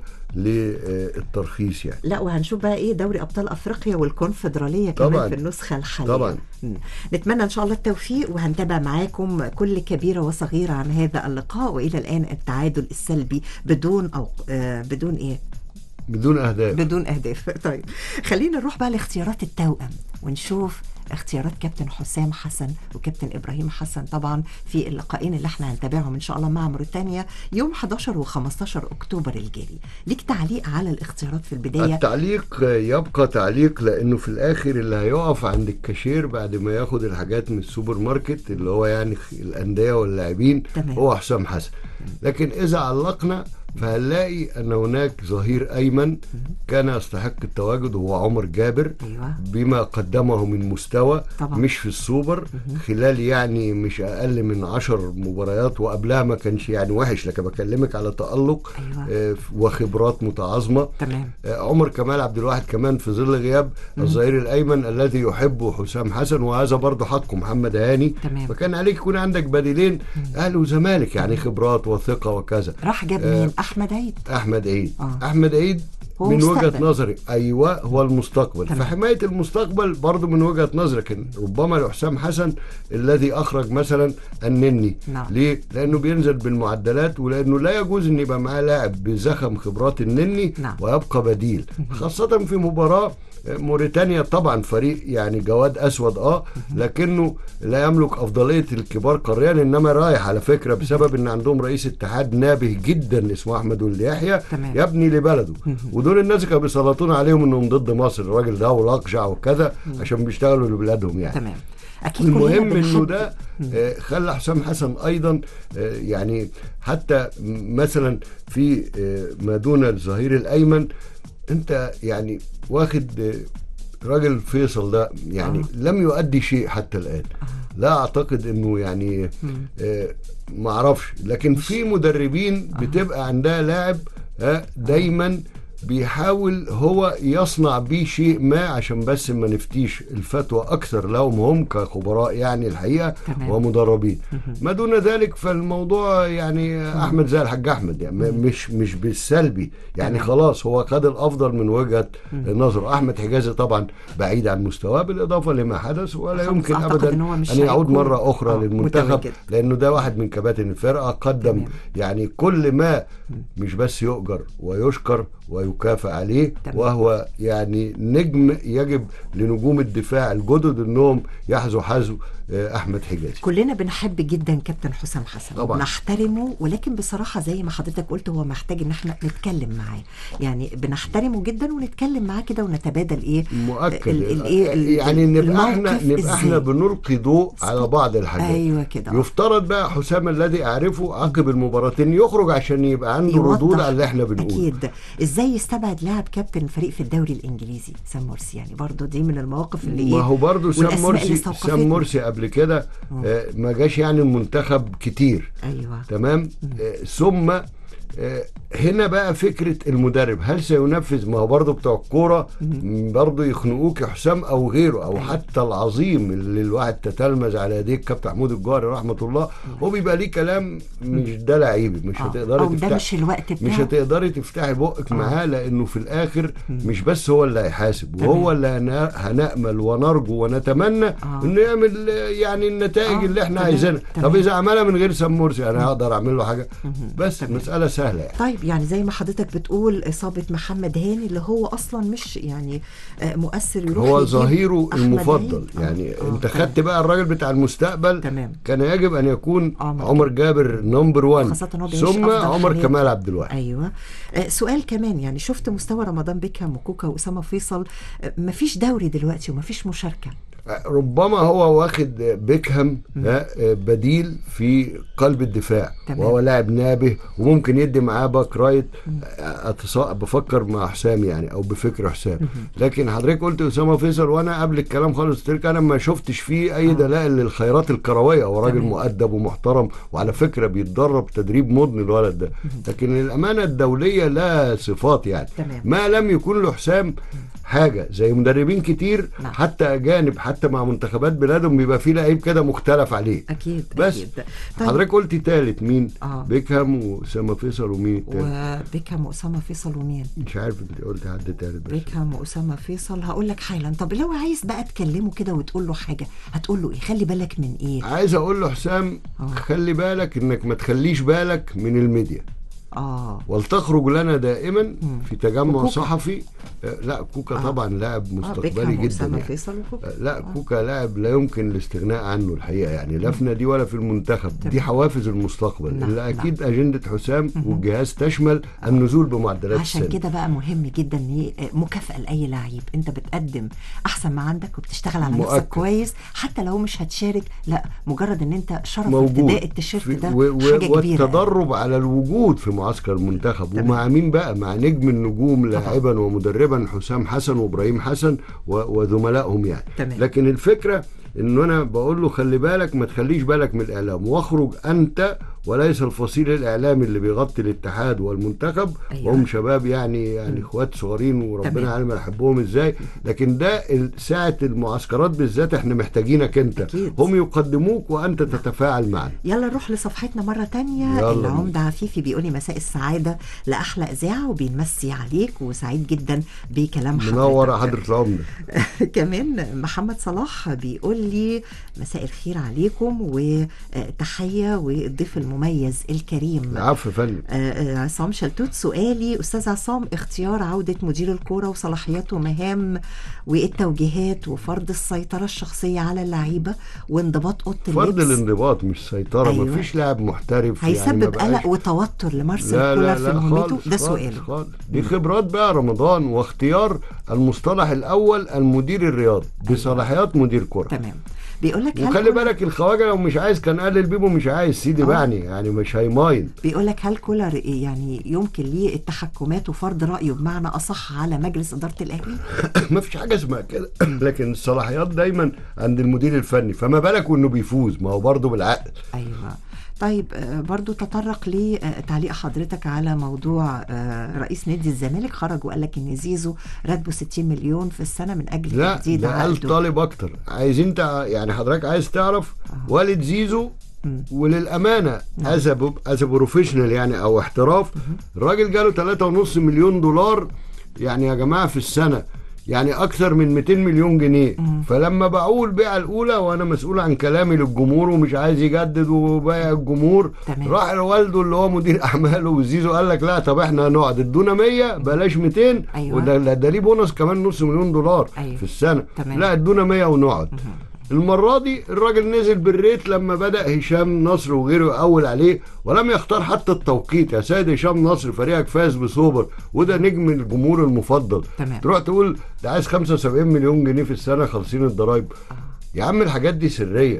للترخيص يعني لا وهنشوف بقى ايه دوري ابطال افريقيا والكونفدراليه كمان طبعاً. في النسخه الحاليه طبعاً. مم. نتمنى ان شاء الله التوفيق وهنتابع معاكم كل كبيره وصغيره عن هذا اللقاء والى الان التعادل السلبي بدون او آه بدون ايه بدون اهداف بدون اهداف طيب خلينا نروح بقى لاختيارات التوأم ونشوف اختيارات كابتن حسام حسن وكابتن ابراهيم حسن طبعا في اللقاءين اللي احنا هنتابعهم ان شاء الله مع موريتانيا يوم 11 و15 اكتوبر الجاري ليك تعليق على الاختيارات في البدايه التعليق يبقى تعليق لانه في الاخر اللي هيقف عند الكاشير بعد ما ياخد الحاجات من السوبر ماركت اللي هو يعني الانديه واللاعبين تمام. هو حسام حسن لكن اذا علقنا فهنلاقي ان هناك ظهير ايمن كان يستحق التواجد وهو عمر جابر أيوة. بما قدمه من مستوى طبعا. مش في السوبر خلال يعني مش اقل من عشر مباريات وقبلها ما كانش يعني وحش لكن بكلمك على تالق أيوة. آه، وخبرات متعاظمه تمام آه، عمر كمال عبد الواحد كمان في ظل غياب مم. الظهير الايمن الذي يحبه حسام حسن وهذا برضه حقه محمد هاني تمام. فكان عليك يكون عندك بديلين اهلي وزمالك يعني خبرات وثقه وكذا راح جاب آه، مين احمد عيد احمد عيد آه. احمد عيد هو من وجهه مستقبل. نظري ايوه هو المستقبل تمام. فحمايه المستقبل برضه من وجهه نظري لكن ربما لحسام حسن الذي اخرج مثلا النني نعم. ليه؟ لانه بينزل بالمعدلات ولانه لا يجوز ان يبقى معاه لاعب بزخم خبرات النني نعم. ويبقى بديل خاصه في مباراه موريتانيا طبعا فريق يعني جواد اسود اه لكنه لا يملك افضليه الكبار قاريا انما رايح على فكره بسبب ان عندهم رئيس اتحاد نابه جدا اسمه احمد ولد يحيى تمام. يبني لبلده ودول الناس كانوا بيسلطون عليهم انهم ضد مصر الراجل ده والاقجع وكذا عشان بيشتغلوا لبلادهم يعني تمام اكيد كلنا المهم انه بنحب- ده آه، خلى حسام حسن ايضا آه، يعني حتى م- مثلا في آه، ما دون الظهير الايمن انت يعني واخد آه، راجل فيصل ده يعني آه. لم يؤدي شيء حتى الان لا اعتقد انه يعني آه، ما اعرفش لكن في مدربين بتبقى عندها لاعب آه، دايما بيحاول هو يصنع بيه شيء ما عشان بس ما نفتيش الفتوى اكثر لهم هم كخبراء يعني الحقيقه تمام. ومدربين ما دون ذلك فالموضوع يعني احمد زي الحاج احمد يعني م- مش مش بالسلبي يعني خلاص هو خد الافضل من وجهه نظره احمد حجازي طبعا بعيد عن مستواه بالاضافه لما حدث ولا خلاص، يمكن أعتقد ابدا إن هو مش ان يعود هيكون- مره اخرى آه، للمنتخب متواجد. لانه ده واحد من كباتن الفرقه قدم يعني كل ما مش بس يؤجر ويشكر ويكافئ عليه وهو يعني نجم يجب لنجوم الدفاع الجدد انهم يحذوا حذو آه، احمد حجازي كلنا بنحب جدا كابتن حسام حسن طبعاً. نحترمه ولكن بصراحة زي ما حضرتك قلت هو محتاج ان احنا نتكلم معاه يعني بنحترمه جدا ونتكلم معاه كده ونتبادل ايه مؤكد ال- ال- إيه ال- يعني نبقى احنا الموقف نبقى احنا إزاي؟ بنلقي ضوء على بعض الحاجات ايوه كده يفترض بقى حسام الذي اعرفه عقب المباراتين يخرج عشان يبقى عنده يوضح. ردود على اللي احنا بنقوله اكيد ازاي يستبعد لاعب كابتن الفريق في الدوري الانجليزي سام مرسي يعني برضو دي من المواقف اللي ايه ما هو برضه سام والأسماء اللي مرسي استوقفتنا. سام مرسي قبل كده آه، ما جاش يعني المنتخب كتير ايوه تمام آه، ثم آه، هنا بقى فكرة المدرب هل سينفذ ما هو برضه بتوع الكورة برضه يخنقوك يا حسام أو غيره أو حتى العظيم اللي الواحد تتلمذ على يديه كابتن محمود الجوهري رحمة الله هو بيبقى ليه كلام مش ده لعيبي مش آه. هتقدري أو ده تفتح- مش الوقت مش بتاعه. هتقدري تفتحي بقك معاه لأنه في الآخر مش بس هو اللي هيحاسب وهو اللي هن- هنأمل ونرجو ونتمنى إنه يعمل آه، يعني النتائج اللي احنا تمام، عايزينها طب تمام. إذا عملها من غير سام مرسي أنا هقدر أعمل له حاجة بس مسألة سهلة يعني طيب يعني زي ما حضرتك بتقول اصابه محمد هاني اللي هو اصلا مش يعني آه، مؤثر يروح هو يجيب ظهيره أحمد المفضل عيد. يعني انت خدت بقى الراجل بتاع المستقبل تمام. كان يجب ان يكون عمر جابر نمبر 1 خاصة إن هو بيعيش ثم أفضل عمر حياته. كمال عبد الواحد ايوه آه، سؤال كمان يعني شفت مستوى رمضان بيكهام وكوكا واسامه فيصل آه، مفيش دوري دلوقتي ومفيش مشاركه ربما هو واخد بيكهام ها، بديل في قلب الدفاع تمام. وهو لاعب نابه وممكن يدي معاه باك رايت أتص- بفكر مع حسام يعني او بفكر حسام لكن حضرتك قلت اسامه فيصل وانا قبل الكلام خالص قلت لك انا ما شفتش فيه اي دلائل للخيرات الكرويه هو راجل تمام. مؤدب ومحترم وعلى فكره بيتدرب تدريب مضن الولد ده لكن الامانه الدوليه لها صفات يعني تمام. ما لم يكون له حسام حاجه زي مدربين كتير نعم. حتى اجانب حتى مع منتخبات بلادهم بيبقى في لعيب كده مختلف عليه اكيد بس اكيد طيب حضرتك قلتي تالت مين آه. بيكهام واسامه فيصل ومين التالت وبيكهام واسامه فيصل ومين مش عارف انت قلت حد تالت بس بيكهام واسامه فيصل هقول لك حالا طب لو عايز بقى تكلمه كده وتقول له حاجه هتقول له ايه خلي بالك من ايه عايز اقول له حسام خلي بالك انك ما تخليش بالك من الميديا اه ولتخرج لنا دائما في تجمع وكوكا. صحفي آه، لا كوكا آه. طبعا لاعب آه، مستقبلي بيكهام جدا واسامه يعني. فيصل وكوكا آه، لا كوكا لاعب لا يمكن الاستغناء عنه الحقيقه يعني لا في نادي ولا في المنتخب دي حوافز المستقبل نعم، اللي اكيد اجنده حسام والجهاز تشمل النزول بمعدلات عشان السن كده بقى مهم جدا ان هي مكافاه لاي لعيب انت بتقدم احسن ما عندك وبتشتغل على نفسك مؤكد. كويس حتى لو مش هتشارك لا مجرد ان انت شرف موجود ارتداء التيشيرت في- ده و- و- حاجه كبيره والتدرب على الوجود في معسكر المنتخب ومع مين بقى مع نجم النجوم لاعبا ومدربا حسام حسن وابراهيم حسن و- وزملائهم يعني تمام. لكن الفكره انه انا بقول له خلي بالك ما تخليش بالك من الاعلام واخرج انت وليس الفصيل الاعلامي اللي بيغطي الاتحاد والمنتخب أيوة. وهم شباب يعني يعني اخوات صغيرين وربنا تمام. عالم احبهم ازاي لكن ده ال- ساعه المعسكرات بالذات احنا محتاجينك انت أكيد. هم يقدموك وانت تتفاعل معنا يلا نروح لصفحتنا مرة تانية يلا العمدة عفيفي بيقولي مساء السعادة لأحلى إذاعة وبينمسي عليك وسعيد جدا بكلام حضرتك منور يا حضره العمده كمان محمد صلاح بيقول لي مساء الخير عليكم وتحية والضيف المميز الكريم العفو يا فندم آه، آه، عصام شلتوت سؤالي استاذ عصام اختيار عوده مدير الكوره وصلاحياته ومهام والتوجيهات وفرض السيطره الشخصيه على اللعيبه وانضباط اوضه فرض اللبس الانضباط مش سيطره أيوة. مفيش لاعب محترف يعني ما هيسبب بقاش- قلق وتوتر لمارسيل لا كولر لا في لا مهمته خالص ده خالص سؤاله خالص دي خبرات بقى رمضان واختيار المصطلح الاول المدير الرياضي بصلاحيات مدير كره تمام بيقول لك هل وخلي كولر- بالك الخواجه لو مش عايز كان قلل بيبو مش عايز سيدي آه. بعني يعني مش هيماين بيقول لك هل كولر إيه يعني يمكن ليه التحكمات وفرض رايه بمعنى اصح على مجلس اداره الاهلي ما فيش حاجه اسمها كده لكن الصلاحيات دايما عند المدير الفني فما بالك وانه بيفوز ما هو برضه بالعقل ايوه طيب آه، برضو تطرق لتعليق حضرتك على موضوع آه، رئيس نادي الزمالك خرج وقال لك ان زيزو راتبه 60 مليون في السنه من اجل لا تجديد ده قال عقده طالب اكتر عايزين تع... يعني حضرتك عايز تعرف والد زيزو وللامانه از از بروفيشنال يعني او احتراف الراجل جاله 3.5 مليون دولار يعني يا جماعه في السنه يعني اكثر من 200 مليون جنيه فلما باعوه البيعه الاولى وانا مسؤول عن كلامي للجمهور ومش عايز يجدد وبايع الجمهور تمام. راح لوالده اللي هو مدير اعماله وزيزو قال لك لا طب احنا هنقعد ادونا 100 بلاش 200 أيوة. وده ده- ده ليه بونص كمان نص مليون دولار أيوة. في السنه تمام. لا ادونا 100 ونقعد المرة دي الراجل نزل بالريت لما بدأ هشام نصر وغيره يقول عليه ولم يختار حتى التوقيت يا سيد هشام نصر فريقك فاز بسوبر وده نجم الجمهور المفضل تمام. تروح تقول ده عايز 75 مليون جنيه في السنة خالصين الضرايب يا عم الحاجات دي سرية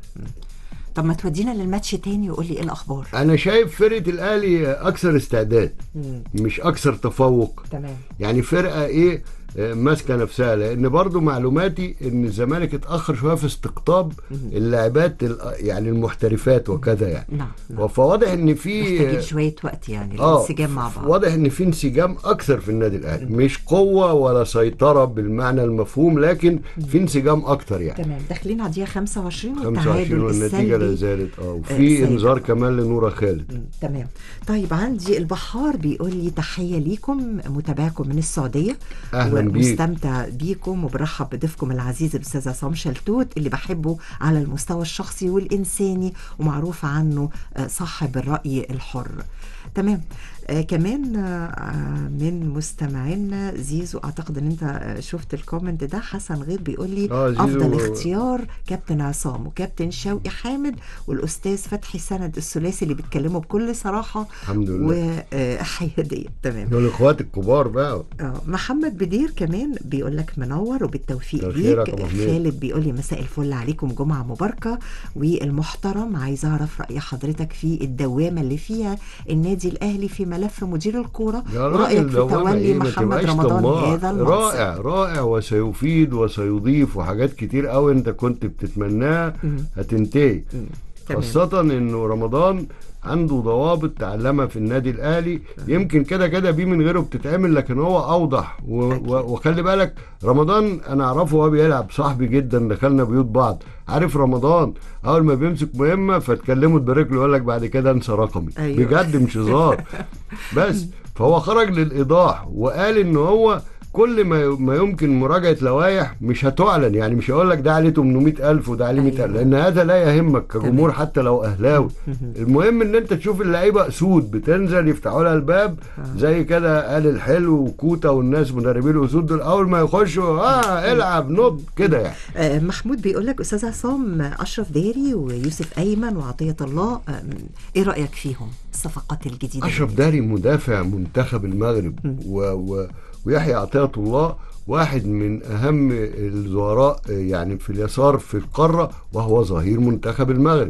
طب ما تودينا للماتش تاني وقول لي ايه الاخبار انا شايف فرقة الاهلي اكثر استعداد مش اكثر تفوق تمام يعني فرقه ايه آه، ماسكه نفسها لان برضو معلوماتي ان الزمالك اتاخر شويه في استقطاب اللاعبات ال- يعني المحترفات وكذا يعني نعم فواضح ان في محتاجين شويه وقت يعني اه الانسجام مع بعض واضح ان في انسجام اكثر في النادي الاهلي مش قوه ولا سيطره بالمعنى المفهوم لكن في انسجام اكتر يعني تمام داخلين على الدقيقه 25 25 والتعادل والنتيجه لا السلبي زالت اه آه، وفي سيد. انذار كمان لنورا خالد تمام طيب عندي البحار بيقول لي تحيه ليكم متابعكم من السعوديه أهلاً بيك. ومستمتع بيكم وبرحب بضيفكم العزيز الاستاذ عصام شلتوت اللي بحبه على المستوى الشخصي والانساني ومعروف عنه آه، صاحب الراي الحر تمام آه كمان آه من مستمعينا زيزو اعتقد ان انت آه شفت الكومنت ده حسن غير بيقول لي آه، زيزو- افضل اختيار كابتن عصام وكابتن شوقي حامد والاستاذ فتحي سند الثلاثي اللي بيتكلموا بكل صراحه الحمد لله وحياديه تمام دول الاخوات الكبار بقى اه محمد بدير كمان بيقول لك منور وبالتوفيق مساء ليك الخير يا أبو حميد. خالد بيقول لي مساء الفل عليكم جمعه مباركه والمحترم عايز اعرف راي حضرتك في الدوامه اللي فيها النادي الاهلي في ملف مدير الكوره يا ورايك راجل في دوامة تولي إيه؟ ما محمد تبقاش رمضان طماع. هذا المنصب رائع رائع وسيفيد وسيضيف وحاجات كتير قوي انت كنت بتتمناها هتنتهي تمام. خاصة انه رمضان عنده ضوابط تعلمها في النادي الاهلي يمكن كده كده بيه من غيره بتتعمل لكن هو اوضح و و وخلي بالك رمضان انا اعرفه وهو بيلعب صاحبي جدا دخلنا بيوت بعض عارف رمضان اول ما بيمسك مهمه فتكلمه تبارك له يقول لك بعد كده انسى رقمي أيوة. بجد مش هزار بس فهو خرج للايضاح وقال ان هو كل ما ما يمكن مراجعه لوائح مش هتعلن يعني مش هقول لك ده عليه 800000 وده عليه 100000 لان هذا لا يهمك كجمهور حتى لو اهلاوي المهم ان انت تشوف اللعيبه اسود بتنزل يفتحوا لها الباب زي كده قال الحلو وكوتا والناس مدربين الاسود دول اول ما يخشوا اه العب نط كده يعني آه، محمود بيقول لك استاذ عصام آه، اشرف داري ويوسف ايمن وعطيه الله آه، ايه رايك فيهم الصفقات الجديده اشرف داري مدافع منتخب المغرب و... و... ويحيى عطية الله واحد من اهم الزوراء آه، يعني في اليسار في القاره وهو ظهير منتخب المغرب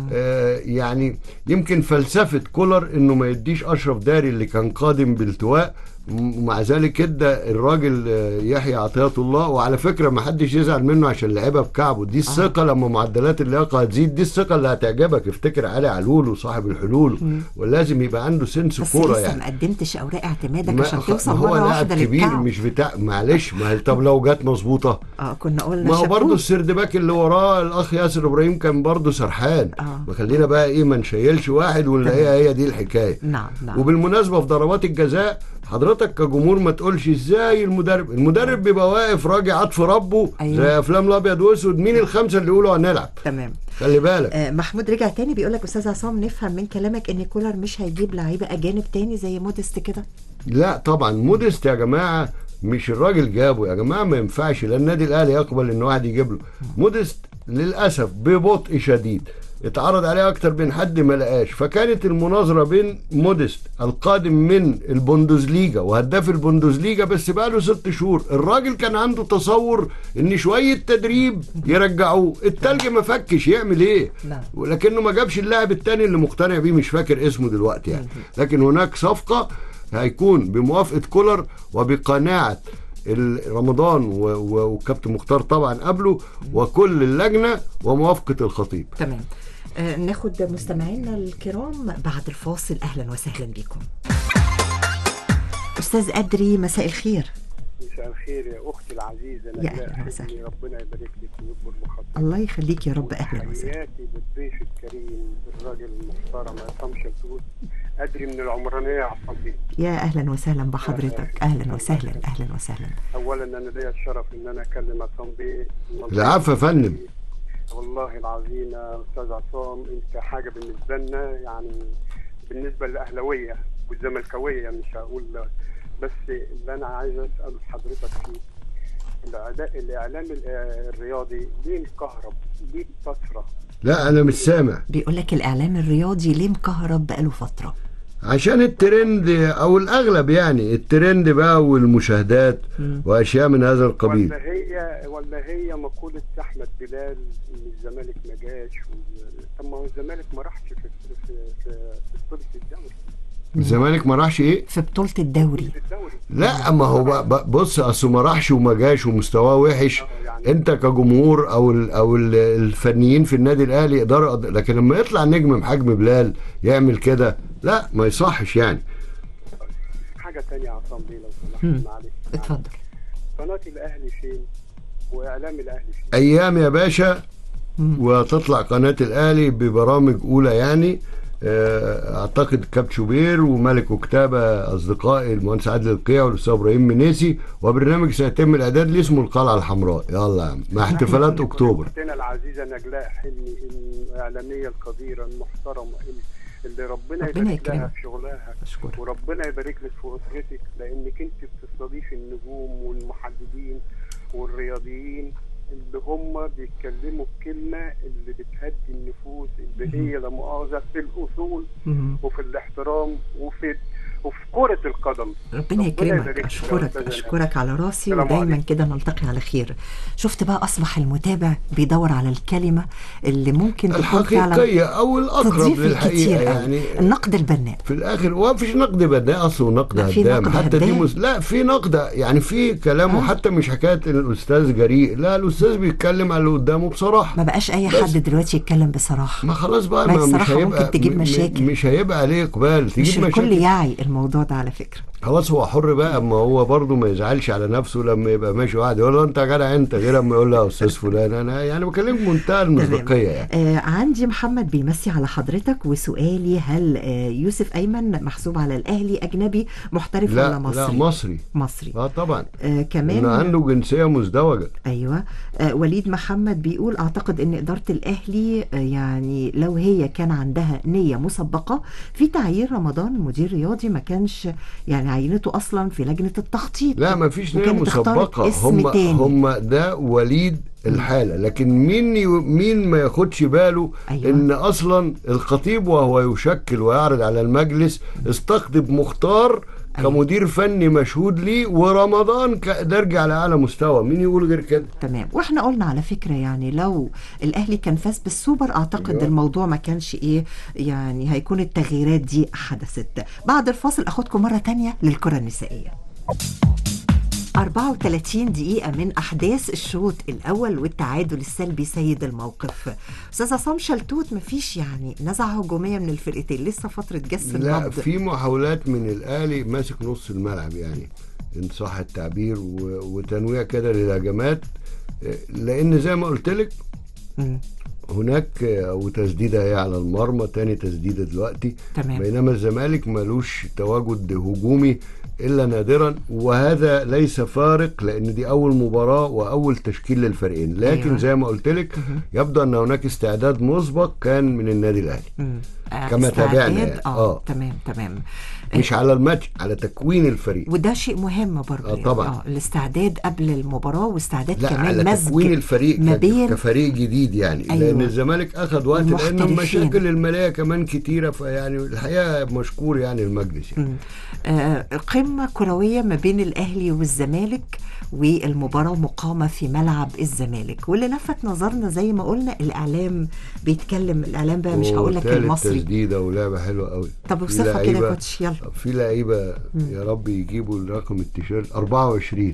آه يعني يمكن فلسفه كولر انه ما يديش اشرف داري اللي كان قادم بالتواء ومع ذلك ادى الراجل آه، يحيى عطية الله وعلى فكره ما حدش يزعل منه عشان لعبها بكعبه دي الثقه لما معدلات اللياقه هتزيد دي الثقه اللي هتعجبك افتكر علي علول وصاحب الحلول ولازم يبقى عنده سنس بس كوره لسه يعني ما قدمتش اوراق اعتمادك ما عشان خ- توصل ما هو مره لاعب واحده كبير للكعب مش بتاع معلش ما هي- طب لو جت مظبوطه اه كنا قلنا ما هو شابوه. برضه السردباك اللي وراه الاخ ياسر ابراهيم كان برضه سرحان آه. ما خلينا بقى ايه ما نشيلش واحد ونلاقيها هي دي الحكايه نعم نعم وبالمناسبه في ضربات الجزاء حضرتك كجمهور ما تقولش ازاي المدرب المدرب بيبقى واقف راجع عطف ربه أيوة. زي افلام الابيض واسود مين الخمسه اللي يقولوا هنلعب تمام خلي بالك آه محمود رجع تاني بيقول لك استاذ عصام نفهم من كلامك ان كولر مش هيجيب لعيبه اجانب تاني زي مودست كده لا طبعا مودست يا جماعه مش الراجل جابه يا جماعه ما ينفعش لا النادي الاهلي يقبل ان واحد يجيب له مودست للاسف ببطء شديد اتعرض عليه اكتر من حد ما لقاش فكانت المناظره بين مودست القادم من البوندوزليجا وهداف البوندوزليجا بس بقى له ست شهور الراجل كان عنده تصور ان شويه تدريب يرجعوه التلج ما فكش يعمل ايه نعم. ولكنه ما جابش اللاعب التاني اللي مقتنع بيه مش فاكر اسمه دلوقتي يعني لكن هناك صفقه هيكون بموافقه كولر وبقناعه ال- رمضان و- و- والكابتن مختار طبعا قبله وكل اللجنه وموافقه الخطيب تمام آه، ناخد مستمعينا الكرام بعد الفاصل اهلا وسهلا بكم استاذ ادري مساء الخير مساء الخير يا اختي العزيزه يا نجلاء أهلا وسهلا. حلمي ربنا يبارك لك ويكبر بخاطرك الله يخليك يا رب اهلا وسهلا حياتي بالضيف الكريم الراجل المحترم عصام شلتوت ادري من العمرانيه يا عصام بيه يا اهلا وسهلا بحضرتك اهلا وسهلا اهلا وسهلا اولا انا ليا الشرف ان انا اكلم عصام بيه العفو يا فندم والله العظيم يا استاذ عصام انت حاجه بالنسبه لنا يعني بالنسبه للاهلاويه والزملكاويه مش هقول بس اللي انا عايز اسال حضرتك فيه الإعلا- الاعلام ال- الرياضي ليه مكهرب ليه بتصرى لا انا مش سامع بيقول لك الاعلام الرياضي ليه مكهرب بقاله فتره عشان الترند او الاغلب يعني الترند بقى والمشاهدات واشياء من هذا القبيل ولا هي ولا هي مقوله احمد بلال ان الزمالك ما جاش و- طب ما هو الزمالك ما راحش في في في, في, في بطوله الدوري الزمالك ما راحش ايه في بطوله الدوري لا ما هو بقى- بقى- بص اصله ما راحش وما جاش ومستواه وحش انت كجمهور او ال او ال الفنيين في النادي الاهلي يقدروا لكن لما يطلع نجم بحجم بلال يعمل كده لا ما يصحش يعني حاجه تانية يا عصام بيه لو مم. سمحت معلش اتفضل قناه الاهلي فين واعلام الاهلي فين ايام يا باشا وتطلع قناه الاهلي ببرامج اولى يعني آه، اعتقد كابتن شوبير وملك وكتابه اصدقائي المهندس عادل القيع والاستاذ ابراهيم منيسي وبرنامج سيتم الاعداد اللي اسمه القلعه الحمراء يلا يا عم مع احتفالات اكتوبر اختنا العزيزه نجلاء حلمي الاعلاميه القديره المحترمه اللي ربنا, ربنا يبارك لها يكرمك. في شغلها أشكرك. وربنا يبارك لك في اسرتك لانك انت بتستضيف النجوم والمحددين والرياضيين اللي هم بيتكلموا الكلمه اللي بتهدي النفوس اللي هي لا مؤاخذه في الاصول مم. وفي الاحترام وفي وفي كره القدم ربنا يكرمك يبارك لك يا اشكرك أستاذة اشكرك على راسي السلام ودايما عليكم. كده نلتقي على خير شفت بقى اصبح المتابع بيدور على الكلمه اللي ممكن تكون الحقيقيه فعلا او الاقرب تضيف للحقيقه الكتير قوي. يعني النقد البناء في الاخر هو مفيش نقد بداء اصله نقد لا، في هدام نقد حتى دي هدام. مس... لا في نقد يعني في كلامه حتى مش حكايه إن الاستاذ جريء لا الاستاذ بيتكلم على اللي قدامه بصراحه ما بقاش اي بس. حد دلوقتي يتكلم بصراحه ما خلاص بقى ما ما مش الصراحة هيبقى ممكن تجيب م- م- مشاكل. مش هيبقى عليه اقبال مش تجيب الكل مشاكل يعي الموضوع ده على فكره خلاص هو حر بقى ما هو برضه ما يزعلش على نفسه لما يبقى ماشي واحد يقول له انت يا جدع انت غير اما يقول له يا استاذ فلان انا يعني بكلمك بمنتهى المصداقيه يعني آه عندي محمد بيمسي على حضرتك وسؤالي هل آه يوسف ايمن محسوب على الاهلي اجنبي محترف ولا لا مصري لا مصري مصري اه طبعا آه كمان انه عنده جنسيه مزدوجه ايوه آه وليد محمد بيقول اعتقد ان اداره الاهلي آه يعني لو هي كان عندها نيه مسبقه في تعيين رمضان مدير رياضي ما كانش يعني عينته اصلا في لجنه التخطيط لا ما فيش نيه وكانت اختارت مسبقه اسم هم تاني. هم ده وليد الحاله لكن مين ي- مين ما ياخدش باله أيوة. ان اصلا الخطيب وهو يشكل ويعرض على المجلس استقطب مختار كمدير فني مشهود ليه ورمضان كدرجة على اعلى مستوى مين يقول غير كده تمام واحنا قلنا على فكره يعني لو الاهلي كان فاز بالسوبر اعتقد أيوة. الموضوع ما كانش ايه يعني هيكون التغييرات دي حدثت بعد الفاصل اخدكم مره تانية للكره النسائيه 34 دقيقة من أحداث الشوط الأول والتعادل السلبي سيد الموقف أستاذ عصام شلتوت مفيش يعني نزعة هجومية من الفرقتين لسه فترة جس لا النبض في محاولات من الاهلي ماسك نص الملعب يعني ان صح التعبير و... وتنويع كده للهجمات آه، لان زي ما قلت لك مم. هناك آه، وتسديده هي على المرمى تاني تسديده دلوقتي تمام. بينما الزمالك ملوش تواجد هجومي الا نادرا وهذا ليس فارق لان دي اول مباراه واول تشكيل للفريقين لكن أيوة. أيوة. زي ما قلت لك يبدو ان هناك استعداد مسبق كان من النادي الاهلي مم. آه، كما استعداد، تابعنا يعني. اه آه. تمام تمام مش على الماتش على تكوين الفريق وده شيء مهم برضه آه، يعني. طبعاً. اه الاستعداد قبل المباراه واستعداد لا كمان على مزج تكوين الفريق ما ك- بين كفريق جديد يعني أيوة. أيوة. لان الزمالك اخذ وقت لان المحترفين. المشاكل الماليه كمان كتيره فيعني الحقيقه مشكور يعني المجلس يعني. مم. آه قمه كرويه ما بين الاهلي والزمالك والمباراه مقامه في ملعب الزمالك واللي لفت نظرنا زي ما قلنا الاعلام بيتكلم الاعلام بقى مش هقول لك وتالت المصري تسديده ولعبه حلوه قوي طب في اوصفها كده يا لعيبة- كوتش يلا في لعيبه مم. يا رب يجيبوا الرقم التيشيرت 24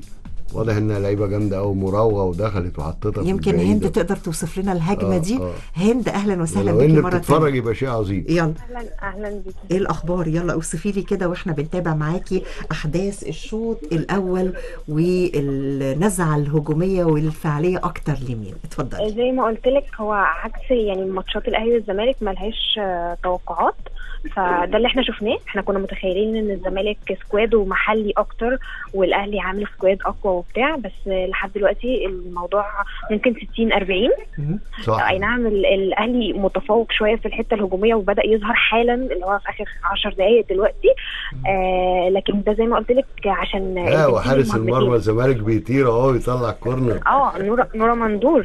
واضح انها لعيبه جامده قوي مراوغه ودخلت وحطتها في يمكن البعيدة. هند تقدر توصف لنا الهجمه آه، دي آه. هند اهلا وسهلا لو بيكي ان مره بتتفرج ثانيه يبقى شيء عظيم يلا اهلا اهلا بيكي ايه الاخبار يلا اوصفي لي كده واحنا بنتابع معاكي احداث الشوط الاول والنزعه الهجوميه والفعاليه اكتر لمين اتفضلي زي ما قلت لك هو عكس يعني ماتشات الاهلي والزمالك ملهاش آه، توقعات فده اللي احنا شفناه احنا كنا متخيلين ان الزمالك سكواد ومحلي اكتر والاهلي عامل سكواد اقوى وبتاع بس آه، لحد دلوقتي الموضوع ممكن 60 40 صح اي نعم ال- الاهلي متفوق شويه في الحته الهجوميه وبدا يظهر حالا اللي هو في اخر 10 دقائق دلوقتي آه لكن ده زي ما قلت لك عشان لا التنفيذ وحارس المهاجمين. المرمى الزمالك بيطير اهو يطلع كورنر اه نورا نورا مندور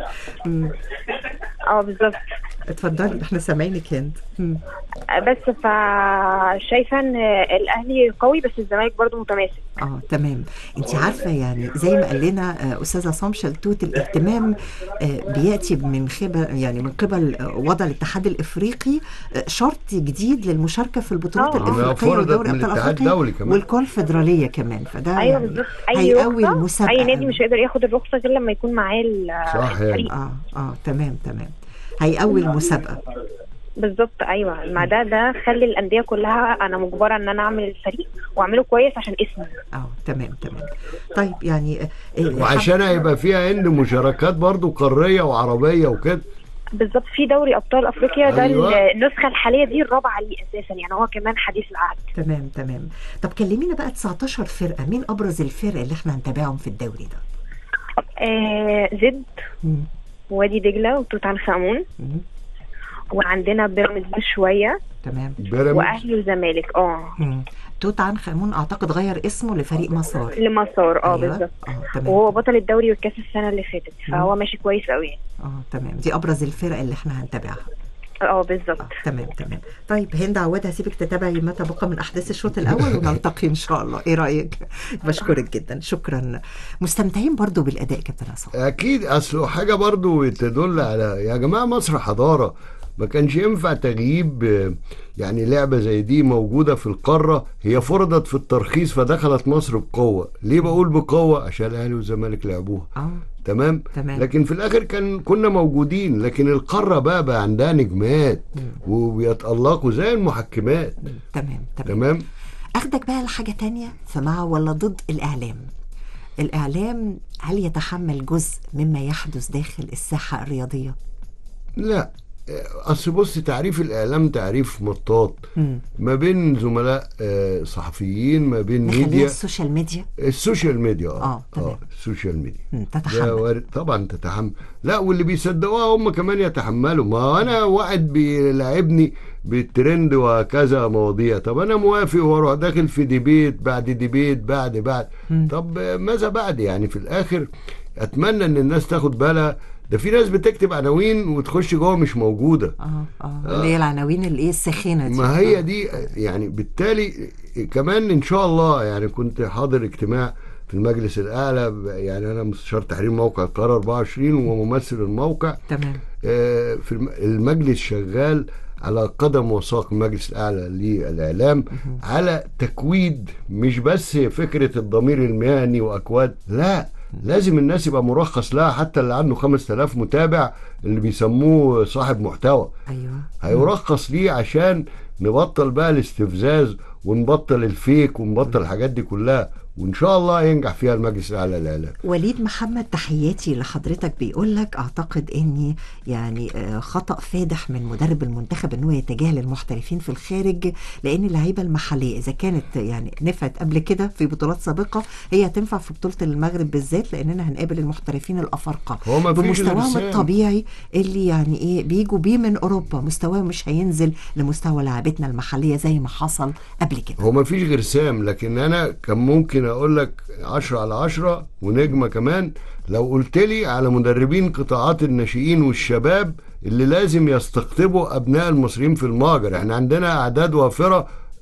اه بالظبط اتفضلي احنا سامعينك هند مم. بس فشايفه ان الاهلي قوي بس الزمالك برضو متماسك اه تمام انت عارفه يعني زي ما قال لنا آه، استاذه عصام شلتوت الاهتمام آه، بياتي من خبل يعني من قبل آه، وضع الاتحاد الافريقي آه، شرط جديد للمشاركه في البطولات آه. الافريقيه فرضت ودوري من ابطال الاتحاد افريقيا الدولي كمان. والكونفدراليه كمان فده ايوه يعني بالظبط اي هيقوي رخصه المسابقه اي نادي مش هيقدر ياخد الرخصه غير لما يكون معاه ال- الفريق اه اه تمام تمام هيقوي المسابقه بالظبط ايوه ما ده ده خلي الانديه كلها انا مجبره ان انا اعمل الفريق واعمله كويس عشان اسمي اه تمام تمام طيب يعني آه، آه، وعشان هيبقى فيها هند مشاركات برضو قاريه وعربيه وكده بالظبط في دوري ابطال افريقيا ده أيوة. النسخه الحاليه دي الرابعه ليه اساسا يعني هو كمان حديث العهد تمام تمام طب كلمينا بقى 19 فرقه مين ابرز الفرق اللي احنا هنتابعهم في الدوري ده آه زد مم. وادي دجله وتوت عنخ امون وعندنا بيراميدز شويه تمام واهلي وزمالك اه مم. توت عنخ امون اعتقد غير اسمه لفريق مسار لمسار اه أيوة. بالظبط اه تمام وهو بطل الدوري والكاس السنه اللي فاتت فهو مم. ماشي كويس قوي اه تمام دي ابرز الفرق اللي احنا هنتابعها اه بالظبط تمام تمام طيب هند عواد هسيبك تتابعي ما تبقى من احداث الشوط الاول ونلتقي ان شاء الله ايه رايك بشكرك جدا شكرا مستمتعين برضو بالاداء كابتن عصام اكيد اصله حاجه برضو تدل على يا جماعه مصر حضاره ما كانش ينفع تغييب آه، يعني لعبه زي دي موجوده في القاره هي فرضت في الترخيص فدخلت مصر بقوه ليه بقول بقوه عشان الاهلي والزمالك لعبوها اه تمام تمام. لكن في الاخر كان كنا موجودين لكن القاره بقى بقى عندها نجمات وبيتالقوا زي المحكمات تمام تمام تمام اخدك بقى لحاجه تانية فمع ولا ضد الاعلام الاعلام هل يتحمل جزء مما يحدث داخل الساحه الرياضيه لا اصل بص تعريف الاعلام تعريف مطاط مم. ما بين زملاء آه، صحفيين ما بين نخليها ميديا السوشيال ميديا السوشيال ميديا اه اه تمام السوشيال ميديا مم، ده تتحمل وارد طبعا تتحمل لا واللي بيصدقوها هم كمان يتحملوا ما هو انا واحد بيلاعبني بالترند وكذا مواضيع طب انا موافق واروح داخل في ديبيت بعد ديبيت بعد بعد طب ماذا بعد يعني في الاخر اتمنى ان الناس تاخد بالها ده في ناس بتكتب عناوين وتخش جوه مش موجوده اه اه اللي هي العناوين الايه الساخنه دي ما هي دي يعني بالتالي كمان ان شاء الله يعني كنت حاضر اجتماع في المجلس الاعلى يعني انا مستشار تحرير موقع القاهره 24 وممثل الموقع تمام آه، في الم- المجلس شغال على قدم وساق المجلس الاعلى للاعلام على تكويد مش بس فكره الضمير المهني واكواد لا لازم الناس يبقى مرخص لها حتى اللي عنده 5000 متابع اللي بيسموه صاحب محتوى ايوه هيرخص ليه عشان نبطل بقى الاستفزاز ونبطل الفيك ونبطل الحاجات دي كلها وان شاء الله ينجح فيها المجلس الاعلى للاعلام وليد محمد تحياتي لحضرتك بيقول لك اعتقد اني يعني آه، خطا فادح من مدرب المنتخب ان هو يتجاهل المحترفين في الخارج لان اللعيبه المحليه اذا كانت يعني نفعت قبل كده في بطولات سابقه هي هتنفع في بطوله المغرب بالذات لاننا هنقابل المحترفين الافارقه هو ما فيش بمستواهم غير الطبيعي اللي يعني ايه بيجوا بيه من اوروبا مستواهم مش هينزل لمستوى لاعبتنا المحليه زي ما حصل قبل كده هو ما فيش غير سام لكن انا كان ممكن اقول لك 10 على 10 ونجمه كمان لو قلت لي على مدربين قطاعات الناشئين والشباب اللي لازم يستقطبوا ابناء المصريين في المهاجر احنا عندنا اعداد وافره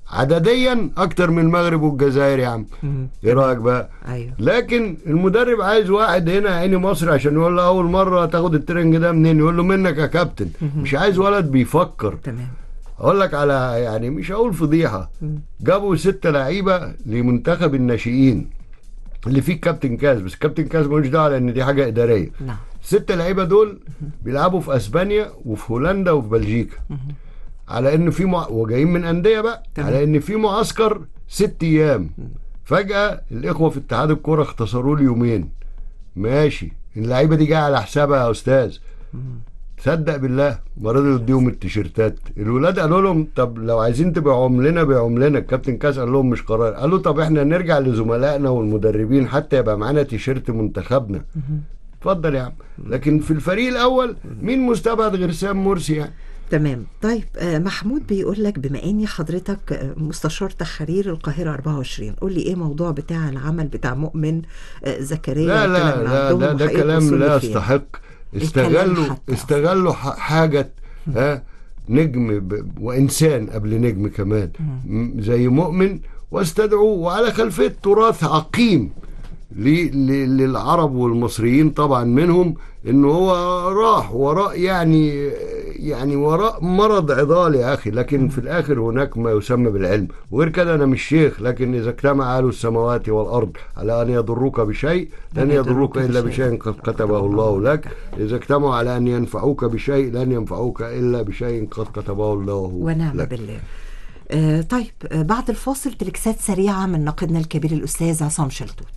عدديا اكتر من المغرب والجزائر يا عم ايه رايك بقى ايوه لكن المدرب عايز واحد هنا عيني مصر عشان يقول له اول مره تاخد الترنج ده منين يقول له منك يا كابتن مش عايز ولد بيفكر تمام اقول لك على يعني مش هقول فضيحه جابوا ستة لعيبه لمنتخب الناشئين اللي فيه كابتن كاس بس كابتن كاس ملوش دعوه لان دي حاجه اداريه نعم ست لعيبه دول بيلعبوا في اسبانيا وفي هولندا وفي بلجيكا على ان في مع... وجايين من انديه بقى تمام. على ان في معسكر ست ايام فجاه الاخوه في اتحاد الكوره اختصروا لي يومين ماشي اللعيبه دي جايه على حسابها يا استاذ تصدق بالله ما رضوا يديهم التيشيرتات الولاد قالوا لهم طب لو عايزين تبقوا عملنا بعملنا الكابتن كاس قال لهم مش قرار قالوا طب احنا نرجع لزملائنا والمدربين حتى يبقى معانا تيشيرت منتخبنا اتفضل يا عم لكن في الفريق الاول مين مستبعد غير سام مرسي يعني تمام طيب آه، محمود بيقول لك بما اني حضرتك آه، مستشار تحرير القاهره 24 قول لي ايه موضوع بتاع العمل بتاع مؤمن آه، زكريا لا لا والكلام لا عندهم ده, ده وحقيقة كلام وصلوا لا فين؟ يستحق الكلام استغلوا حتى. استغلوا ح- حاجة ها نجم ب... وإنسان قبل نجم كمان م- زي مؤمن واستدعوه وعلى خلفية تراث عقيم ل... ل... للعرب والمصريين طبعا منهم انه هو راح وراء يعني يعني وراء مرض عضال يا اخي لكن في الاخر هناك ما يسمى بالعلم وغير كده انا مش شيخ لكن اذا اجتمع اهل السماوات والارض على ان يضروك بشيء لن يضروك الا بشيء قد كتبه الله لك اذا اجتمعوا على ان ينفعوك بشيء لن ينفعوك الا بشيء قد كتبه الله ونعم لك بالله آه طيب آه بعد الفاصل تلكسات سريعة من ناقدنا الكبير الأستاذ عصام شلتوت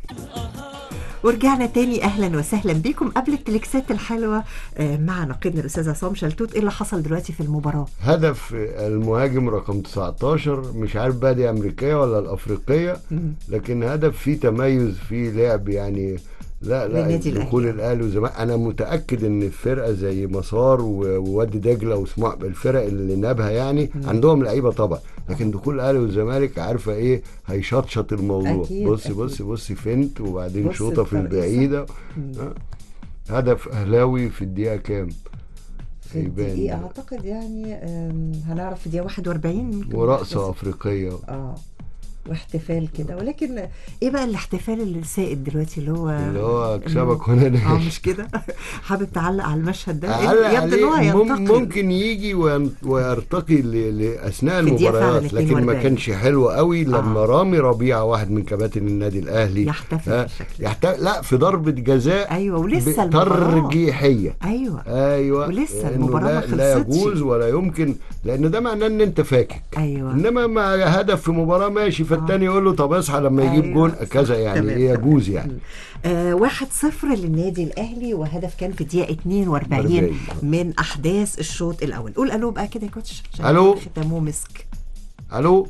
ورجعنا تاني اهلا وسهلا بكم قبل التلكسات الحلوه آه، مع ناقدنا الاستاذ عصام شلتوت ايه اللي حصل دلوقتي في المباراه هدف المهاجم رقم 19 مش عارف بقى دي امريكيه ولا الافريقيه لكن هدف فيه تميز فيه لعب يعني لا لا للنادي دخول الاهلي والزمالك انا متاكد ان الفرقه زي مسار و- ووادي دجله وسموع الفرق اللي نابها يعني عندهم لعيبه طبعا لكن دخول الاهلي والزمالك عارفه ايه هيشطشط الموضوع أكيد، بص أكيد. بص بص فنت وبعدين بص شوطه في الترقيصة. البعيده آه. هدف اهلاوي في الدقيقه كام؟ في الدقيقه اعتقد يعني آم، هنعرف في دقيقه 41 يمكن ورقصه افريقيه اه واحتفال كده ولكن ايه بقى الاحتفال اللي سائد دلوقتي اللي هو اللي هو إنه- اكسبك وانا اه نايم مش كده حابب تعلق على المشهد ده أعلق يبدو ان هو عليه مم- هينتقل ممكن يجي وين- ويرتقي ل- لاثناء في الدقيقة المباريات فعلا لكن ما 42. كانش حلو قوي لما رامي ربيعه واحد من كباتن النادي الاهلي يحتفل آه، بالشكل يحتفل لا في ضربه جزاء ايوه ولسه المباراه ترجيحيه ايوه ايوه ولسه إنه المباراة لا, ما لا خلصتش. يجوز ولا يمكن لان ده معناه ان انت فاكك ايوه انما مع هدف في مباراه ماشي فالتاني يقول له طب اصحى لما يجيب أيوة، جون صح، كذا يعني تمام. ايه يجوز يعني آه واحد صفر للنادي الاهلي وهدف كان في الدقيقه 42 40. من احداث الشوط الاول قول الو بقى كده يا كوتش عشان ألو. ختامه مسك الو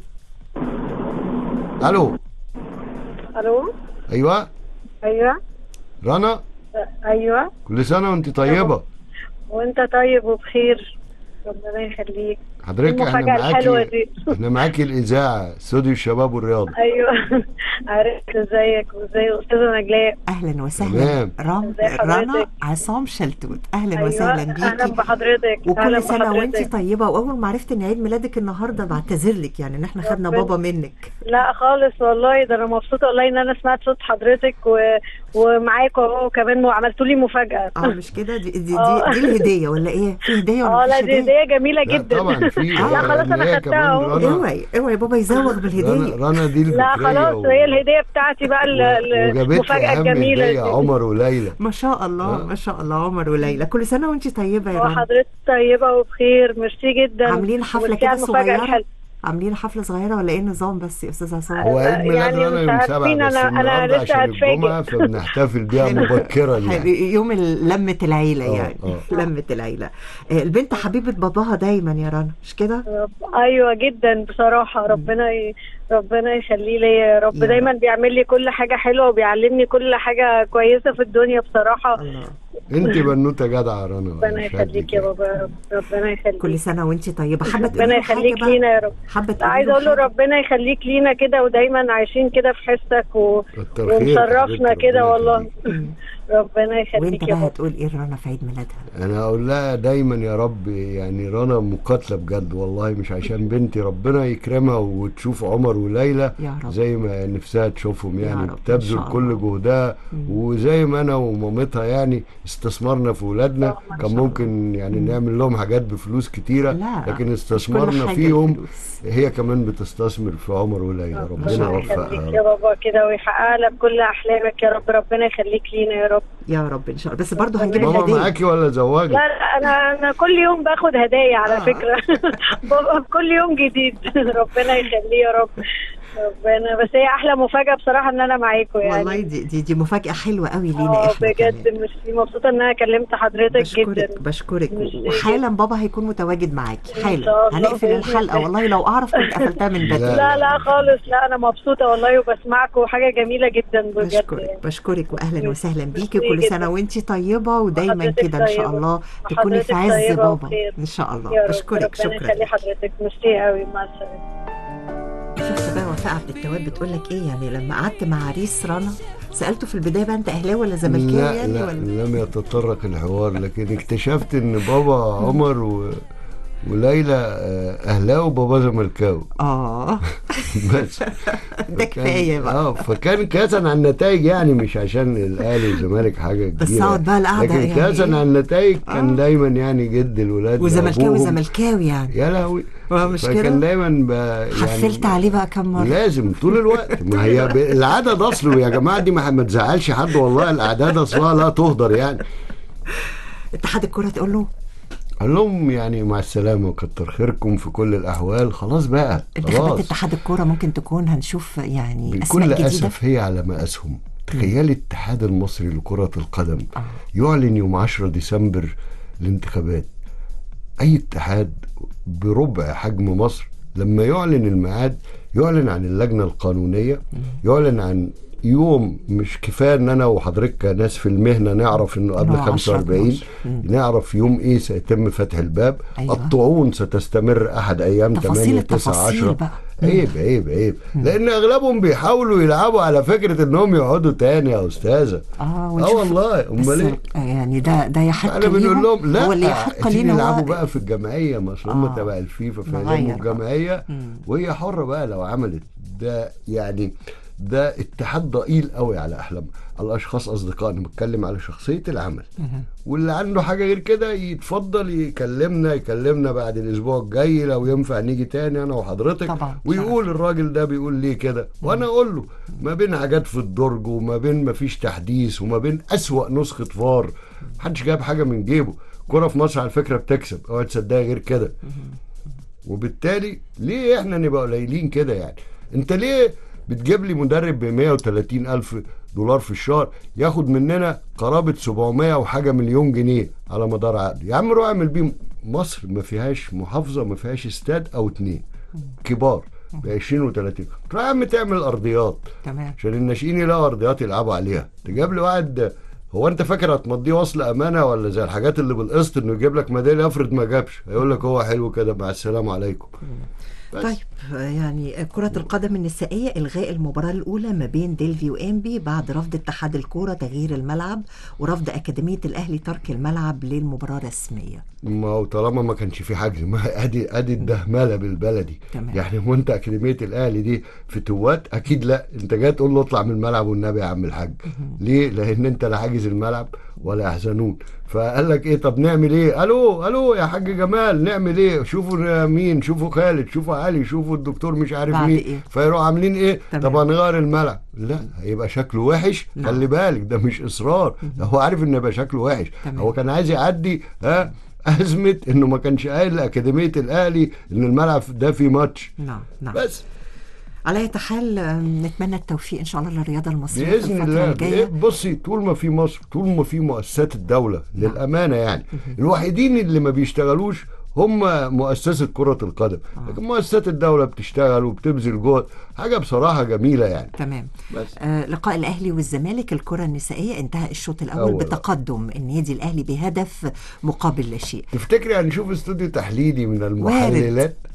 الو الو ايوه ايوه رنا ايوه كل سنه وانت طيبه وانت طيب وبخير ربنا يخليك حضرتك احنا المفاجأة الحلوة معاكي دي احنا معاكي الاذاعه استوديو الشباب والرياضه ايوه عرفت ازيك وازاي استاذه نجلاء اهلا وسهلا تمام. رام ازي حضرتك؟ رنا عصام شلتوت اهلا أيوة، وسهلا بيكي اهلا بحضرتك اهلا وكل سنه وانت بحضرتك. طيبه واول ما عرفت ان عيد ميلادك النهارده بعتذر لك يعني ان احنا خدنا ربنا- بابا منك لا خالص والله ده انا مبسوطه والله ان انا سمعت صوت حضرتك و... ومعاكم اهو كمان وعملتوا لي مفاجاه اه مش كده دي دي, دي, آه. دي الهديه ولا ايه في هديه ولا اه لا مفيش دي هديه هديه جميله لا جدا طبعا في لا خلاص لأن انا هي خدتها كمان اهو رنا اوعي اوعي بابا يزوغ بالهديه رنا, رنا دي لا الفكريه خلاص و- هي الهديه بتاعتي بقى ال- ال- وجابت لي المفاجاه اهم الجميله هديه دي. عمر وليلى ما شاء الله آه. ما شاء الله عمر وليلى كل سنه وانت طيبه يا رنا وحضرتك طيبه وبخير ميرسي جدا عاملين حفله وميرسي كده على المفاجاه صغيره الحلوه عاملين حفله صغيره ولا ايه النظام بس يا استاذ عصام هو عيد ميلاد يعني رنا مش يوم عارفين، سبعة بس أنا- أنا النهارده لسه عشان هتفاجئ. الجمعة فبنحتفل بيها حلو. مبكرا حلو. يعني يوم ال- لمة العيلة آه، يعني آه. لمة العيلة آه، البنت حبيبة باباها دايما يا رنا مش كده؟ رب- ايوه جدا بصراحه ربنا ي... ربنا يخليه لي يا رب يا دايما بيعمل لي كل حاجه حلوه وبيعلمني كل حاجه كويسه في الدنيا بصراحه انت بنوته جدعة يا رنا ربنا يخليك يا بابا يا رب ربنا يخليك كل سنة وانت طيبة حابة تقولي ربنا له حاجة يخليك بقى؟ لينا يا رب حابة لا تقولي عايزه له اقول له حاجة؟ ربنا يخليك لينا كده ودايما عايشين كده في حسك و... كتر خيرك ومشرفنا حبيبتي، كده ربنا والله ربنا يخليك وانت يا بقى بابا هتقول ايه رنا في عيد ميلادها انا اقول لها دايما يا رب يعني رنا مقاتله بجد والله مش عشان بنتي ربنا يكرمها وتشوف عمر وليلى يا رب. زي ما نفسها تشوفهم يعني رب، إن بتبذل شاء كل جهدها وزي ما انا ومامتها يعني استثمرنا في ولادنا كان ممكن يعني نعمل لهم حاجات بفلوس كتيره لا، لكن مش استثمرنا كل حاجة فيهم بفلوس. هي كمان بتستثمر في عمر وليلى ربنا ربنا يوفقها يخليك يا بابا كده ويحقق لك كل احلامك يا رب ربنا يخليك لينا يا رب يا رب ان شاء الله بس برضه هنجيب ماما الهديه معاكي ولا زواجك؟ لا لا انا انا كل يوم باخد هدايا على فكره ببقى كل يوم جديد ربنا يخليه يا رب ربنا بس هي احلى مفاجاه بصراحه ان انا معاكم يعني والله دي دي, دي مفاجاه حلوه قوي لينا اه احنا بجد مش مبسوطه ان انا كلمت حضرتك جدا بشكرك بشكرك ميرسي وحالا بابا هيكون متواجد معاكي إن حالا شاء الله هنقفل بإذن الحلقه الله. والله لو اعرف كنت قفلتها من بدري لا لا خالص لا انا مبسوطه والله وبسمعكم حاجه جميله جدا بجد بشكرك بشكرك واهلا وسهلا بيكي ميرسي كل جدا. سنه وانت طيبه ودايما وحضرتك كده ان شاء طيبة. الله تكوني في وحضرتك عز طيبة بابا وبخير. ان شاء الله يا رب بشكرك ربنا شكرا يخلي حضرتك ميرسي قوي مع السلامه شفت بقى وفاء عبد التواب بتقول لك ايه يعني لما قعدت مع عريس رنا سالته في البدايه بقى انت اهلاوي ولا زملكاوي لا يعني لا ولا لم يتطرق الحوار لكن اكتشفت ان بابا عمر و... وليلى آه، اهلاوي وبابا زملكاوي اه بس ده كفايه بقى اه فكان كاسا عن النتائج يعني مش عشان الاهلي والزمالك حاجه كبيره بس اقعد بقى القعدة لكن يعني كاسا إيه؟ عن النتائج كان دايما يعني جد الولاد وزملكاوي بأبوهم. زملكاوي يعني يا لهوي مش كده؟ فكان دايما ب... يعني حفلت عليه بقى كم مره لازم طول الوقت ما هي ب... العدد اصله يا جماعه دي ما ما تزعلش حد والله الاعداد اصلها لا تهدر يعني اتحاد الكره تقول له قال لهم يعني مع السلامه وكتر خيركم في كل الاحوال خلاص بقى انتخابات خلاص اتحاد الكوره ممكن تكون هنشوف يعني اسماء بكل جديده اسف هي على مقاسهم تخيل الاتحاد المصري لكره القدم يعلن يوم 10 ديسمبر الانتخابات اي اتحاد بربع حجم مصر لما يعلن الميعاد يعلن عن اللجنه القانونيه يعلن عن يوم مش كفايه ان انا وحضرتك كناس في المهنه نعرف انه قبل إنه 10 45 12. مم. نعرف يوم ايه سيتم فتح الباب أيوة. الطعون ستستمر احد ايام تفاصيل 8 9 التفاصيل 10 بقى. عيب عيب عيب لان اغلبهم بيحاولوا يلعبوا على فكره انهم يقعدوا تاني يا استاذه اه اه ونشوف والله بس امال ايه يعني ده ده يحق انا بنقول ليهم لهم لا هو اللي يحق عايزين لينا يلعبوا هو بقى في الجمعيه ما أصل هم آه. تبع الفيفا نغير فيلموا بقى. الجمعيه وهي حره بقى لو عملت ده يعني ده اتحاد ضئيل قوي على احلام الاشخاص اصدقاء انا بتكلم على شخصيه العمل واللي عنده حاجه غير كده يتفضل يكلمنا يكلمنا بعد الاسبوع الجاي لو ينفع نيجي تاني انا وحضرتك طبعا ويقول الراجل ده بيقول ليه كده وانا اقول له ما بين حاجات في الدرج وما بين ما فيش تحديث وما بين اسوأ نسخه فار محدش جايب حاجه من جيبه كرة في مصر على فكره بتكسب اوعى تصدقها غير كده وبالتالي ليه احنا نبقى قليلين كده يعني انت ليه بتجيب لي مدرب ب 130 الف دولار في الشهر ياخد مننا قرابه 700 وحاجه مليون جنيه على مدار عقد يا عم روح اعمل بيه مصر ما فيهاش محافظه ما فيهاش استاد او اتنين كبار ب 20 و30 تروح يا عم تعمل ارضيات تمام عشان الناشئين يلاقوا ارضيات يلعبوا عليها تجيب لي واحد هو انت فاكر هتمضيه وصل امانه ولا زي الحاجات اللي بالقسط انه يجيب لك ميداليه افرض ما جابش هيقول لك هو حلو كده مع السلامه عليكم بس. طيب يعني كرة القدم النسائية إلغاء المباراة الأولى ما بين ديلفي وإنبي بعد رفض اتحاد الكورة تغيير الملعب ورفض أكاديمية الأهلي ترك الملعب للمباراة الرسمية ما هو طالما ما كانش في حجز ما ادي ادي الدهمله بالبلدي تمام. يعني هو انت اكاديميه الاهلي دي في توات اكيد لا انت جاي تقول له اطلع من الملعب والنبي يا عم الحاج ليه لان انت لا حاجز الملعب ولا يحزنون فقال لك ايه طب نعمل ايه الو الو يا حاج جمال نعمل ايه شوفوا مين شوفوا خالد شوفوا علي شوفوا الدكتور مش عارف بعد مين إيه؟ فيروحوا عاملين ايه تمام. طب هنغير الملعب لا هيبقى شكله وحش نعم. خلي بالك ده مش اصرار ده هو عارف ان يبقى شكله وحش تمام. هو كان عايز يعدي ها ازمه انه ما كانش قايل لاكاديميه الاهلي ان الملعب ده فيه ماتش نعم نعم بس على أي حال آم، نتمنى التوفيق إن شاء الله للرياضة المصرية في باذن الفترة الله الجاية بصي طول ما في مصر طول ما في مؤسسات الدوله للامانه يعني الوحيدين اللي ما بيشتغلوش هم مؤسسه كره القدم لكن مؤسسات الدوله بتشتغل وبتبذل جهد حاجه بصراحه جميله يعني تمام بس آه لقاء الأهلي والزمالك الكرة النسائية انتهى الشوط الأول أول. بتقدم النادي الأهلي بهدف مقابل لا شيء تفتكري هنشوف استوديو تحليلي من المحللات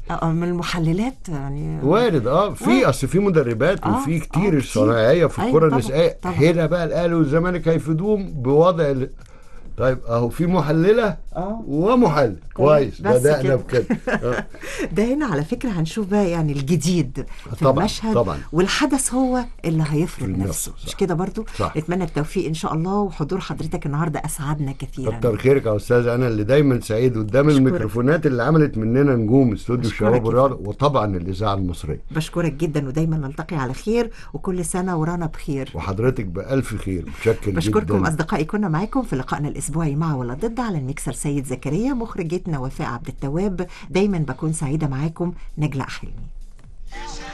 آه، من المحللات يعني وارد اه في اصل في مدربات آه، وفي آه، كتير كتير. الصناعيه في أيوة الكره طبعاً، النسائيه طبعاً. هنا بقى الاهلي والزمالك هيفيدوهم بوضع ال... طيب اهو في محلله اه ومحلل كويس بس بدانا كده. بكده آه. ده هنا على فكرة هنشوف بقى يعني الجديد في طبعاً، المشهد طبعاً. والحدث هو اللي هيفرض في نفسه نفسه، مش كده برضو صح. نتمنى التوفيق ان شاء الله وحضور حضرتك النهارده اسعدنا كثيرا كتر خيرك يا استاذ انا اللي دايما سعيد قدام أشكرك. الميكروفونات اللي عملت مننا نجوم استوديو أشكرك الشباب يا والرياضه وطبعا الاذاعه المصريه بشكرك جدا ودايما نلتقي على خير وكل سنة ورانا بخير وحضرتك بالف خير متشكر بشكركم جدا أصدقائي كنا معاكم في لقائنا الأسبوعي مع ولا ضد على الميكسر سيد زكريا مخرجتنا وفاء عبد التواب دايما بكون سعيدة معاكم نجلاء حلمي